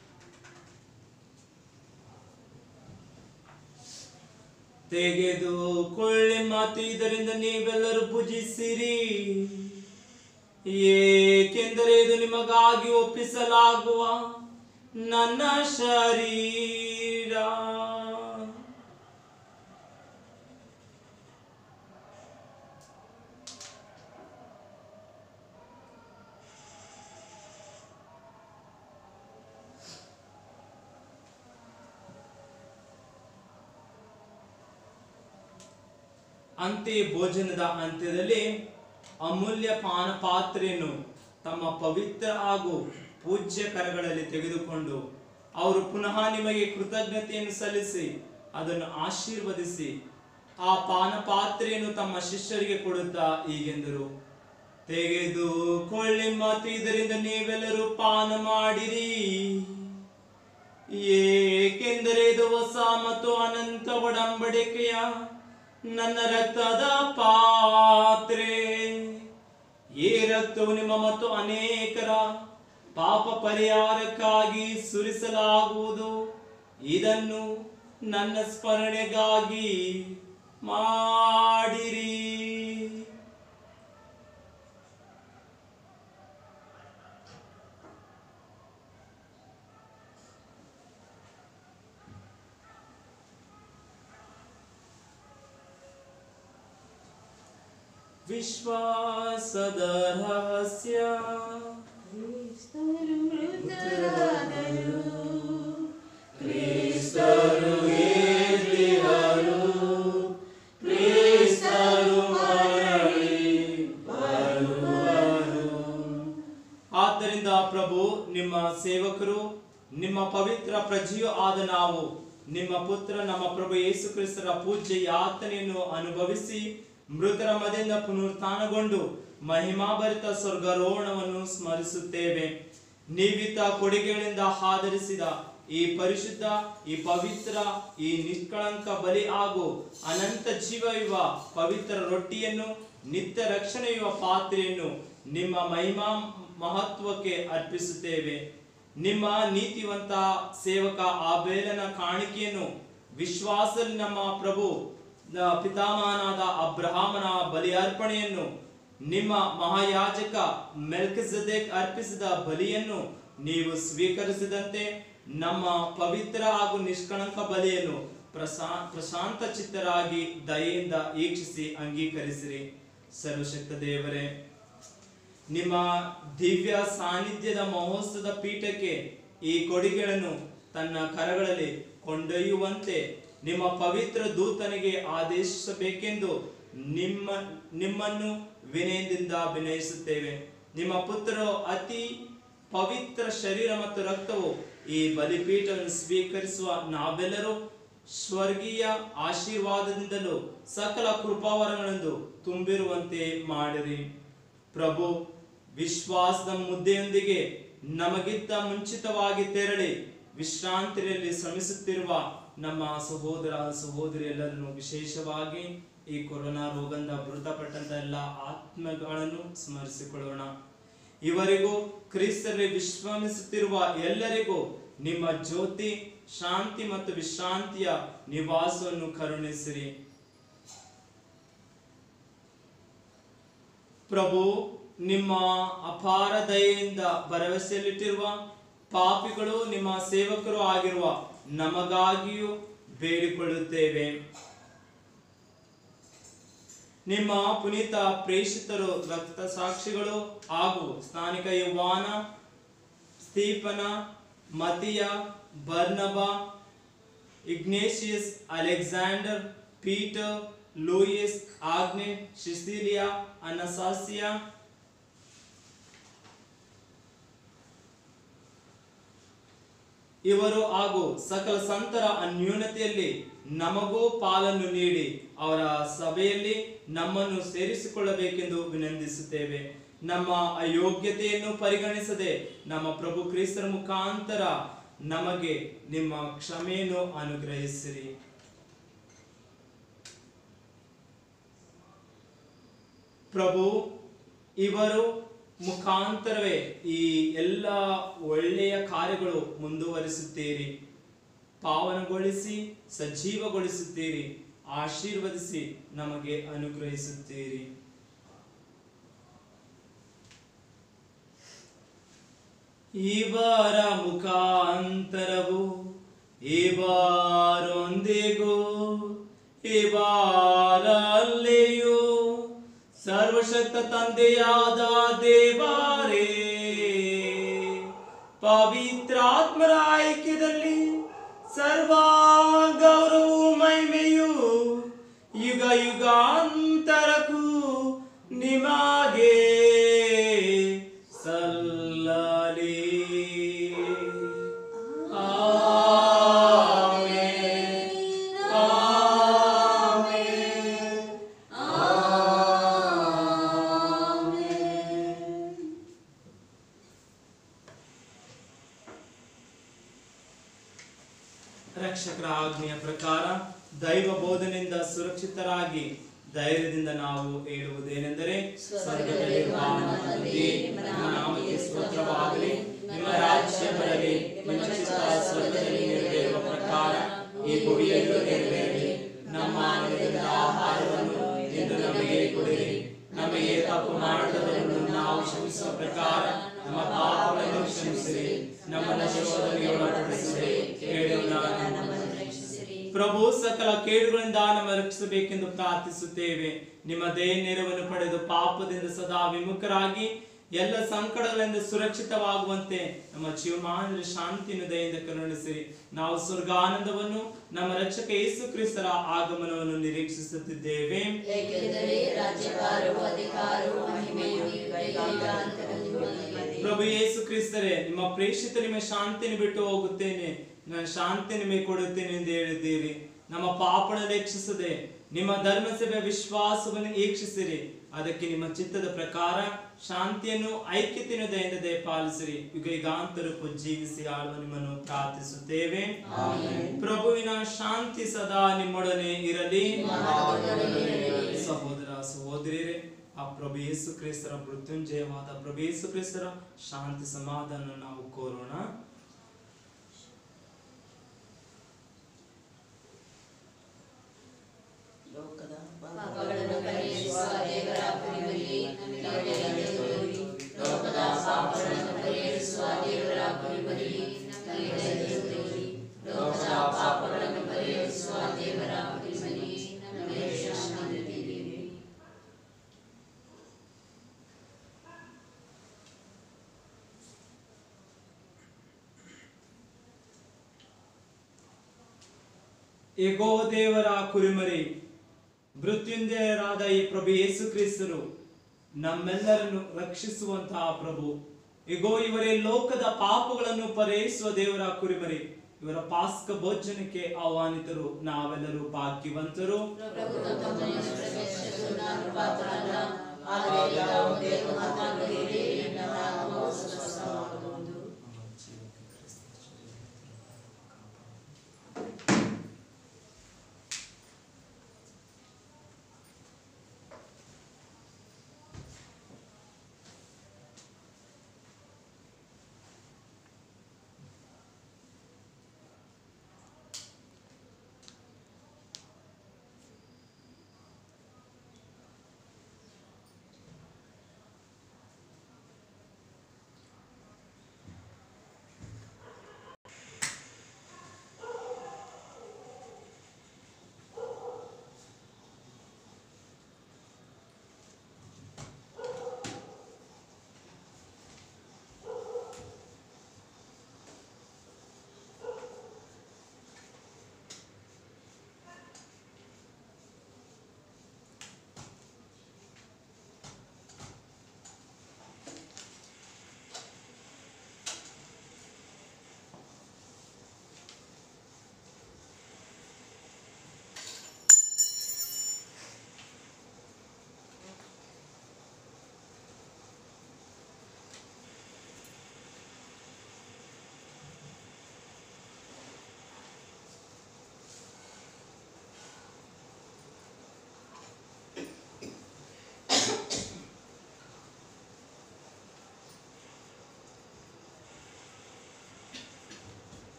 ತೆಗೆದುಕೊಳ್ಳಿ ಮತ್ತು ಇದರಿಂದ ನೀವೆಲ್ಲರೂ ಭುಜಿಸಿರಿ ಏಕೆಂದರೆ ಇದು ನಿಮಗಾಗಿ ಒಪ್ಪಿಸಲಾಗುವ ನನ್ನ ಶರೀರ ಅಂತೆ ಭೋಜನದ ಅಂತ್ಯದಲ್ಲಿ ಅಮೂಲ್ಯ ಪಾನ ಪಾತ್ರೆಯನ್ನು ತಮ್ಮ ಪವಿತ್ರ ಹಾಗೂ ಪೂಜ್ಯ ಕರಗಳಲ್ಲಿ ತೆಗೆದುಕೊಂಡು ಅವರು ಪುನಃ ನಿಮಗೆ ಕೃತಜ್ಞತೆಯನ್ನು ಸಲ್ಲಿಸಿ ಅದನ್ನು ಆಶೀರ್ವದಿಸಿ ಆ ಪಾನ ಪಾತ್ರೆಯನ್ನು ತಮ್ಮ ಶಿಷ್ಯರಿಗೆ ಕೊಡುತ್ತಾ ಹೀಗೆಂದರು ತೆಗೆದುಕೊಳ್ಳಿ ಮತ್ತು ಇದರಿಂದ ನೀವೆಲ್ಲರೂ ಪಾನ ಮಾಡಿರಿ ಏಕೆಂದರೆ ಇದು ಹೊಸ ಮತ್ತು ಅನಂತ ಒಡಂಬಡಿಕೆಯ ನನ್ನ ರಕ್ತದ ಪಾತ್ರೆ ಈ ರಕ್ತವು ನಿಮ್ಮ ಮತ್ತು ಅನೇಕರ ಪಾಪ ಪರಿಹಾರಕ್ಕಾಗಿ ಸುರಿಸಲಾಗುವುದು ಇದನ್ನು ನನ್ನ ಸ್ಮರಣೆಗಾಗಿ ಮಾಡಿರಿ ವಿಶ್ವಾಸದ ರಹಸ್ಯ ಕ್ರಿಸ್ತರು ಮೃತರಾದರು ಕ್ರಿಸ್ತರು ಎದ್ದಿಹರು, ಕ್ರಿಸ್ತರು ಮರಳಿ ಬರುವರು. ಆದ್ದರಿಂದ ಪ್ರಭು ನಿಮ್ಮ ಸೇವಕರು ನಿಮ್ಮ ಪವಿತ್ರ ಪ್ರಜೆಯೂ ಆದ ನಾವು ನಿಮ್ಮ ಪುತ್ರ ನಮ್ಮ ಪ್ರಭು ಯೇಸು ಕ್ರಿಸ್ತರ ಪೂಜ್ಯ ಯಾತನೆಯನ್ನು ಅನುಭವಿಸಿ ಮೃತರ ಮದಿಂದ ಪುನರುತ್ಥಾನಗೊಂಡು ಮಹಿಮಾಭರಿತ ಸ್ವರ್ಗಾರೋಹಣವನ್ನು ಸ್ಮರಿಸುತ್ತೇವೆ ನೀವಿತ ಕೊಡುಗೆಗಳಿಂದ ಆಧರಿಸಿದ ಈ ಪರಿಶುದ್ಧ ಈ ಪವಿತ್ರ ಈ ನಿಷ್ಕಳಂಕ ಬಲಿ ಹಾಗೂ ಅನಂತ ಜೀವಯುವ ಪವಿತ್ರ ರೊಟ್ಟಿಯನ್ನು ನಿತ್ಯ ರಕ್ಷಣೆಯುವ ಪಾತ್ರೆಯನ್ನು ನಿಮ್ಮ ಮಹಿಮಾ ಮಹತ್ವಕ್ಕೆ ಅರ್ಪಿಸುತ್ತೇವೆ ನಿಮ್ಮ ನೀತಿವಂತ ಸೇವಕ ಆಬೇಲನ ಕಾಣಿಕೆಯನ್ನು ವಿಶ್ವಾಸದಲ್ಲಿ ನಮ್ಮ ಪ್ರಭು ನ ಪಿತಾಮಹನಾದ ಅಬ್ರಹಾಮನ ಬಲಿಯರ್ಪಣೆಯನ್ನು ನಿಮ್ಮ ಮಹಾಯಾಜಕ ಮೆಲ್ಕಿಸೆದೆಕ್ ಅರ್ಪಿಸಿದ ಬಲಿಯನ್ನು ನೀವು ಸ್ವೀಕರಿಸಿದಂತೆ ನಮ್ಮ ಪವಿತ್ರ ಹಾಗೂ ನಿಷ್ಕಳಂಕ ಬಲಿಯನ್ನು ಪ್ರಶಾ ಪ್ರಶಾಂತ ಚಿತ್ತರಾಗಿ ದಯೆಯಿಂದ ಈಕ್ಷಿಸಿ ಅಂಗೀಕರಿಸಿರಿ ಸರ್ವಶಕ್ತ ದೇವರೇ ನಿಮ್ಮ ದಿವ್ಯ ಸಾನ್ನಿಧ್ಯದ ಮಹೋತ್ಸವದ ಪೀಠಕ್ಕೆ ಈ ಕೊಡುಗೆಗಳನ್ನು ತನ್ನ ಕರಗಳಲ್ಲಿ ಕೊಂಡೊಯ್ಯುವಂತೆ ನಿಮ್ಮ ಪವಿತ್ರ ದೂತನಿಗೆ ಆದೇಶಿಸಬೇಕೆಂದು ನಿಮ್ಮ ನಿಮ್ಮನ್ನು ವಿನಯದಿಂದ ವಿನಯಿಸುತ್ತೇವೆ ನಿಮ್ಮ ಪುತ್ರರು ಅತಿ ಪವಿತ್ರ ಶರೀರ ಮತ್ತು ರಕ್ತವು ಈ ಬಲಿಪೀಠವನ್ನು ಸ್ವೀಕರಿಸುವ ನಾವೆಲ್ಲರೂ ಸ್ವರ್ಗೀಯ ಆಶೀರ್ವಾದದಿಂದಲೂ ಸಕಲ ಕೃಪಾವರಗಳನ್ನು ತುಂಬಿರುವಂತೆ ಮಾಡಿರಿ ಪ್ರಭು ವಿಶ್ವಾಸದ ಮುದ್ದೆಯೊಂದಿಗೆ ನಮಗಿಂತ ಮುಂಚಿತವಾಗಿ ತೆರಳಿ ವಿಶ್ರಾಂತಿಯಲ್ಲಿ ಶ್ರಮಿಸುತ್ತಿರುವ ನಮ್ಮ ಸಹೋದರ ಸಹೋದರಿಯೆಲ್ಲರನ್ನು ವಿಶೇಷವಾಗಿ ಈ ಕೊರೋನಾ ರೋಗದಿಂದ ಮೃತಪಟ್ಟಂತ ಎಲ್ಲ ಆತ್ಮಗಳನ್ನು ಸ್ಮರಿಸಿಕೊಳ್ಳೋಣ ಇವರಿಗೂ ಕ್ರಿಸ್ತರಲ್ಲಿ ವಿಶ್ರಮಿಸುತ್ತಿರುವ ಎಲ್ಲರಿಗೂ ನಿಮ್ಮ ಜ್ಯೋತಿ ಶಾಂತಿ ಮತ್ತು ವಿಶ್ರಾಂತಿಯ ನಿವಾಸವನ್ನು ಕರುಣಿಸಿರಿ ಪ್ರಭು ನಿಮ್ಮ ಅಪಾರ ದಯೆಯಿಂದ ಭರವಸೆಯಲ್ಲಿಟ್ಟಿರುವ ಪಾಪಿಗಳು ನಿಮ್ಮ ಸೇವಕರು ಆಗಿರುವ ನಮಗಾಗಿಯೂ ಬೇಡಿಕೊಳ್ಳುತ್ತೇವೆ ನಿಮ್ಮ ಪುನೀತ ಪ್ರೇಷಿತರು ರಕ್ತ ಸಾಕ್ಷಿಗಳು ಹಾಗೂ ಸ್ಥಾನಿಕ ಯುವಾನ ಸ್ತೀಪನ ಮತಿಯ ಬರ್ನಬ Ignatius Alexander Peter Louis Agnes Cecilia Anastasia ಇವರು ಹಾಗೂ ಸಕಲ ಸಂತರ ಅನ್ಯೂನತೆಯಲ್ಲಿ ನಮಗೂ ಪಾಲನ್ನು ನೀಡಿ ಅವರ ಸಭೆಯಲ್ಲಿ ನಮ್ಮನ್ನು ಸೇರಿಸಿಕೊಳ್ಳಬೇಕೆಂದು ವಿನಂತಿಸುತ್ತೇವೆ ನಮ್ಮ ಅಯೋಗ್ಯತೆಯನ್ನು ಪರಿಗಣಿಸದೆ ನಮ್ಮ ಪ್ರಭು ಕ್ರಿಸ್ತರ ಮುಖಾಂತರ ನಮಗೆ ನಿಮ್ಮ ಕ್ಷಮೆಯನ್ನು ಅನುಗ್ರಹಿಸಿರಿ ಪ್ರಭು ಇವರು ಮುಖಾಂತರವೇ ಈ ಎಲ್ಲ ಒಳ್ಳೆಯ ಕಾರ್ಯಗಳು ಮುಂದುವರಿಸುತ್ತೀರಿ ಪಾವನಗೊಳಿಸಿ ಸಜೀವಗೊಳಿಸುತ್ತೀರಿ ಆಶೀರ್ವದಿಸಿ ನಮಗೆ ಅನುಗ್ರಹಿಸುತ್ತೀರಿ ಇವರ ಮುಖಾಂತರವು ಇವರೊಂದಿಗೂ ಇವರಲ್ಲಿಯೂ ಸರ್ವಶಕ್ತ ತಂದೆಯಾದ ದೇವರೇ ಪವಿತ್ರಾತ್ಮರ ಐಕ್ಯದಲ್ಲಿ ಸರ್ವ ಗೌರವ ಮಹಿಮೆಯು ಯುಗ ಯುಗಾಂತರಕ್ಕೂ ನಿಮಗೆ ಸಲ್ಲಲಿ ಆಮೆನ್. ಆಮೆನ್. ರಕ್ಷಕರ ಆಜ್ಞೆಯ ಪ್ರಕಾರ ದೈವ ಬೋಧನೆಯಿಂದ ಸುರಕ್ಷಿತರಾಗಿ ಧೈರ್ಯದಿಂದ ನಾವು ಹೇಳುವುದೇನೆಂದರೆ ಸ್ವರ್ಗದಲ್ಲಿರುವ ನಮ್ಮ ತಂದೆಯೇ, ನಿಮ್ಮ ನಾಮಕ್ಕೆ ಸ್ತೋತ್ರವಾಗಲಿ ನಿಮ್ಮ ರಾಜ್ಯ ಬರಲಿ ನಿಮ್ಮ ಚಿತ್ತ ಸ್ವರ್ಗದಲ್ಲಿ ನೆರವೇರುವ ಪ್ರಕಾರ ಈ ಭೂಮಿಯಲ್ಲೂ ನೆರವೇರಲಿ ನಮ್ಮ ಅನುದಿನದ ಆಹಾರವನ್ನು ಇಂದು ನಮಗೆ ಕೊಡಿರಿ ನಮಗೆ ತಪ್ಪು ಮಾಡಿದವರನ್ನು ನಾವು ಕ್ಷಮಿಸುವ ಪ್ರಕಾರ ನಮ್ಮ ಪಾಪಗಳನ್ನು ಕ್ಷಮಿಸಿರಿ ನಮ್ಮನ್ನು ಶೋಧನೆಗೆ ಒಳಪಡಿಸಿರಿ ಕೇಳುವ ನಮ್ಮನ್ನು ರಕ್ಷಿಸಿರಿ ಪ್ರಭು ಸಕಲ ಕೇಡುಗಳಿಂದ ನಮ್ಮ ರಕ್ಷಿಸಬೇಕೆಂದು ಪ್ರಾರ್ಥಿಸುತ್ತೇವೆ ನಿಮ್ಮ ದಯ ನೆರವನ್ನು ಪಡೆದು ಪಾಪದಿಂದ ಸದಾ ವಿಮುಖರಾಗಿ ಎಲ್ಲ ಸಂಕಟಗಳಿಂದ ಸುರಕ್ಷಿತವಾಗುವಂತೆ ನಮ್ಮ ಜೀವಮಾನದ ಶಾಂತಿಯನ್ನು ದಯೆಯಿಂದ ಕರುಣಿಸಿರಿ ನಾವು ಸ್ವರ್ಗಾನಂದವನ್ನು ನಮ್ಮ ರಕ್ಷಕ ಯೇಸು ಕ್ರಿಸ್ತರ ಆಗಮನವನ್ನು ನಿರೀಕ್ಷಿಸುತ್ತಿದ್ದೇವೆ ಏಕೆಂದರೆ ರಾಜ್ಯಭಾರವು ಅಧಿಕಾರವು ಮಹಿಮೆಯು ಯುಗಾಂತರಕ್ಕೂ ನಿಮ್ಮದೇ. ಪ್ರಭು ಯೇಸು ಕ್ರಿಸ್ತರೇ ನಿಮ್ಮ ಪ್ರೇಷಿತ ನಿಮ್ಮ ಶಾಂತಿಯನ್ನು ಬಿಟ್ಟು ಹೋಗುತ್ತೇನೆ ನಾನು ಶಾಂತಿ ನಿಮಗೆ ಕೊಡುತ್ತೇನೆ ಎಂದು ಹೇಳಿದ್ದೀರಿ ನಮ್ಮ ಪಾಪನ ರಕ್ಷಿಸದೆ ನಿಮ್ಮ ಧರ್ಮಸಭೆಯ ವಿಶ್ವಾಸವನ್ನು ಈಕ್ಷಿಸಿರಿ ಅದಕ್ಕೆ ನಿಮ್ಮ ಚಿತ್ತದ ಪ್ರಕಾರ ಶಾಂತಿಯನ್ನು ಐಕ್ಯತೆಯನ್ನು ದಯದಿಂದ ದಯಪಾಲಿಸಿರಿ ಯುಗ ಯುಗಾಂತರಕ್ಕೂ ಜೀವಿಸಿ ಆಳುವ ನಿಮ್ಮನ್ನು ಪ್ರಾರ್ಥಿಸುತ್ತೇವೆ ಪ್ರಭುವಿನ ಶಾಂತಿ ಸದಾ ನಿಮ್ಮೊಡನೆ ಇರಲಿ ಸಹೋದರ ಸಹೋದರಿಯರೇ ಆ ಪ್ರಭು ಯೇಸು ಕ್ರಿಸ್ತರ ಮೃತ್ಯುಂಜಯವಾದ ಪ್ರಭು ಯೇಸು ಕ್ರಿಸ್ತರ ಶಾಂತಿ ಸಮಾಧಾನ ನಾವು ಕೋರೋಣ ಲೋಕದ ಪಾಪಗಳನ್ನು ಪರಿಹರಿಸುವ ದೇವರ ಕುರಿಮರಿ ನಮಗೆ ದಯೆತೋರಿ. ಲೋಕದ ಪಾಪಗಳನ್ನು ಪರಿಹರಿಸುವ ದೇವರ ಕುರಿಮರಿ ನಮಗೆ ದಯೆತೋರಿ. ಲೋಕದ ಪಾಪಗಳನ್ನು ಪರಿಹರಿಸುವ ದೇವರ ಕುರಿಮರಿ ನಮಗೆ ಶಾಂತಿ ನೀಡಿರಿ. ಎಗೋ ದೇವರ ಕುರಿಮರಿ ಮೃತ್ಯುಂಜಯರಾದ ಈ ಪ್ರಭು ಯೇಸು ಕ್ರಿಸ್ತರು ನಮ್ಮೆಲ್ಲರನ್ನು ರಕ್ಷಿಸುವಂತಹ ಪ್ರಭು ಎಗೋ ಇವರೇ ಲೋಕದ ಪಾಪಗಳನ್ನು ಪರಿಹರಿಸುವ ದೇವರ ಕುರಿಮರಿ ಇವರ ಪಾಸ್ಕ ಭೋಜನಕ್ಕೆ ಆಹ್ವಾನಿತರು ನಾವೆಲ್ಲರೂ ಭಾಗ್ಯವಂತರು ಪ್ರಭು ತಮ್ಮ ಮನೆಯನ್ನು ಪ್ರವೇಶಿಸಲು ನಾನು ಪಾತ್ರನಲ್ಲ. ಆದರೆ ಈಗ ಒಂದೇ ಮಾತನ್ನು ಹೇಳಿರಿ, ನನ್ನ ಆತ್ಮವು ಸ್ವಸ್ಥವಾಗುವುದು.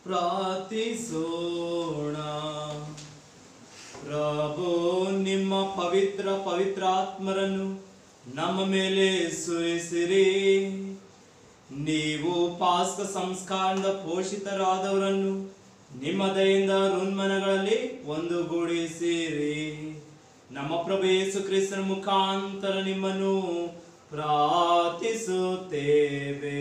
ಪ್ರಾರ್ಥಿಸೋಣ ಪ್ರಭು ನಿಮ್ಮ ಪವಿತ್ರ ಪವಿತ್ರಾತ್ಮರನ್ನು ನಮ್ಮ ಮೇಲೆ ಸುರಿಸಿರಿ ನೀವು ಪಾಸ್ಕ ಸಂಸ್ಕಾರದ ಪೋಷಿತರಾದವರನ್ನು ನಿಮ್ಮ ದಯಿಂದ ಋನ್ಮನಗಳಲ್ಲಿ ಒಂದುಗೂಡಿಸಿರಿ ನಮ್ಮ ಪ್ರಭು ಯೇಸು ಕ್ರಿಸ್ತನ ಮುಖಾಂತರ ನಿಮ್ಮನ್ನು ಪ್ರಾರ್ಥಿಸುತ್ತೇವೆ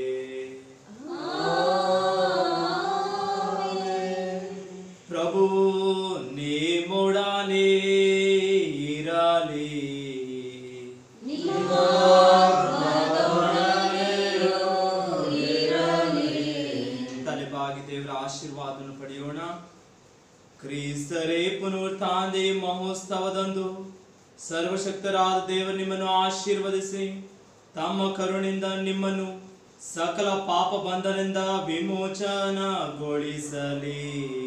ಪ್ರಭು ನಿಮ್ಮೊಡನೆ ಇರಲಿ ತಲೆಬಾಗಿ ದೇವರ ಆಶೀರ್ವಾದವನ್ನು ಪಡೆಯೋಣ ಕ್ರಿಸ್ತರೇ ಪುನರುತ್ಥಾನದ ಈ ಮಹೋತ್ಸವದಂದು ಸರ್ವಶಕ್ತರಾದ ದೇವರು ನಿಮ್ಮನ್ನು ಆಶೀರ್ವದಿಸಿ ತಮ್ಮ ಕರುಣಿಂದ ನಿಮ್ಮನ್ನು ಸಕಲ ಪಾಪ ಬಂಧನದಿಂದ ವಿಮೋಚನಗೊಳಿಸಲಿ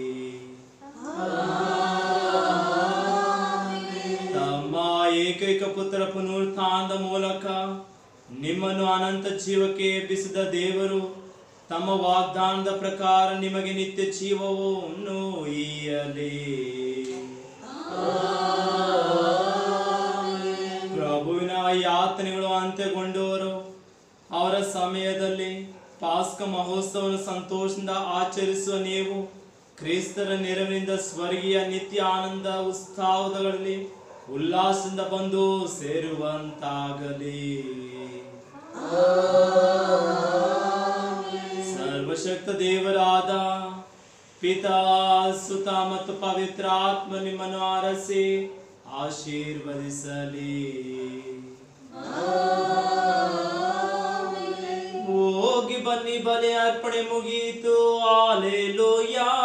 ತಮ್ಮ ಏಕೈಕ ಪುತ್ರ ಪುನರುತ್ಥಾನದ ಮೂಲಕ ನಿಮ್ಮನ್ನು ಅನಂತ ಜೀವಕ್ಕೆ ಎಬ್ಬಿಸಿದ ದೇವರು ತಮ್ಮ ವಾಗ್ದಾನದ ಪ್ರಕಾರ ನಿಮಗೆ ನಿತ್ಯ ಜೀವವನ್ನು ಈಯಲಿ ಪ್ರಭುವಿನ ಯಾತನೆಗಳು ಅಂತ್ಯಗೊಂಡವರು ಅವರ ಸಮಯದಲ್ಲಿ ಪಾಸ್ಕ ಮಹೋತ್ಸವವನ್ನು ಸಂತೋಷದಿಂದ ಆಚರಿಸುವ ನೀವು ಕ್ರಿಸ್ತರ ನೆರವಿನಿಂದ ಸ್ವರ್ಗೀಯ ನಿತ್ಯ ಆನಂದ ಉತ್ಸಾಹಗಳಲ್ಲಿ ಉಲ್ಲಾಸದಿಂದ ಬಂದು ಸೇರುವಂತಾಗಲಿ ಸರ್ವಶಕ್ತ ದೇವರಾದ ಪಿತಾ ಸುತ ಮತ್ತು ಪವಿತ್ರ ಆತ್ಮ ನಿಮ್ಮನ್ನು ಆರಸಿ ಆಶೀರ್ವದಿಸಲಿ ಹೋಗಿ ಬನ್ನಿ ಬಲೆ ಅರ್ಪಣೆ ಮುಗೀತು ಆಲೆಲೋಯಾ